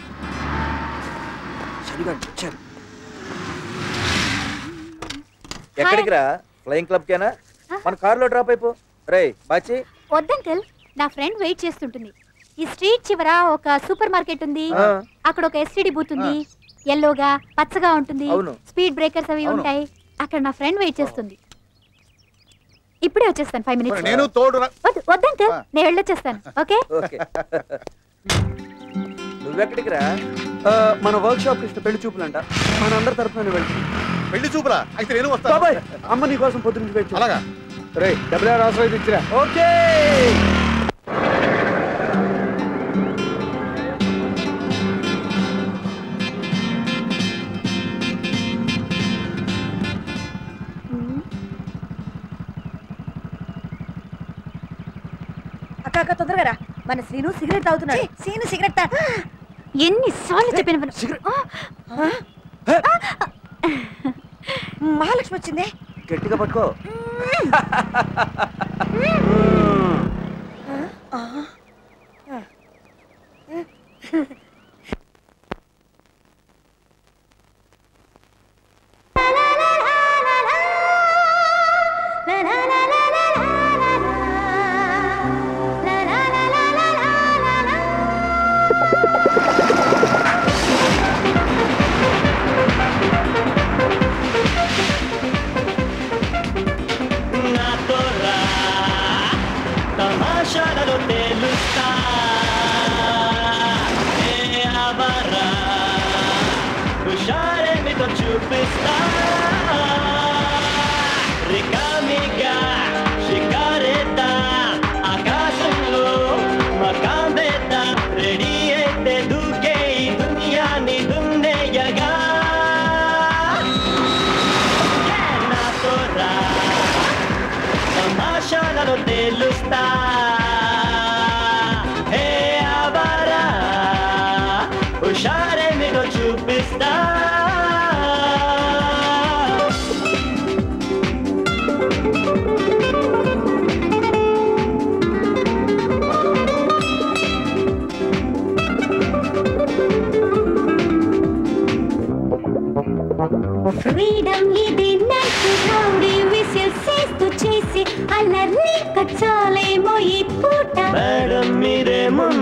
ఎక్కడికి రా ఫ్లయింగ్ క్లబ్ కేనా మన కారులో డ్రాప్ అయిపో రే బాచి వద్దంకల్ నా ఫ్రెండ్ వెయిట్ చేస్తుంటుంది ఈ స్ట్రీట్ చివర ఒక సూపర్ మార్కెట్ ఉంది ఆ. అక్కడ ఒక ఎస్టీడీ బూత్ ఉంది ఎల్లోగా పచ్చగా ఉంటుంది అవును. స్పీడ్ బ్రేకర్స్ అవి అవును. ఉంటాయి అక్కడ నా ఫ్రెండ్ వెయిట్ చేస్తుంది ఇప్పుడే వచ్చేస్తాను ఫైవ్ మినిట్స్ నేను తోడు వద్దు వద్దంకల్ నేను వెళ్ళొచ్చేస్తాను ఓకే ఓకే నువ్వెక్కడికి రా ఆ, మన వర్క్ షాప్ ఇష్ట పెళ్లి చూపులంట మన అందరి తరఫున వెళ్తుంది పెళ్లి చూపురా అయితే నేను వస్తాను బాబాయ్ అమ్మ నీ కోసం పొద్దున్న వెయిట్ అలాగా రే డబ్బులు అవసరం అయితే ఇచ్చిరా ఓకే అక్క అక్క తొందరగా రా మన శ్రీను సిగరెట్ తాగుతున్నాడు శ్రీను సిగరెట్ తా ఎన్నిసార్లు చెప్పిన మహాలక్ష్మి వచ్చిందే గట్టిగా పట్టుకో నాతో రా తమాషాలలో తేలుస్తా ఏ ఆవారా హుషారేమిటో చూపిస్తా రికామిగా షికారేద్దా ఆకాశంలో మకాం వేద్దా రెడీ అయితే దూకే ఈ దునియాని దున్నేయగా నాతో రా తమాషాలలో తేలుస్తా హే ఆవారా హుషారేమిటో చూపిస్తా ఫ్రీడమ్ ఇది నైట్ రౌడీ విసిల్ చేస్తూ చేసి అల్లర్ని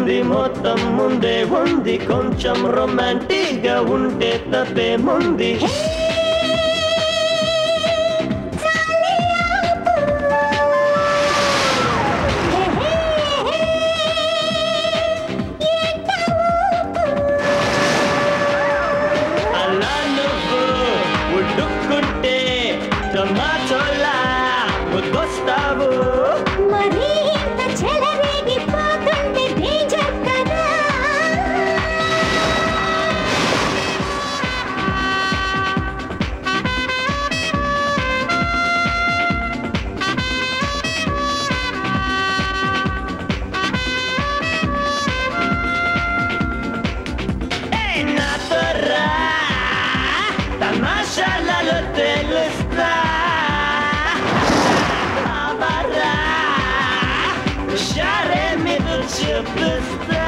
ఉంది మొత్తం ముందే ఉంది కొంచెం రొమాంటిక్ గా ఉంటే తప్పేముంది అలా నువ్వు ఉడుక్కుంటే టమాటోలా ముద్దొస్తావు మరీ ఇంత చెలరేగిపోతుంటే డేంజర్ కదా ఏయ్ నాతో రా తమాషాలలో తెలుస్తా అమరా షారే మీద చూపిస్తా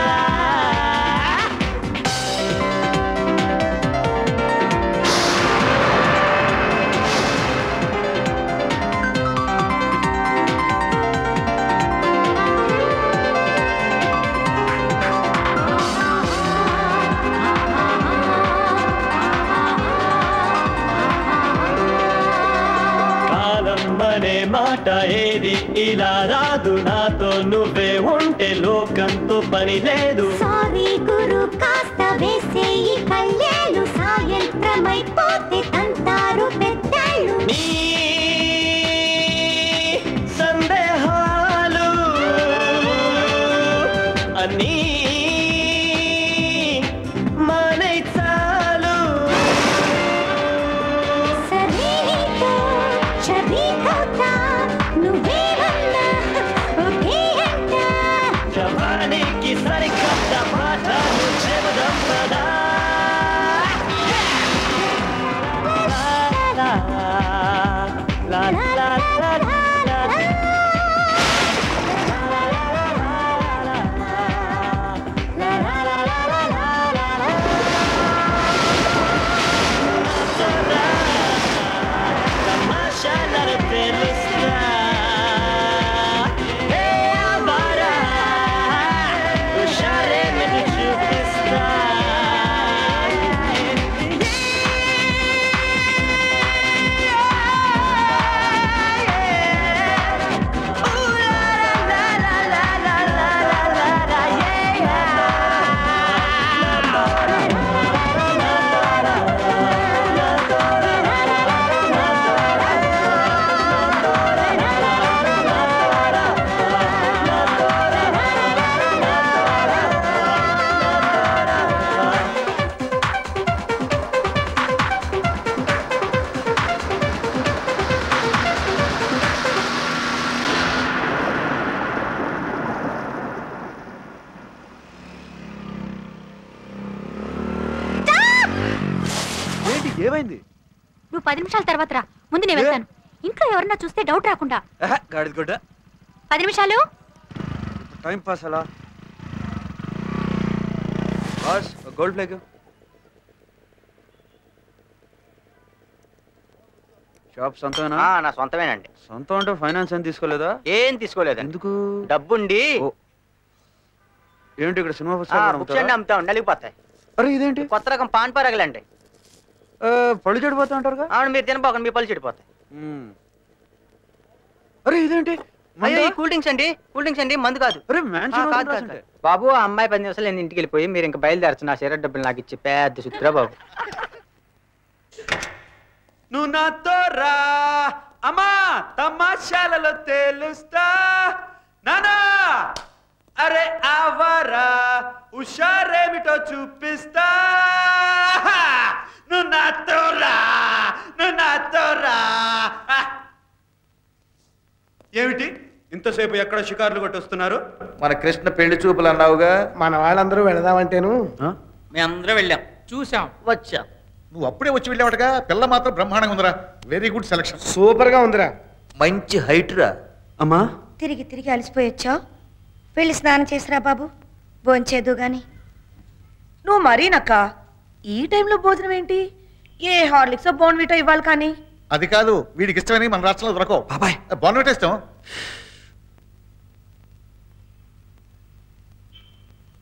కాలం అనే మాట ఏది ఇలా రాదు నాతో నువ్వే ఉంటే లోకంతో పని లేదు సారీ గురు కాస్త వేసేయి కళ్యాలు సాయంత్రమైపోతే తంతారు పెద్దాళ్ళు నీ సందేహాలు అన్నీ మానే చాలు సరే నీతో షరీకవుతా నువ్వేమన్నా ఒకే అంట శవానికి సరికొత్త పాఠాలు చెబుదాం పదా లా, లా, లా, లా, లా, లా. తమాషాలను తెలుస్తా ఏ అవారా హుషారే మీద చూపిస్తా ఏంటి ఏమైంది నువ్వు పది నిమిషాల తర్వాత రా ముందు నేను వెళ్తాను ఇంట్లో ఎవరన్నా చూస్తే డౌట్ రాకుండా ఆహా, గాడిద గుడ్డ పది నిమిషాలు టైం పాస్ అలా బాస్ గోల్డ్ ఫ్లాగ్ షాప్ సొంతమేనా ఆ, నా సొంతమేనండి సొంతం అంటే ఫైనాన్స్ ఏం తీసుకోలేదా ఏం తీసుకోలేదు ఎందుకు డబ్బుండి ఏంటి ఇక్కడ సినిమా ఆ, పుస్తకాలు బుక్స్ అన్ని అమ్ముతారా? అమ్ముతాం నలిగిపోతాయి అరే ఇదేంటి కొత్త రకం పాన్ పరగలండి ఆ, పళ్ళు చెడిపోతా అంటారుగా అవును మీరు తినబోకండి మీ పళ్ళు చెడిపోతాయి మ్మ్. అరే ఇదేంటి అయ్యో ఈ కూల్ డ్రింక్స్ అండి కూల్ డ్రింక్స్ అండి మందు కాదు అరే ఆ, మ్యాన్షన్ కాదు, కాదు, కాదు. బాబు ఆ అమ్మాయి పది నిమిషాలు నేను ఇంటికి వెళ్ళిపోయి మీరు ఇంకా బయలుదేరచ్చు నా షేర్ డబ్బులు నాకు ఇచ్చి పెద్ద సుత్రా బాబు నువ్వు నాతో రా అమ్మా తమాషాలలో తెలుస్తా నానా అరే ఆవారా హుషారేమిటో చూపిస్తా నువ్వు నాతో రా నువ్వు నాతో రా ఏమిటి ఇంతసేపు ఎక్కడ షికార్లు కొట్టొస్తున్నారు మన కృష్ణ పెళ్లి చూపులు అన్నావుగా మన వాళ్ళందరూ వెళదామంటేను మేమందరం వెళ్ళాం చూసాం వచ్చాం నువ్వు అప్పుడే వచ్చి వెళ్ళావటగా పిల్ల మాత్రం బ్రహ్మాండంగా ఉందిరా వెరీ గుడ్ సెలక్షన్ సూపర్ గా ఉందిరా మంచి హైట్ రా అమ్మా తిరిగి తిరిగి అలసిపోయి వచ్చావు వెళ్ళి స్నానం చేసిరా బాబు భోంచేదు గాని నువ్వు మరీనక్క ఈ టైంలో భోజనం ఏంటి ఏ హార్లిక్స్ బోన్విటో ఇవ్వాలి కానీ అది కాదు వీడికి ఇష్టమని మన రాష్ట్రంలో దొరకవు బాబాయ్ బొన్నట ఇష్టం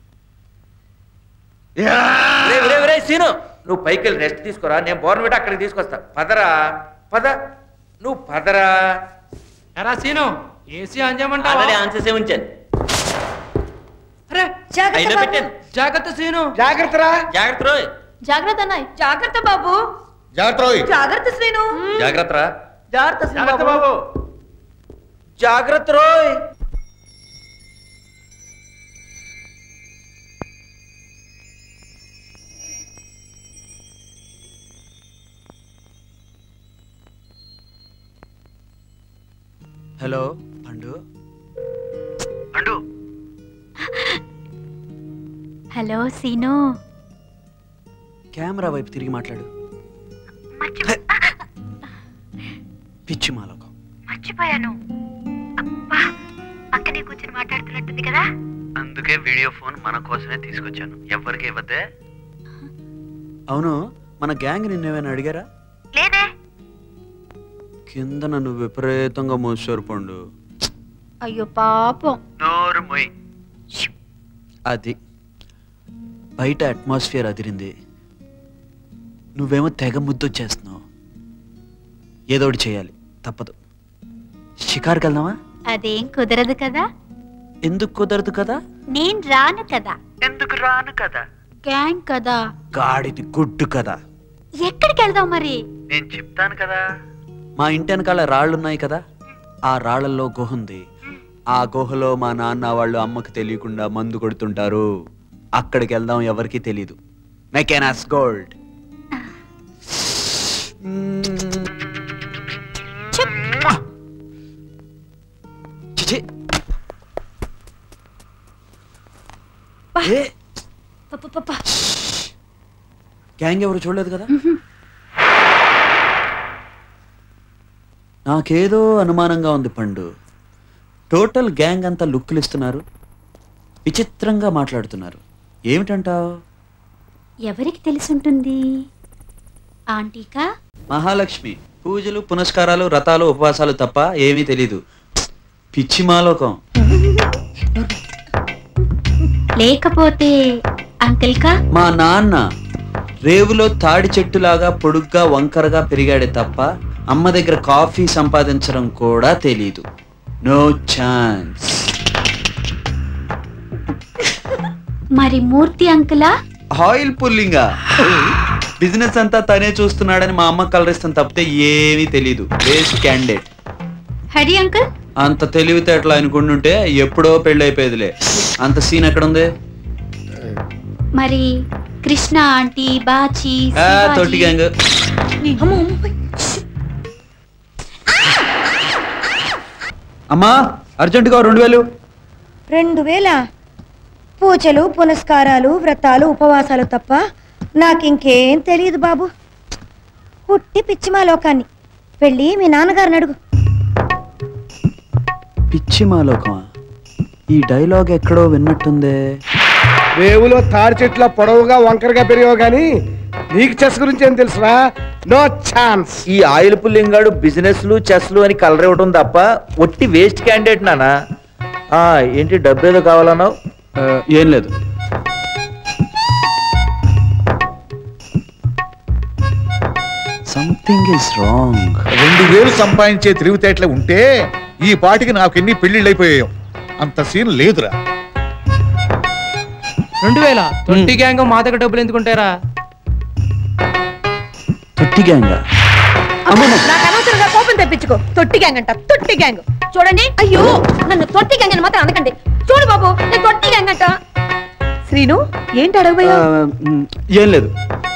రేయ్, రేయ్, రేయ్, సీను నువ్వు పైకి వెళ్ళి రెస్ట్ తీసుకోరా నేను బోర్నవిట అక్కడికి తీసుకొస్తా పదరా పద నువ్వు పదరా ఎరా సీను ఏసీ ఆన్ ఆల్రెడీ చేయమంటావా ఆన్ చేసే ఉంచాను అరే అయినా పెట్టాను జాగ్రత్త సీను జాగ్రత్త రా జాగ్రత్త రోయ్ జాగ్రత్త అన్నాయ్ జాగ్రత్త బాబు జాగ్రత్త రోయ్. జాగ్రత్త శ్రీను జాగ్రత్త రా జాగ్రత్త జాగ్రత్త బాబు జాగ్రత్త రోయ్ హలో పండు హలో సీను కెమెరా వైపు తిరిగి మాట్లాడు పిచ్చి మాలోకం మర్చిపోయాను అబ్బా పక్కనే కూర్చొని మాట్లాడుతున్నట్టుంది కదా అందుకే వీడియో ఫోన్ మన కోసమే తీసుకొచ్చాను ఎవరికి ఇవ్వద్దే అవును మన గ్యాంగ్ నిన్నేమైనా అడిగారా లేదే కింద నన్ను విపరీతంగా మోసారు పండు అయ్యో పాపం నోరు మొయ్ అది బయట అట్మాస్ఫియర్ అదిరింది నువ్వేమో తెగ ముద్దొచ్చేస్తున్నావు ఏదో ఒకటి చేయాలి తప్పదు షికార్కి వెళ్దామా అదేం కుదరదు కదా ఎందుకు కుదరదు కదా నేను రాను కదా ఎందుకు రాను కదా గ్యాంగ్ కదా గాడిది గుడ్డు కదా ఎక్కడికి వెళ్దాం మరి నేను చెప్తాను కదా మా ఇంటి వెనకాల రాళ్ళున్నాయి కదా ఆ రాళ్ళల్లో గుహ ఉంది ఆ గుహలో మా నాన్న వాళ్ళు అమ్మకు తెలియకుండా మందు కొడుతుంటారు అక్కడికి వెళ్దాం ఎవరికీ తెలీదు మెకెనాస్ గోల్డ్ చిచి ఏ గ్యాంగ్ ఎవరు చూడలేదు కదా నాకేదో అనుమానంగా ఉంది పండు టోటల్ గ్యాంగ్ అంతా లుక్కులు ఇస్తున్నారు విచిత్రంగా మాట్లాడుతున్నారు ఏమిటంటావు ఎవరికి తెలిసుంటుంది ఆంటీకా మహాలక్ష్మి పూజలు పునస్కారాలు వ్రతాలు ఉపవాసాలు తప్ప ఏమీ తెలీదు పిచ్చి మాలోకం లేకపోతే అంకిల్ కా మా నాన్న రేవులో తాడి చెట్టులాగా పొడుగ్గా వంకరగా పెరిగాడే తప్ప అమ్మ దగ్గర కాఫీ సంపాదించడం కూడా తెలీదు నో ఛాన్స్ మరి మూర్తి అంకులా ఆయిల్ పుల్లింగా బిజినెస్ అంతా తనే చూస్తున్నాడని మా అమ్మ కలరిస్తాం తప్పితే ఏమీ తెలీదు వేస్ట్ క్యాండిడేట్ హరి అంకుల్ అంత తెలివితేటలు అనుకుంటుంటే ఎప్పుడో పెళ్ళైపోయేదిలే అంత సీన్ ఎక్కడుంది మరి కృష్ణ ఆంటీ బాచి ఆ, తొట్టి గ్యాంగ్ అమ్మా అర్జెంటుగా రెండు వేలు రెండు వేల పూజలు పునస్కారాలు వ్రతాలు ఉపవాసాలు తప్ప నాకింకేం తెలియదు బాబు పుట్టి పిచ్చిమా లోకాన్ని వెళ్ళి మీ నాన్నగారిని అడుగు పిచ్చి మాలోకమా ఈ డైలాగ్ ఎక్కడో విన్నట్టుందే రేవులో తాడి చెట్ల పొడవుగా వంకరగా పెరిగావు గాని నీకు చెస్ గురించి ఏం తెలుసురా నో ఛాన్స్ ఈ ఆయిల్ పుల్లింగాడు బిజినెస్లు చెస్లు అని కలర్ ఇవ్వడం తప్ప ఒట్టి వేస్ట్ క్యాండిడేట్ నానా ఆ, ఏంటి డబ్బేదో కావాలన్నావు ఏం లేదు సంథింగ్ ఇస్ రాంగ్ రెండు వేలు సంపాదించే తెలివితేటలే ఉంటే ఈ పాటికి నాకు ఎన్ని పెళ్లిళ్ళు అయిపోయాయో అంత సీన్ లేదురా రెండు వేల తొట్టి గ్యాంగ్ మా దగ్గర డబ్బులు ఎందుకుంటారా తొట్టి గ్యాంగ్ నాకు అనవసరంగా కోపం తెప్పించుకో తొట్టి గ్యాంగ్ అంట తొట్టి గ్యాంగ్ చూడండి అయ్యో నన్ను తొట్టి గ్యాంగ్ అని మాత్రం అనకండి చూడు బాబు నేను తొట్టి గ్యాంగ్ అంట శ్రీను ఏంటి అడగబోయా ఏం లేదు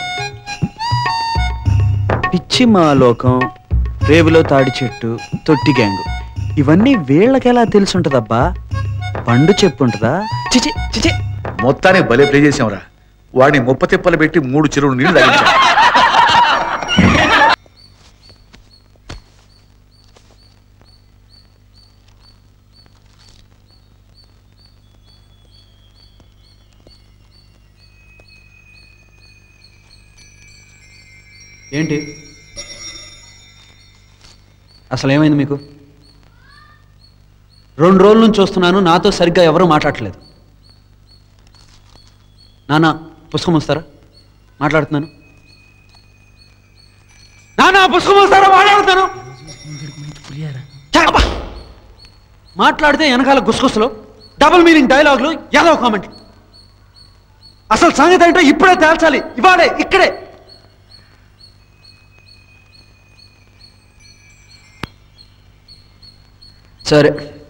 పిచ్చి మాలోకం రేవులో తాడి చెట్టు తొట్టి గ్యాంగ్ ఇవన్నీ వీళ్ళకెలా తెలిసి ఉంటదబ్బా పండు చెప్పుంటదా చిచి చిచి మొత్తానికి భలే ప్లే చేసాంరా వాడిని ముప్ప తిప్పలు పెట్టి మూడు చెరువులు నీళ్లు తాగించాం ఏంటి అసలు ఏమైంది మీకు రెండు రోజుల నుంచి చూస్తున్నాను నాతో సరిగ్గా ఎవరూ మాట్లాడట్లేదు నానా పుస్తకం వస్తారా మాట్లాడుతున్నాను నాన్న పుస్తకం వస్తారా మాట్లాడుతాను ఛ, అబ్బా! మాట్లాడితే వెనకాల గుసగుసలు డబుల్ మీనింగ్ డైలాగులు ఏదో కామెంట్ అసలు సంగతి ఏంటో ఇప్పుడే తేల్చాలి ఇవాడే ఇక్కడే సరే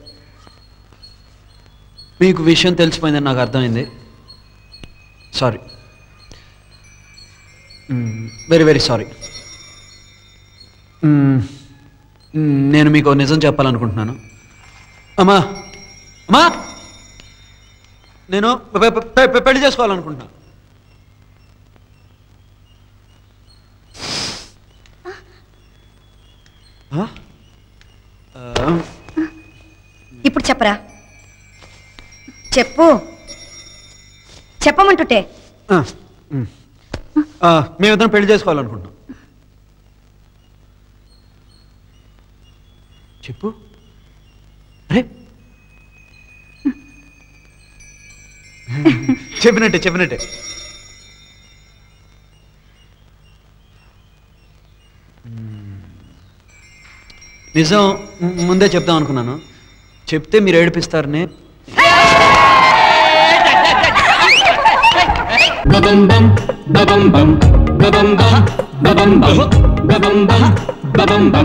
మీకు విషయం తెలిసిపోయిందని నాకు అర్థమైంది సారీ వెరీ వెరీ సారీ నేను మీకు ఓ నిజం చెప్పాలనుకుంటున్నాను అమ్మా అమ్మా నేను పె- పె- పె- పె- పెళ్లి చేసుకోవాలనుకుంటున్నాను ఆ? ఆ, ఇప్పుడు చెప్పరా చెప్పు చెప్పమంటుంటే ఆ, ఉమ్. ఆ, మేమిద్దరం పెళ్లి చేసుకోవాలనుకుంటున్నాం చెప్పు అరే చెప్పినట్టే చెప్పినట్టే నిజం ము- ముందే చెప్దాం అనుకున్నాను చెప్తే మీరు ఏడిపిస్తారని Ba-bum-bum, ba-bum-bum, ba-bum-bum, ba-bum-bum, ba-bum-bum, ba-bum-bum.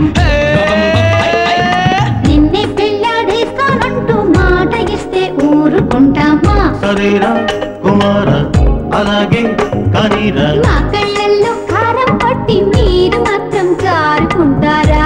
నిన్నే పెళ్ళాడేస్తానంటూ మాట ఇస్తే ఊరుకుంటామా సరేరా కుమార అలాగే కానీరా మా కళ్ళల్లో కారం పట్టి మీరు మాత్రం జారుకుంటారా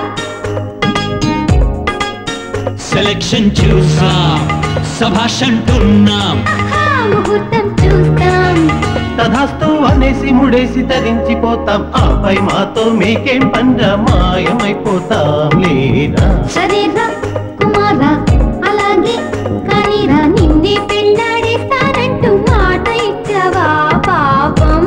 సెలక్షన్ చూసాం సభాషంటున్నాం ఆ ముహూర్తం చూస్తాం తధాస్తు అనేసి ముడేసి తరించిపోతాం ఆపై మాతో మీకేం పండ మాయమైపోతాం లేదా సరేరా కుమారా అలాగే కానీరా నిన్నే పెళ్ళాడేస్తానంటూ మాట ఇచ్చావా పాపం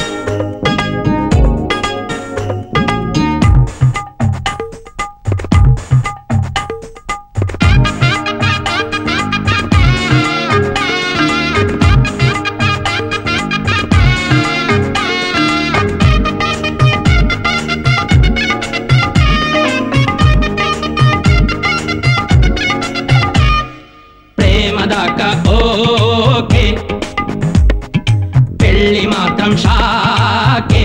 ప్రేమ దాకా ఓకే పెళ్ళి మాత్రం షాకే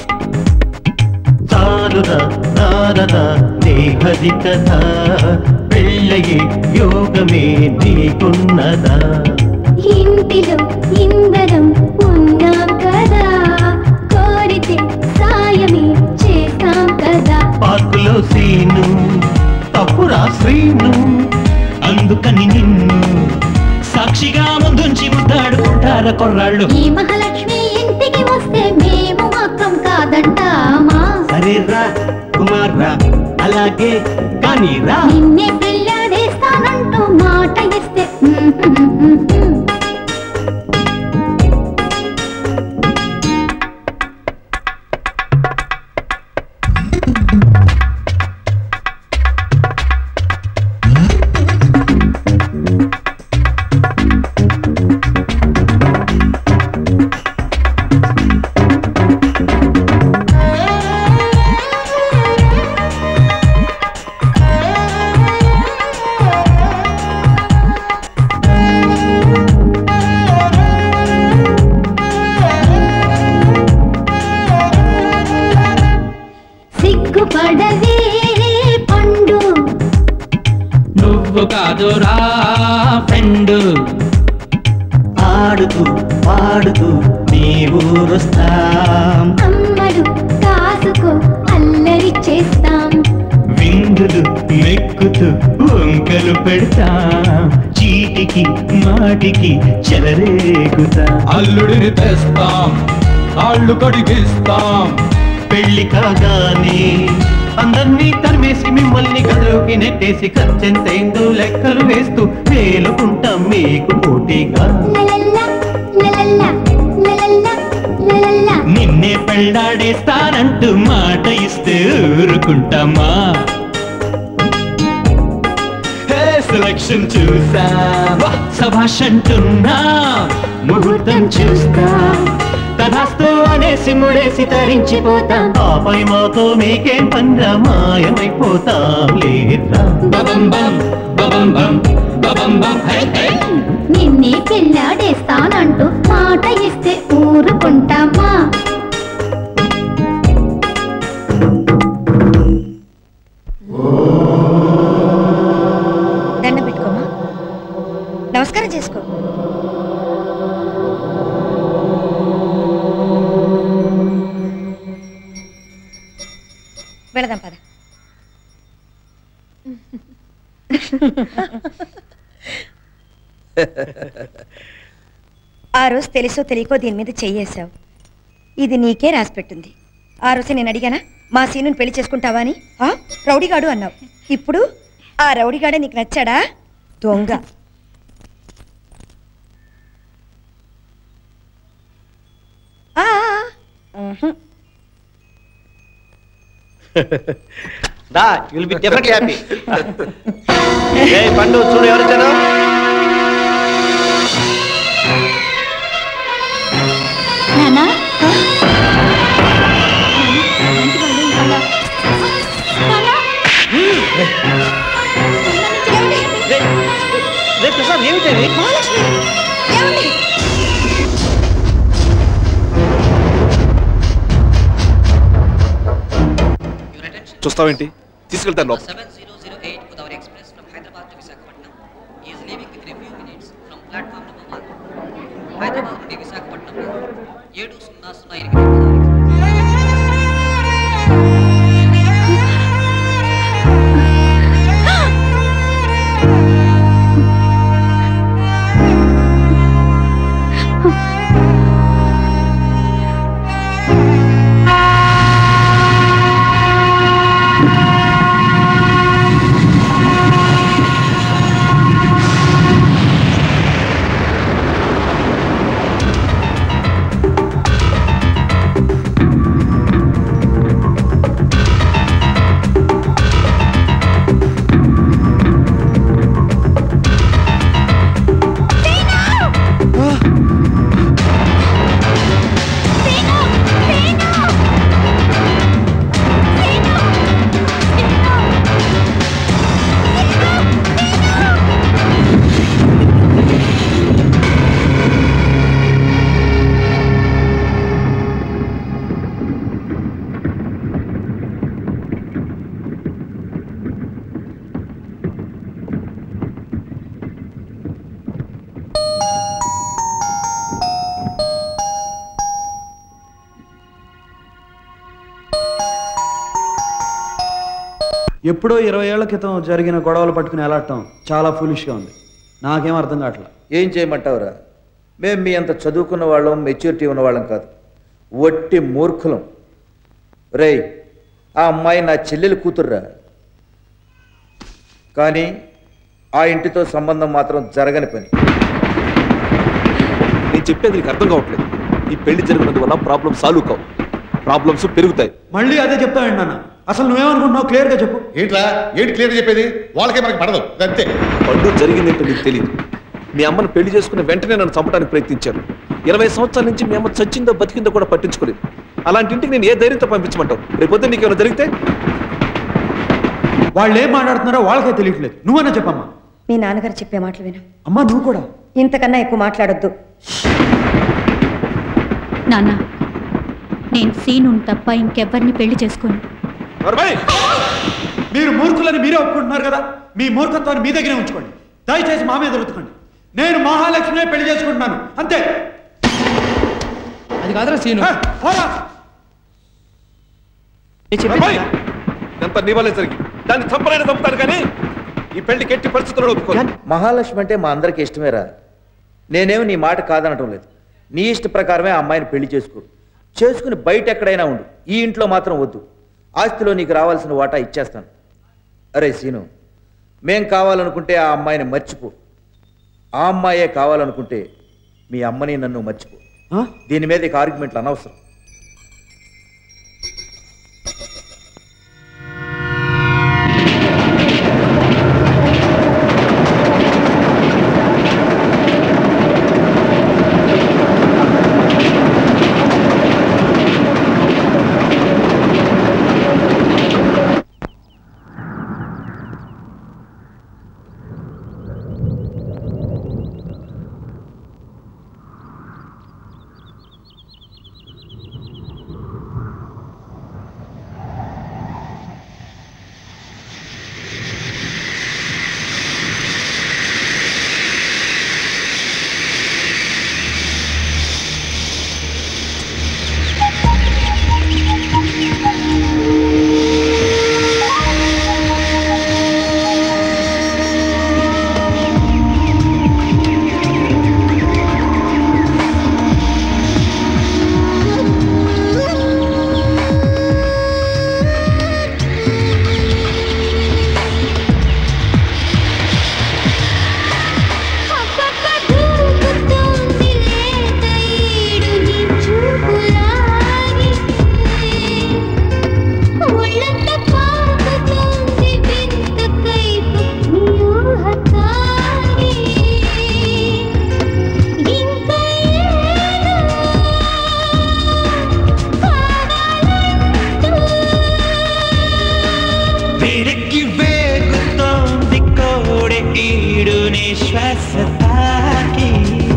చాలుదా నారద దేహది కథ పెళ్ళయి యోగమే నీకున్నదా ఇంటిలో ఇందరం ఉన్నాం కదా కోరితే సాయమే చేస్తాం కదా పార్కులో సీను తప్పురా శ్రీను అందుకని నిన్ను సాక్షిగా ముందుంచి ముద్దాడుకుంటార కొర్రాళ్ళు ఈ మహాలక్ష్మి ఇంటికి వస్తే మేము మాత్రం కాదంటామా సరేరా కుమార్రా అలాగే కానీ రా నిన్నే పెళ్ళాడేస్తానంటూ మాట ఇస్తే సిగ్గుపడవే పండు నువ్వు కాదురా ఫ్రెండ్ ఆడుతూ పాడుతూ నీ ఊరొస్తాం అమ్మడు కాసుకో అల్లరి చేస్తాం విందులు మెక్కుతూ వంకలు పెడతాం చీటికి మాటికి చెలరేగుతా అల్లుడిని తెస్తాం కాళ్ళు కడిగిస్తాం పెళ్లి కాగానే అందర్నీ తరిమేసి మిమ్మల్ని గదిలోకి నెట్టేసి ఖర్చెంతైందో లెక్కలు వేస్తూ వేలుకుంటాం మీకు పోటీగా లలల్లా లలల్లా లలల్లా లలల్లా నిన్నే పెళ్ళాడేస్తానంటూ మాట ఇస్తే ఊరుకుంటామా ఎఫెక్షన్ చూసా సభాష్ అంటున్నా ముహూర్తం చూస్తా తదాస్తు అనేసి ముడేసి తరించిపోతాం ఆపై మాతో మీకేం పందా మాయమైపోతాం లేదా బబం బం బబం బం బబం బం హై హై నిన్నే పెళ్ళాడేస్తానంటూ మాట ఇస్తే ఊరుకుంటామా దండం పెట్టుకోమా నమస్కారం చేసుకో వెళదాం పద ఆ రోజు తెలుసో తెలియకో దీని మీద చెయ్యేశావు ఇది నీకే రాసి పెట్టింది ఆ రోజు నేను అడిగానా మా సీనుని పెళ్లి చేసుకుంటావా అని ఆ? రౌడీగాడు అన్నావు ఇప్పుడు ఆ రౌడీగాడే నీకు నచ్చాడా దొంగ ఆ, ఉహు. దా విల్ బి డెఫినెట్లీ హ్యాపీ ఏ పండు చూడు ఎవరు వచ్చారు నానా రే ప్రసాద్ ఏమిటి చూస్తావేంటి తీసుకెళ్తాను లోపల హైదరాబాద్ నుండి విశాఖపట్నంలో ఏడు సున్నా సున్నా ఎనిమిది ఎప్పుడో ఇరవై ఏళ్ల క్రితం జరిగిన గొడవలు పట్టుకుని ఎలాడటం చాలా ఫులిష్గా ఉంది నాకేం అర్థం కావట్లా ఏం చేయమంటావురా మేము మీ అంత చదువుకున్న వాళ్ళం మెచ్యూరిటీ ఉన్న వాళ్ళం కాదు వట్టి మూర్ఖులం రేయ్ ఆ అమ్మాయి నా చెల్లెలు కూతుర్రా కానీ ఆ ఇంటితో సంబంధం మాత్రం జరగని పని నేను చెప్పేది నీకు అర్థం కావట్లేదు ఈ పెళ్లి జరిగినందువల్ల ప్రాబ్లం సాల్వ్ కావు ప్రాబ్లమ్స్ పెరుగుతాయి మళ్ళీ అదే చెప్తావేంటి నాన్న అసలు నువ్వేమనుకుంటున్నావు క్లియర్గా చెప్పు ఏంట్రా ఏంటి క్లియర్ చెప్పేది వాళ్ళకే మనకి పడదు అంతే పండు జరిగిందేంటో నీకు తెలియదు మీ అమ్మను పెళ్లి చేసుకుని వెంటనే నన్ను చంపడానికి ప్రయత్నించారు ఇరవై సంవత్సరాల నుంచి మీ అమ్మ చచ్చిందో బతికిందో కూడా పట్టించుకోలేదు అలాంటి ఇంటికి నేను ఏ ధైర్యంతో పంపించమంటావు రేపొద్దు నీకేమైనా జరిగితే వాళ్ళు ఏం మాట్లాడుతున్నారో వాళ్ళకే తెలియట్లేదు నువ్వన్నా చెప్పమ్మా మీ నాన్నగారు చెప్పే మాటలు విను అమ్మా నువ్వు కూడా ఇంతకన్నా ఎక్కువ మాట్లాడొద్దు నాన్న నేను సీనుని తప్ప ఇంకెవ్వరిని పెళ్లి చేసుకోను మీరు మూర్ఖులని మీరే ఒప్పుకుంటున్నారు కదా మీ మూర్ఖత్వాన్ని మీ దగ్గరే ఉంచుకోండి దయచేసి మా మీద రుతుకోండి నేను మహాలక్ష్మినే పెళ్లి చేసుకుంటున్నాను అంతే అది కాదురా సీను ఎంత నీ వల్లే జరిగింది దాన్ని చంపలైన చంపుతాను కానీ ఈ పెళ్లికి ఎట్టి పరిస్థితుల్లో ఒప్పుకోను మహాలక్ష్మి అంటే మా అందరికి ఇష్టమేరా నేనేమి నీ మాట కాదనటం లేదు నీ ఇష్ట ప్రకారమే ఆ అమ్మాయిని పెళ్లి చేసుకో చేసుకుని బయట ఎక్కడైనా ఉండు ఈ ఇంట్లో మాత్రం వద్దు ఆస్తిలో నీకు రావాల్సిన వాటా ఇచ్చేస్తాను అరే సీను మేం కావాలనుకుంటే ఆ అమ్మాయిని మర్చిపో ఆ అమ్మాయే కావాలనుకుంటే మీ అమ్మని నన్ను మర్చిపో దీని మీద ఇక ఆర్గ్యుమెంట్లు అనవసరం ఈడుని శ్వాస తాకి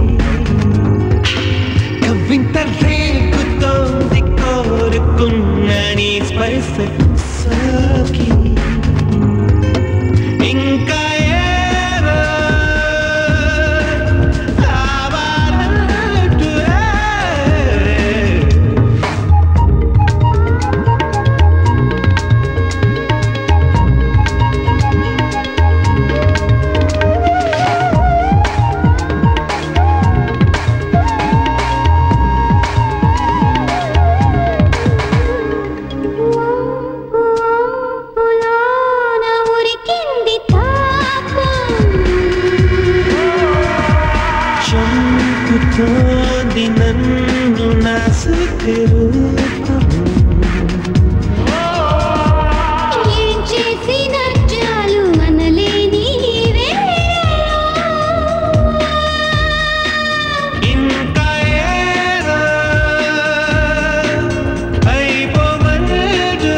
కవింత రేగుతోంది కోరుకున్న నీ స్పర్శ సోకి ఇంకా ఏదో కావాలంటూ పులాన ఉరికింది తాపం చంపుతోంది నన్ను నా రూపం ఏం చేసిన చాలు అనలేని ఇంకా ఏదో అయిపోమన్నట్టు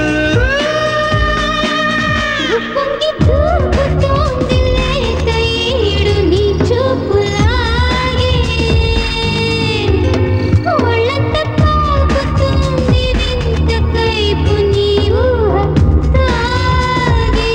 పొంగి దూకుతోంది లేత ఈడు నీ చూపులాగే ఒళ్ళంత తాకుతుంది వింత కైపు నీ ఊహ తాగే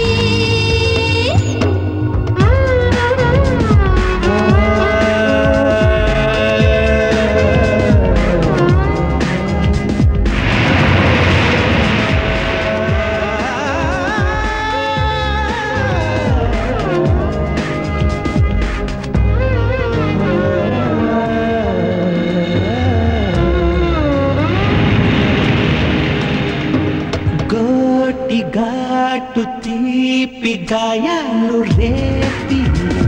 గోటి ఘాటు తీపి గాయాలు రేపి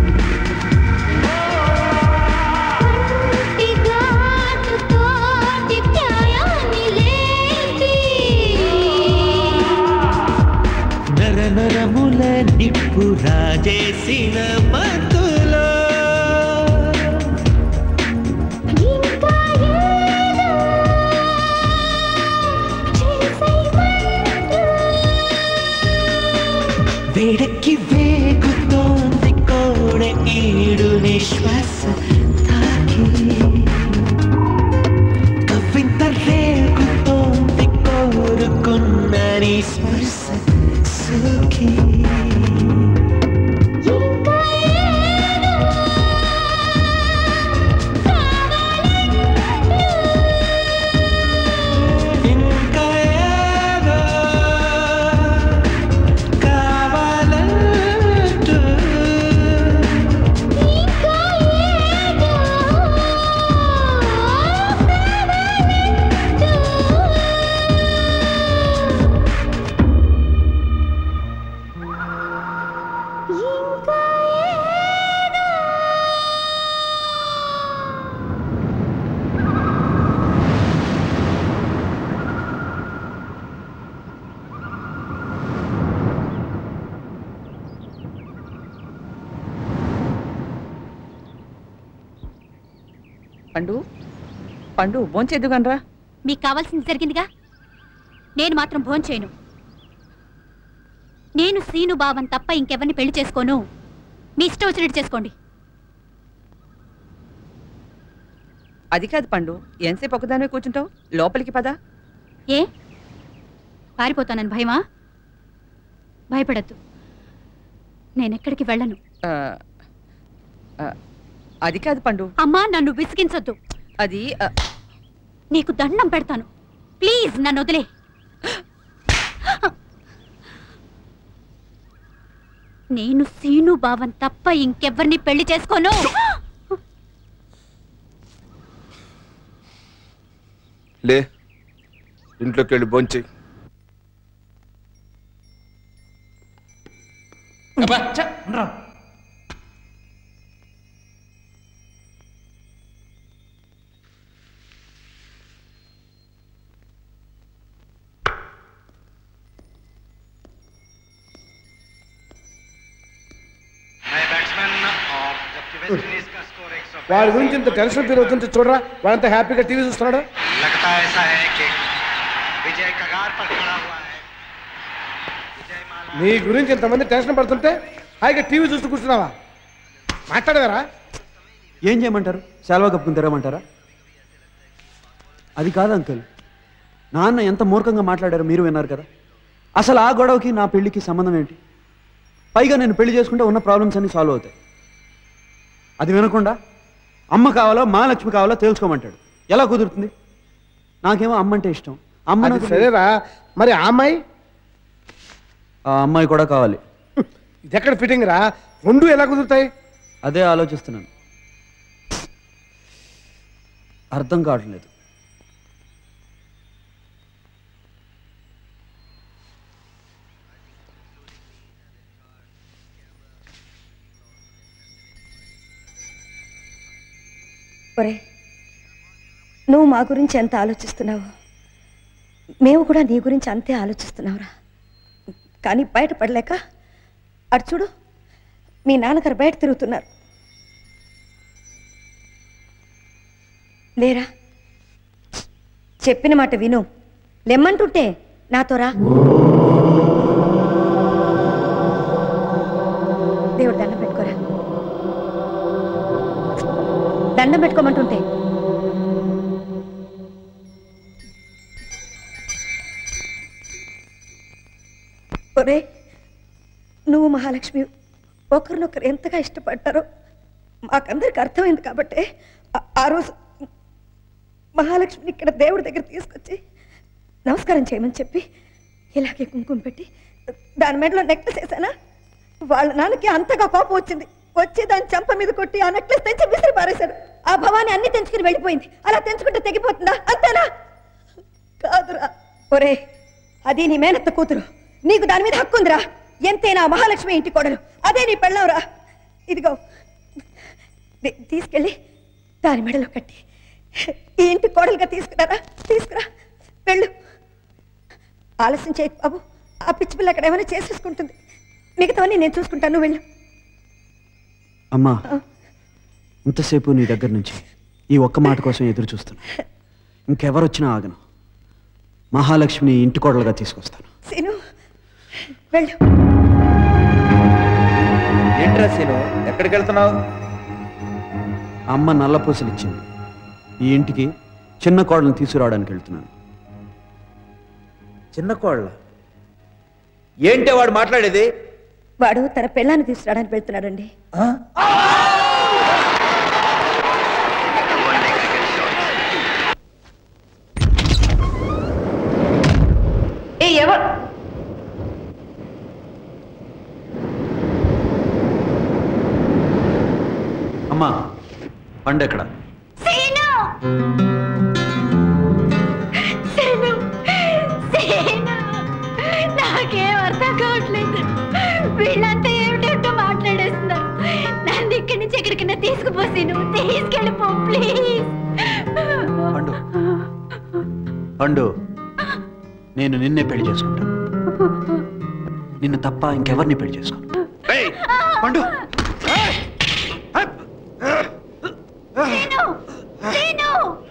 తోటి ప్రాయాన్ని లేపి నర నరముల నిప్పు రాజేసిన మతులో ఇంకా ఏదో చేసేయమంటూ వేడెక్కి వేగుతోంది కోడ ఈడు నిశ్వాస తాకి కవ్వింత రేగుతోంది కోరుకున్న నీ స్పర్శ సుఖీ ఇంకా ఏదో ఇంకా ఏదో కావాలంటూ ఇంకా ఏదో ఇంకా ఏదో పండు పండు భోంచేద్దుగానరా మీకు కావాల్సింది జరిగిందిగా నేను మాత్రం భోంచేయను నేను శ్రీను బావన్ తప్ప ఇంకెవరిని పెళ్లి చేసుకోను మీ ఇష్టం వచ్చినట్టు చేసుకోండి అది కాదు పండు ఎంతసేపు ఒకదానివే కూర్చుంటావు లోపలికి పదా ఏ పారిపోతానని భయమా భయపడద్దు నేనెక్కడికి వెళ్ళను ఆ, ఆ, అది కాదు పండు అమ్మా నన్ను విసిగించొద్దు అది ఆ, నీకు దండం పెడతాను ప్లీజ్ నన్ను వదిలే నేను సీను బావన్ తప్ప ఇంకెవ్వరిని పెళ్లి చేసుకోను లే ఇంట్లోకి వెళ్ళి భోంచేయి వాడి గురించి ఇంత టెన్షన్ ఫీల్ అవుతుంటే చూడరా వాడంతా హ్యాపీగా టీవీ చూస్తున్నాడు लगता ऐसा है कि विजय कगार पर खड़ा हुआ है నీ గురించి ఇంతమంది టెన్షన్ పడుతుంటే హాయిగా టీవీ చూస్తూ కూర్చున్నావా మాట్లాడదారా ఏం చేయమంటారు శాల్వా కప్పుకుని తెరవమంటారా అది కాదు అంకుల్ నాన్న ఎంత మూర్ఖంగా మాట్లాడారో మీరు విన్నారు కదా అసలు ఆ గొడవకి నా పెళ్లికి సంబంధం ఏంటి పైగా నేను పెళ్లి చేసుకుంటే ఉన్న ప్రాబ్లమ్స్ అన్ని సాల్వ్ అవుతాయి అది వినకుండా అమ్మ కావాలో మా లక్ష్మి కావాలో తెలుసుకోమంటాడు ఎలా కుదురుతుంది నాకేమో అమ్మ అంటే ఇష్టం అమ్మ అది నాకు- సరేరా మరి ఆ అమ్మాయి ఆ అమ్మాయి కూడా కావాలి ఇది ఎక్కడ ఫిట్టింగ్ రా రెండు ఎలా కుదురుతాయి అదే ఆలోచిస్తున్నాను అర్థం కావట్లేదు ఒరే నువ్వు మా గురించి ఎంత ఆలోచిస్తున్నావు మేము కూడా నీ గురించి అంతే ఆలోచిస్తున్నావురా కానీ బయటపడలేక అటు చూడు మీ నాన్నగారు బయట తిరుగుతున్నారు లేరా చెప్పిన మాట విను లెమ్మంటుంటే నాతో రా దేవుడు దండం పెట్టుకోరా దండం పెట్టుకోమంటుంటే ఒరే నువ్వు మహాలక్ష్మి ఒకరినొకరు ఎంతగా ఇష్టపడ్డారో మాకందరికి అర్థమైంది కాబట్టి ఆ- ఆ రోజు మహాలక్ష్మిని ఇక్కడ దేవుడి దగ్గర తీసుకొచ్చి నమస్కారం చేయమని చెప్పి ఇలాగే కుంకుమ పెట్టి దాని మెడలో నెక్లెస్ వేసానా వాళ్ళ నాన్నకి అంతగా కోపం వచ్చింది వచ్చి దాని చంప మీద కొట్టి ఆ నెక్లెస్ తెంచి విసిరి పారేశాడు ఆ భవాని అన్ని తెంచుకుని వెళ్ళిపోయింది అలా తెంచుకుంటే తెగిపోతుందా అంతేనా కాదురా ఒరే అది నీ మేనత్త కూతురు నీకు దాని మీద హక్కు ఉందిరా ఎంతైనా మహాలక్ష్మి ఇంటి కోడలు అదే నీ పెళ్ళంరా ఇదిగో ది- తీసుకెళ్ళి దాని మెడలో కట్టి ఈ ఇంటి కోడలుగా తీసుకురారా తీసుకురా వెళ్ళు ఆలస్యం చేయకు బాబు ఆ పిచ్చి పిల్ల అక్కడ ఏమైనా చేసేసుకుంటుంది మిగతావన్నీ నేను చూసుకుంటాను నువ్వు వెళ్ళు అమ్మా ఇంతసేపు నీ దగ్గర నుంచి ఈ ఒక్క మాట కోసం ఎదురు చూస్తున్నా ఇంకెవరొచ్చినా ఆగను మహాలక్ష్మిని ఇంటి కోడలుగా తీసుకొస్తాను సీను వెళ్ళు ఏంట్రా సీను ఎక్కడికి వెళ్తున్నావు అమ్మ నల్ల పూసలు ఇచ్చింది ఈ ఇంటికి చిన్న కోడలను తీసుకురావడానికి వెళ్తున్నాను చిన్న కోళ్ళ ఏంటే వాడు మాట్లాడేది వాడు తన పెళ్ళాన్ని తీసుకురావడానికి వెళ్తున్నాడండి ఏ ఎవరు అమ్మా పండు ఎక్కడ సీను సీను సీను నాకేం అర్థం కావట్లేదు వీళ్ళంతా ఏమిటేమిటో మాట్లాడేస్తున్నారు నన్ను ఇక్కడి నుంచి ఎక్కడికైనా తీసుకుపో సీను తీసుకెళ్ళిపో ప్లీజ్ పండు పండు నేను నిన్నే పెళ్లి చేసుకుంటాను నిన్ను తప్ప ఇంకెవరిని పెళ్లి చేసుకోను పండు సీను సీను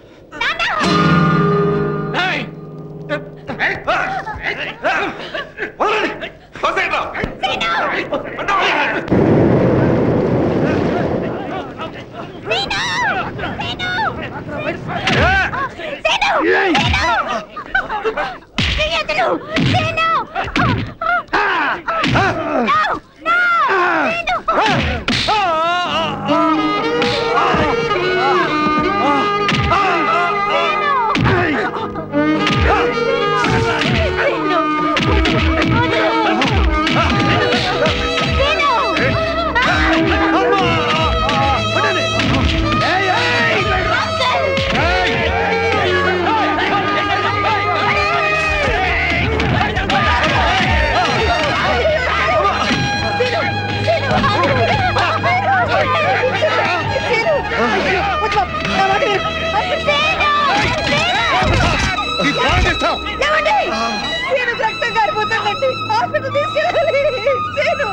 ఏమండి? సీను రక్తం కారిపోతుందండి హాస్పిటల్ తీసుకెళ్ళాలి సీను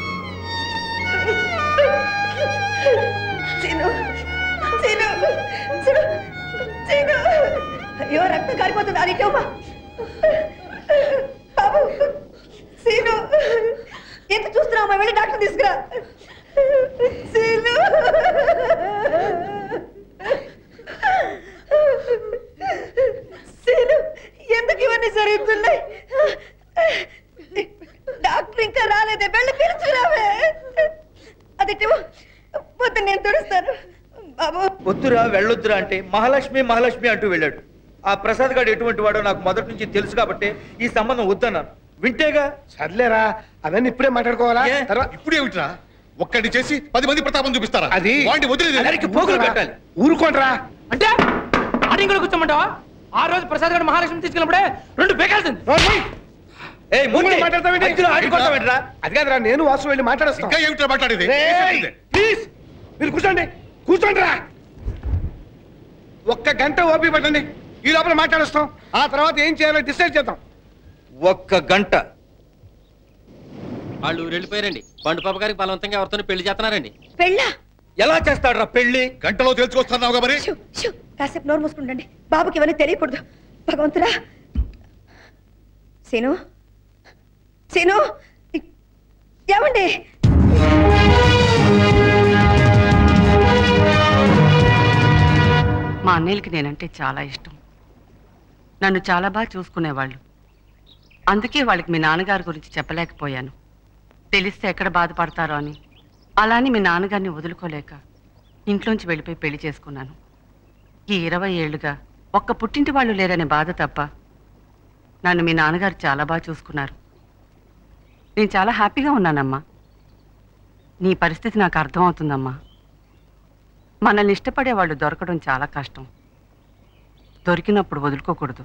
సీను సీను సీను సీను అయ్యో రక్తం కారిపోతుంది అది ఇవ్వమా బాబు సీను ఎంత చూస్తున్నావు వెళ్ళి డాక్టర్ తీసుకురా శీలు శీలు ఎందుకు ఇవన్నీ జరుగుతున్నాయి డాక్టర్ ఇంకా రాలేదే వెళ్ళి పిలుచురావే అది పొద్దు నేను తుడుస్తాను బాబు వద్దురా వెళ్ళొద్దురా అంటే మహాలక్ష్మి మహాలక్ష్మి అంటూ వెళ్ళాడు ఆ ప్రసాద్ గారు ఎటువంటి వాడో నాకు మొదటి నుంచి తెలుసు కాబట్టి ఈ సంబంధం వద్దన్నాను వింటేగా సర్లేరా అవన్నీ ఇప్పుడే మాట్లాడుకోవాలా తర్వాత ఇప్పుడు ఏమిట్రా ఒక్కడి చేసి పది మంది ప్రతాపం చూపిస్తారా అది వాడిని వదిలేదు అందరికి పోగులు కట్టాలి. ఊరుకోండిరా అంటే అడింగులు కూర్చోమంటావా ఆ రోజు ప్రసాద్ గారు మహాలక్ష్మి తీసుకెళ్ళినప్పుడే రెండు బేకాల్సింది ఏయ్ ముందు మాట్లాడతావేంటి? మధ్యలో ఆడుకోవటమేంట్రా? అది కాదురా నేను వాసు వెళ్ళి మాట్లాడొస్తాం ఇంకా ఏమిట్రా మాట్లాడేది ప్లీజ్ మీరు కూర్చోండి కూర్చోండి రా ఒక్క గంట ఓపి పట్టండి ఈ లోపల మాట్లాడొస్తాం ఆ తర్వాత ఏం చేయాలో డిసైడ్ చేద్దాం ఒక్క గంట వాళ్ళు ఊరు వెళ్ళిపోయారండి పండు పాప గారికి బలవంతంగా ఎవరితో పెళ్లి చేస్తున్నారండి పెళ్ళా ఎలా చేస్తాడ్రా పెళ్లి గంటలో తెలుసుకొస్తున్నావుగా మరి షూ, షూ, కాసేపు నోరు మూసుకుండండి బాబుకి ఇవన్నీ తెలియకూడదు భగవంతురా సీను సీను ఇ- ఏమండి మా అన్నయ్యలకి నేనంటే చాలా ఇష్టం నన్ను చాలా బాగా చూసుకునేవాళ్ళు అందుకే వాళ్ళకి మీ నాన్నగారి గురించి చెప్పలేకపోయాను తెలిస్తే ఎక్కడ బాధపడతారో అని అలా అని మీ నాన్నగారిని వదులుకోలేక ఇంట్లోంచి వెళ్ళిపోయి పెళ్లి చేసుకున్నాను ఈ ఇరవై ఏళ్ళుగా ఒక్క పుట్టింటి వాళ్ళు లేరనే బాధ తప్ప నన్ను మీ నాన్నగారు చాలా బాగా చూసుకున్నారు నేను చాలా హ్యాపీగా ఉన్నానమ్మా నీ పరిస్థితి నాకు అర్థమవుతుందమ్మా మనల్ని ఇష్టపడే వాళ్ళు దొరకడం చాలా కష్టం దొరికినప్పుడు వదులుకోకూడదు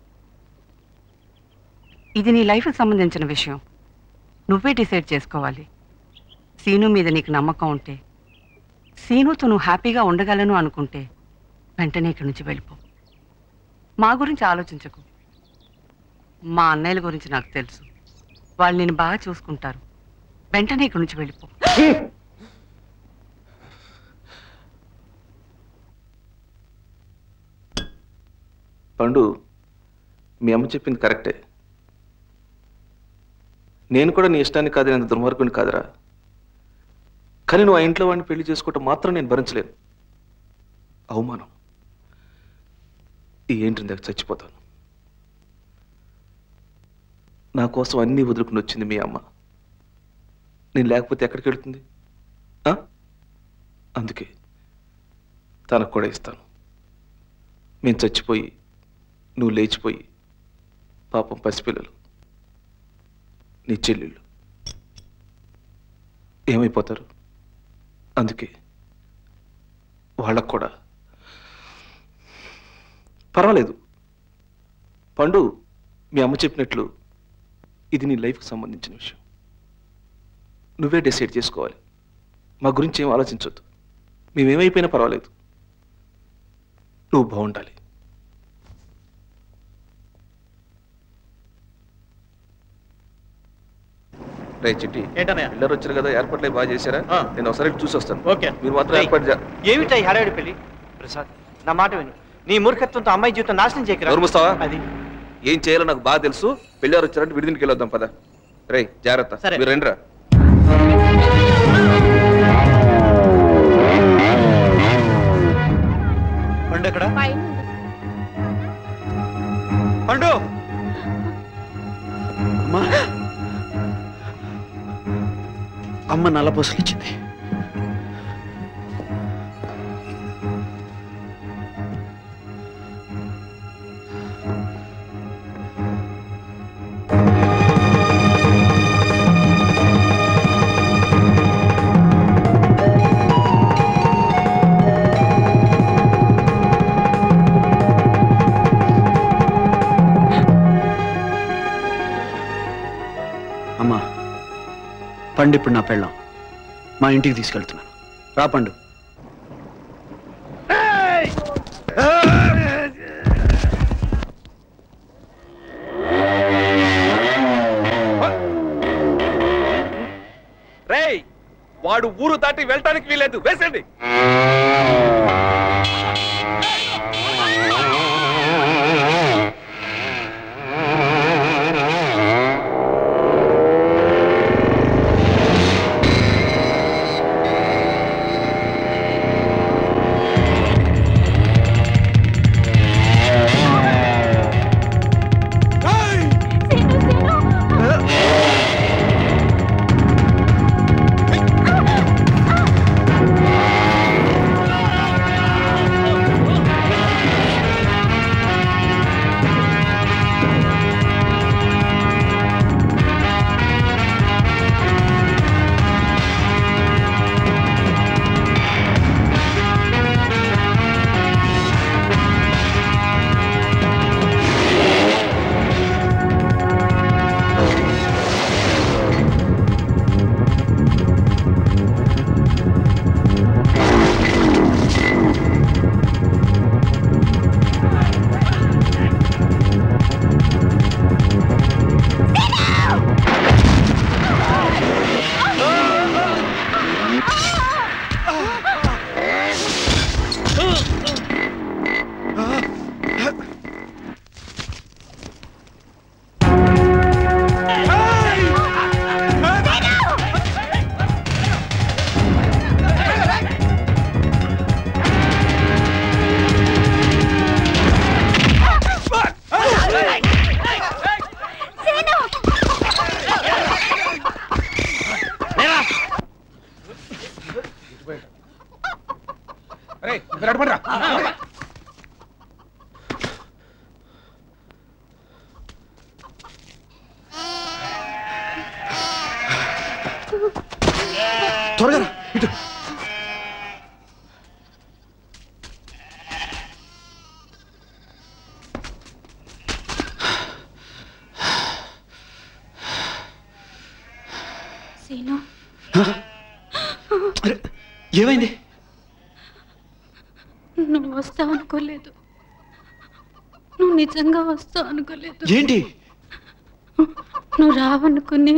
ఇది నీ లైఫ్కి సంబంధించిన విషయం నువ్వే డిసైడ్ చేసుకోవాలి సీను మీద నీకు నమ్మకం ఉంటే సీనుతో నువ్వు హ్యాపీగా ఉండగలను అనుకుంటే వెంటనే ఇక్కడి నుంచి వెళ్ళిపో మా గురించి ఆలోచించకు మా అన్నయ్యల గురించి నాకు తెలుసు వాళ్ళు నేను బాగా చూసుకుంటారు వెంటనే ఇక్కడి నుంచి వెళ్ళిపో పండు మీ అమ్మ చెప్పింది కరెక్టే నేను కూడా నీ ఇష్టాన్ని కాదనేంత దుర్మార్గుని కాదురా కానీ నువ్వు ఆ ఇంట్లో వాడిని పెళ్లి చేసుకోవటం మాత్రం నేను భరించలేను అవమానం ఈ ఏంటి దగ్గర చచ్చిపోతాను నా కోసం అన్నీ వదులుకుని వచ్చింది మీ అమ్మ నేను లేకపోతే ఎక్కడికి వెళ్తుంది ఆ? అందుకే తనకు కూడా ఇస్తాను మేము చచ్చిపోయి నువ్వు లేచిపోయి పాపం పసిపిల్లలు నీ చెల్లెళ్ళు ఏమైపోతారు అందుకే వాళ్ళకు కూడా పర్వాలేదు పండు మీ అమ్మ చెప్పినట్లు ఇది నీ లైఫ్కి సంబంధించిన విషయం నువ్వే డిసైడ్ చేసుకోవాలి మా గురించి ఏం ఆలోచించొద్దు మేమేమైపోయినా పర్వాలేదు నువ్వు బాగుండాలి రే చిట్టి ఏంటన్నయ్య? పిల్లలు వచ్చారు కదా ఏర్పాట్లు అవి బాగా చేశారా నేను ఒకసారి చూసి వస్తాను ఓకే మీరు మాత్రం రేయ్, ఏర్పాటు చే- ఏమిటా ఈ హడావిడి పెళ్లి ప్రసాద్ నా మాట విను నీ మూర్ఖత్వంతో అమ్మాయి జీవితం నాశనం చేయకరా నోరు మూస్తావా? అది ఏం చేయాలో నాకు బాగా తెలుసు పెళ్ళారు వచ్చారంటే విడిదింటికి వెళ్ళొద్దాం పద రే జాగ్రత్త సరే. మీరు రండిరా పండు ఎక్కడ పండు అమ్మా అమ్మ నల్ల పూసలు ఇచ్చింది అమ్మా పండు ఇప్పుడు నా పెళ్ళం మా ఇంటికి తీసుకెళ్తున్నాను రా పండు రేయ్ వాడు ఊరు దాటి వెళ్ళటానికి వీలేదు వేసండి త్వరగా రా. ఇటు సీను అరే, ఏమైంది నువ్వు వస్తావు అనుకోలేదు నువ్వు నిజంగా వస్తావు అనుకోలేదు ఏంటి నువ్వు రావనుకుని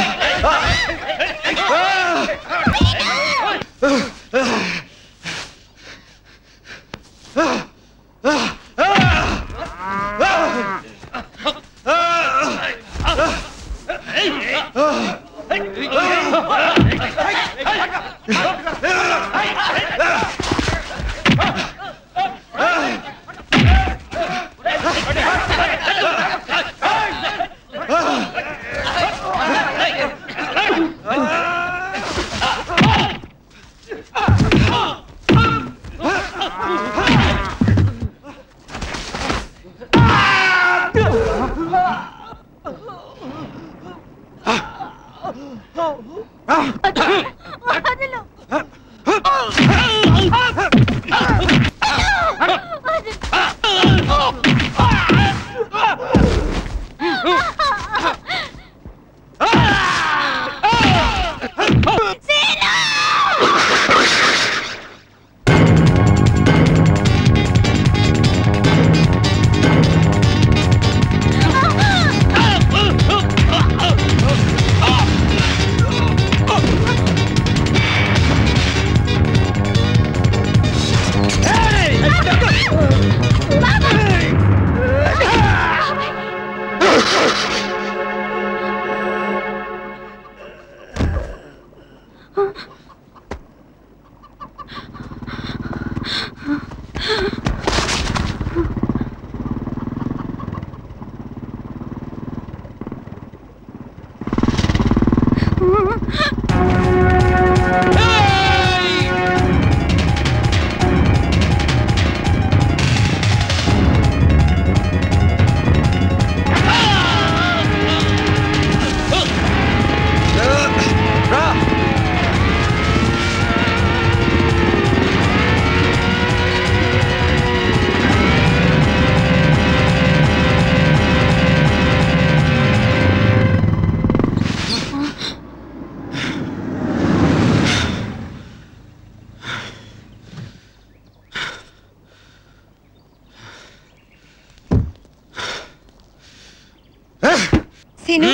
సీను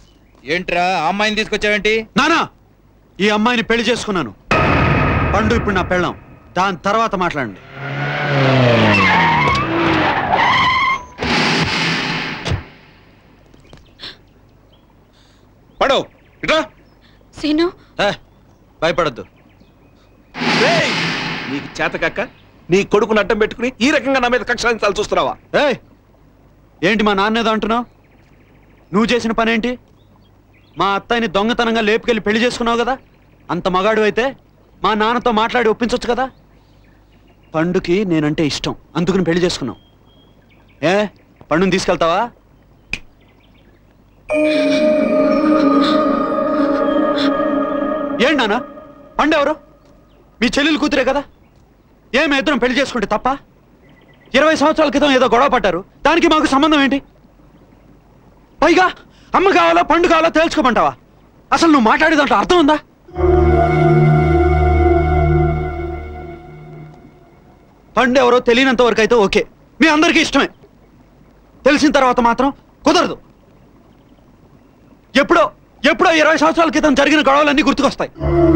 ఏంట్రా ఆ అమ్మాయిని తీసుకొచ్చావేంటి నానా ఈ అమ్మాయిని పెళ్లి చేసుకున్నాను పండు ఇప్పుడు నా పెళ్ళాం దాని తర్వాత మాట్లాడండి పడో ఇట్లా సీను ఏ, భయపడద్దు నీకు చేతకాక నీ కొడుకుని అడ్డం పెట్టుకుని ఈ రకంగా నా మీద కక్ష సాధించాలి చూస్తున్నావా ఏయ్ ఏంటి మా నాన్న ఏదో అంటున్నావు నువ్వు చేసిన పనేంటి మా అత్తయ్యని దొంగతనంగా లేపుకెళ్ళి పెళ్లి చేసుకున్నావు కదా అంత మగాడు అయితే మా నాన్నతో మాట్లాడి ఒప్పించవచ్చు కదా పండుకి నేనంటే ఇష్టం అందుకుని పెళ్లి చేసుకున్నావు ఏ పండుని తీసుకెళ్తావా ఏంటి నాన్న పండు ఎవరు మీ చెల్లెలు కూతురే కదా ఏమి ఇద్దరం పెళ్లి చేసుకుంటే తప్ప ఇరవై సంవత్సరాల క్రితం ఏదో గొడవ పడ్డారు దానికి మాకు సంబంధం ఏంటి పైగా అమ్మ కావాలా పండు కావాలా తేల్చుకోమంటావా అసలు నువ్వు మాట్లాడే దాంట్లో అర్థం ఉందా పండు ఎవరో తెలియనంత వరకు అయితే ఓకే మీ అందరికీ ఇష్టమే తెలిసిన తర్వాత మాత్రం కుదరదు ఎప్పుడో ఎప్పుడో ఇరవై సంవత్సరాల క్రితం జరిగిన గొడవలన్నీ గుర్తుకొస్తాయి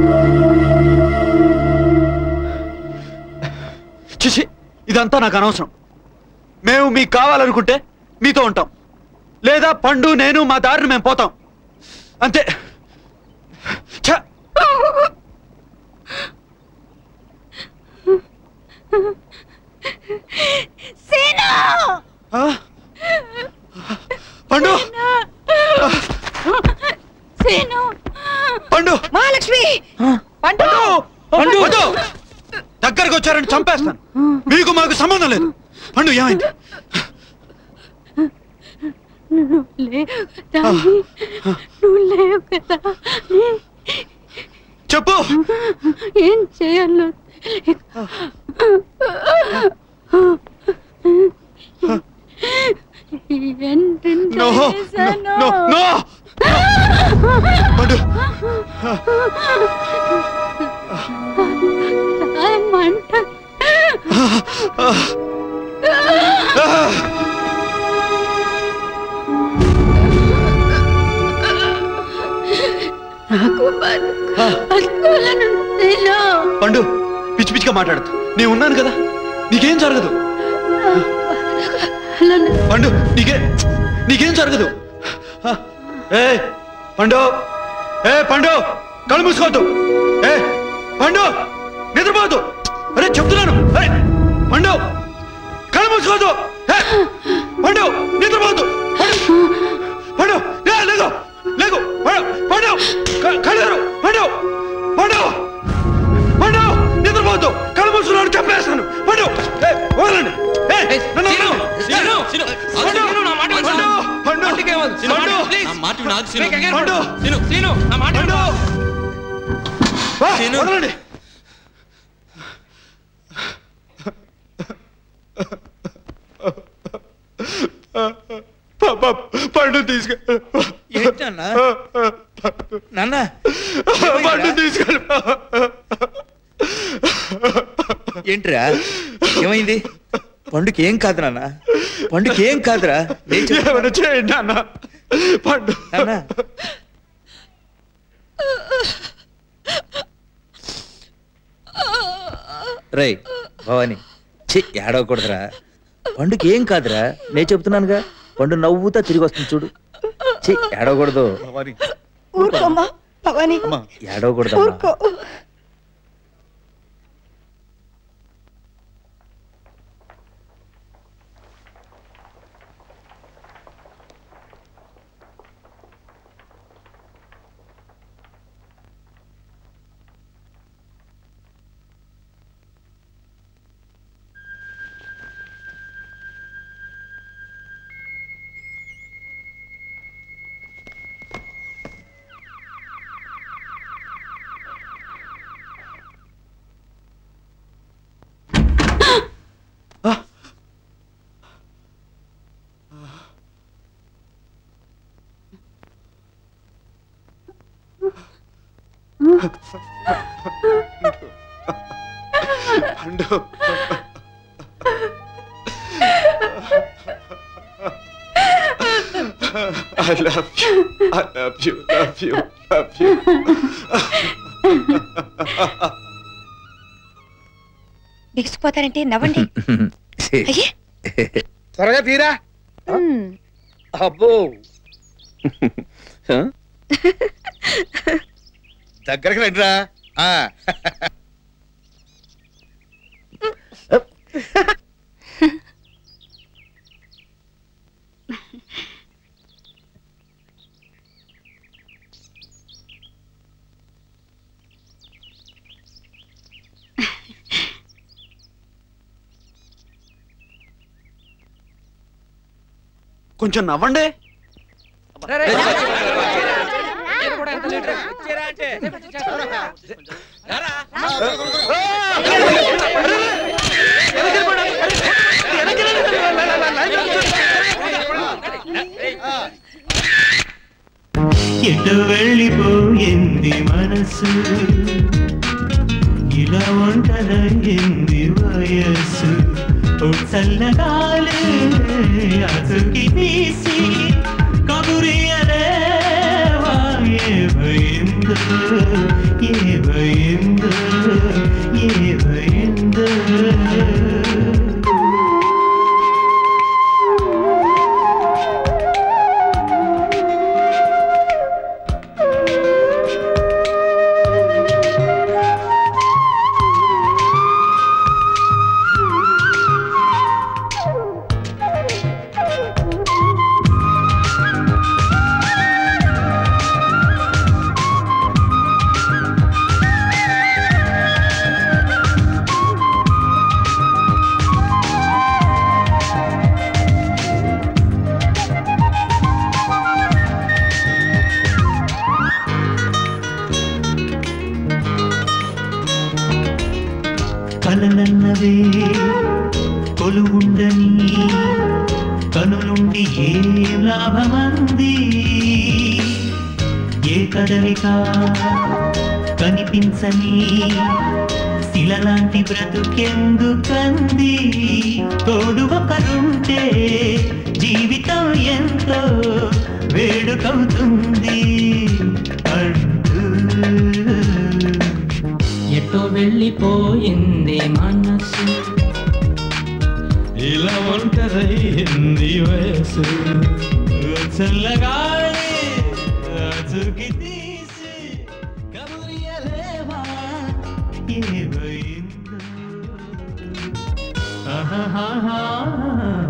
చిచి ఇదంతా నాకు అనవసరం మేము మీకు కావాలనుకుంటే మీతో ఉంటాం లేదా పండు నేను మా దారిని మేము పోతాం అంతే ఛ! సీను ఆ? పండు సీను పండు మహాలక్ష్మి పండు పండు పండు దగ్గరకు వచ్చారని చంపేస్తాను మీకు మాకు సంబంధం లేదు పండు ఏమైంది నువ్వు లేవు దాన్ని నువ్వు లేవు కదా చెప్పు ఏం చేయాలో నో నో నో పండు మంట నాకు బతకాలని ఉందిలో. పండు పిచ్చి పిచ్చిగా మాట్లాడదు నేను ఉన్నాను కదా నీకేం జరగదు పండు నీకే నీకేం జరగదు ఏ పండు ఏ పండు కళ్ళు మూసుకోవద్దు ఏ పండు నిద్రపోవద్దు అరే చెప్తున్నాను ఏ, పండు కళ్ళు మూసుకోవద్దు ఏ, పండు నిద్రపోవద్దు పండు, పండు ఏ, లేగు లేగు పండు పండు క- కళ్ళు తెరు, పండు పండు పండు నిద్రపోవద్దు కళ్ళు మూసుకున్నాడు చెప్పేస్తాను పండు ఏ, వదలండి ఏ, నన్ను వదలు. పండు, పండు, పండు, పండు, పండు, పండు. వా, వదలండి పాప పండు తీసుకు ఏంటన్నా నాన్న పండు తీసుకెళ్ళి ఏంట్రా ఏమైంది పండుకి ఏం కాదు నాన్న పండుకి ఏం కాదురా నేను చెప్తున్నా. ఏమైనా చేయండి అన్న పండు నాన్న రై భవాని ఛీ ఏడవకూడదురా పండుకి ఏం కాదురా నేను చెప్తున్నానుగా పండు నవ్వుతా తిరిగి వస్తుంది చూడు ఛీ ఏడవకూడదు ఊరుకోమ్మా భవాని ఏడవకూడదమ్మా ఊరుకో పండు I love you. I love you. Love you. Love you. బిగిసిపోతారంటే నవ్వండి అయ్యే త్వరగా తీరా అబ్బో దగ్గరికి రండిరా ఆ. కొంచెం నవ్వండి ఎటు వెళ్ళిపోయింది మనసు ఇలా ఒంటరయింది వయస్సు ఓ చల్లగాలి అతుకి తీసి కబురియలే ఏ భయందో ఏ భయందో ఏ భయందో కలనన్నవే కొలువుండని కనులుండి ఏ లాభమంది ఏ కదలిక కనిపించని శిలలాంటి బ్రతుకెందుకంది తోడు ఒకరుంటే జీవితం ఎంతో వేడుకవుతుంది అంటూ ఎటో వెళ్ళిపోయింది మనసు ఇలా ఒంటరైంది వయసు చల్లగాలి అతుకి తీసి కబురియలేవా ఏమైందో ఆహాహా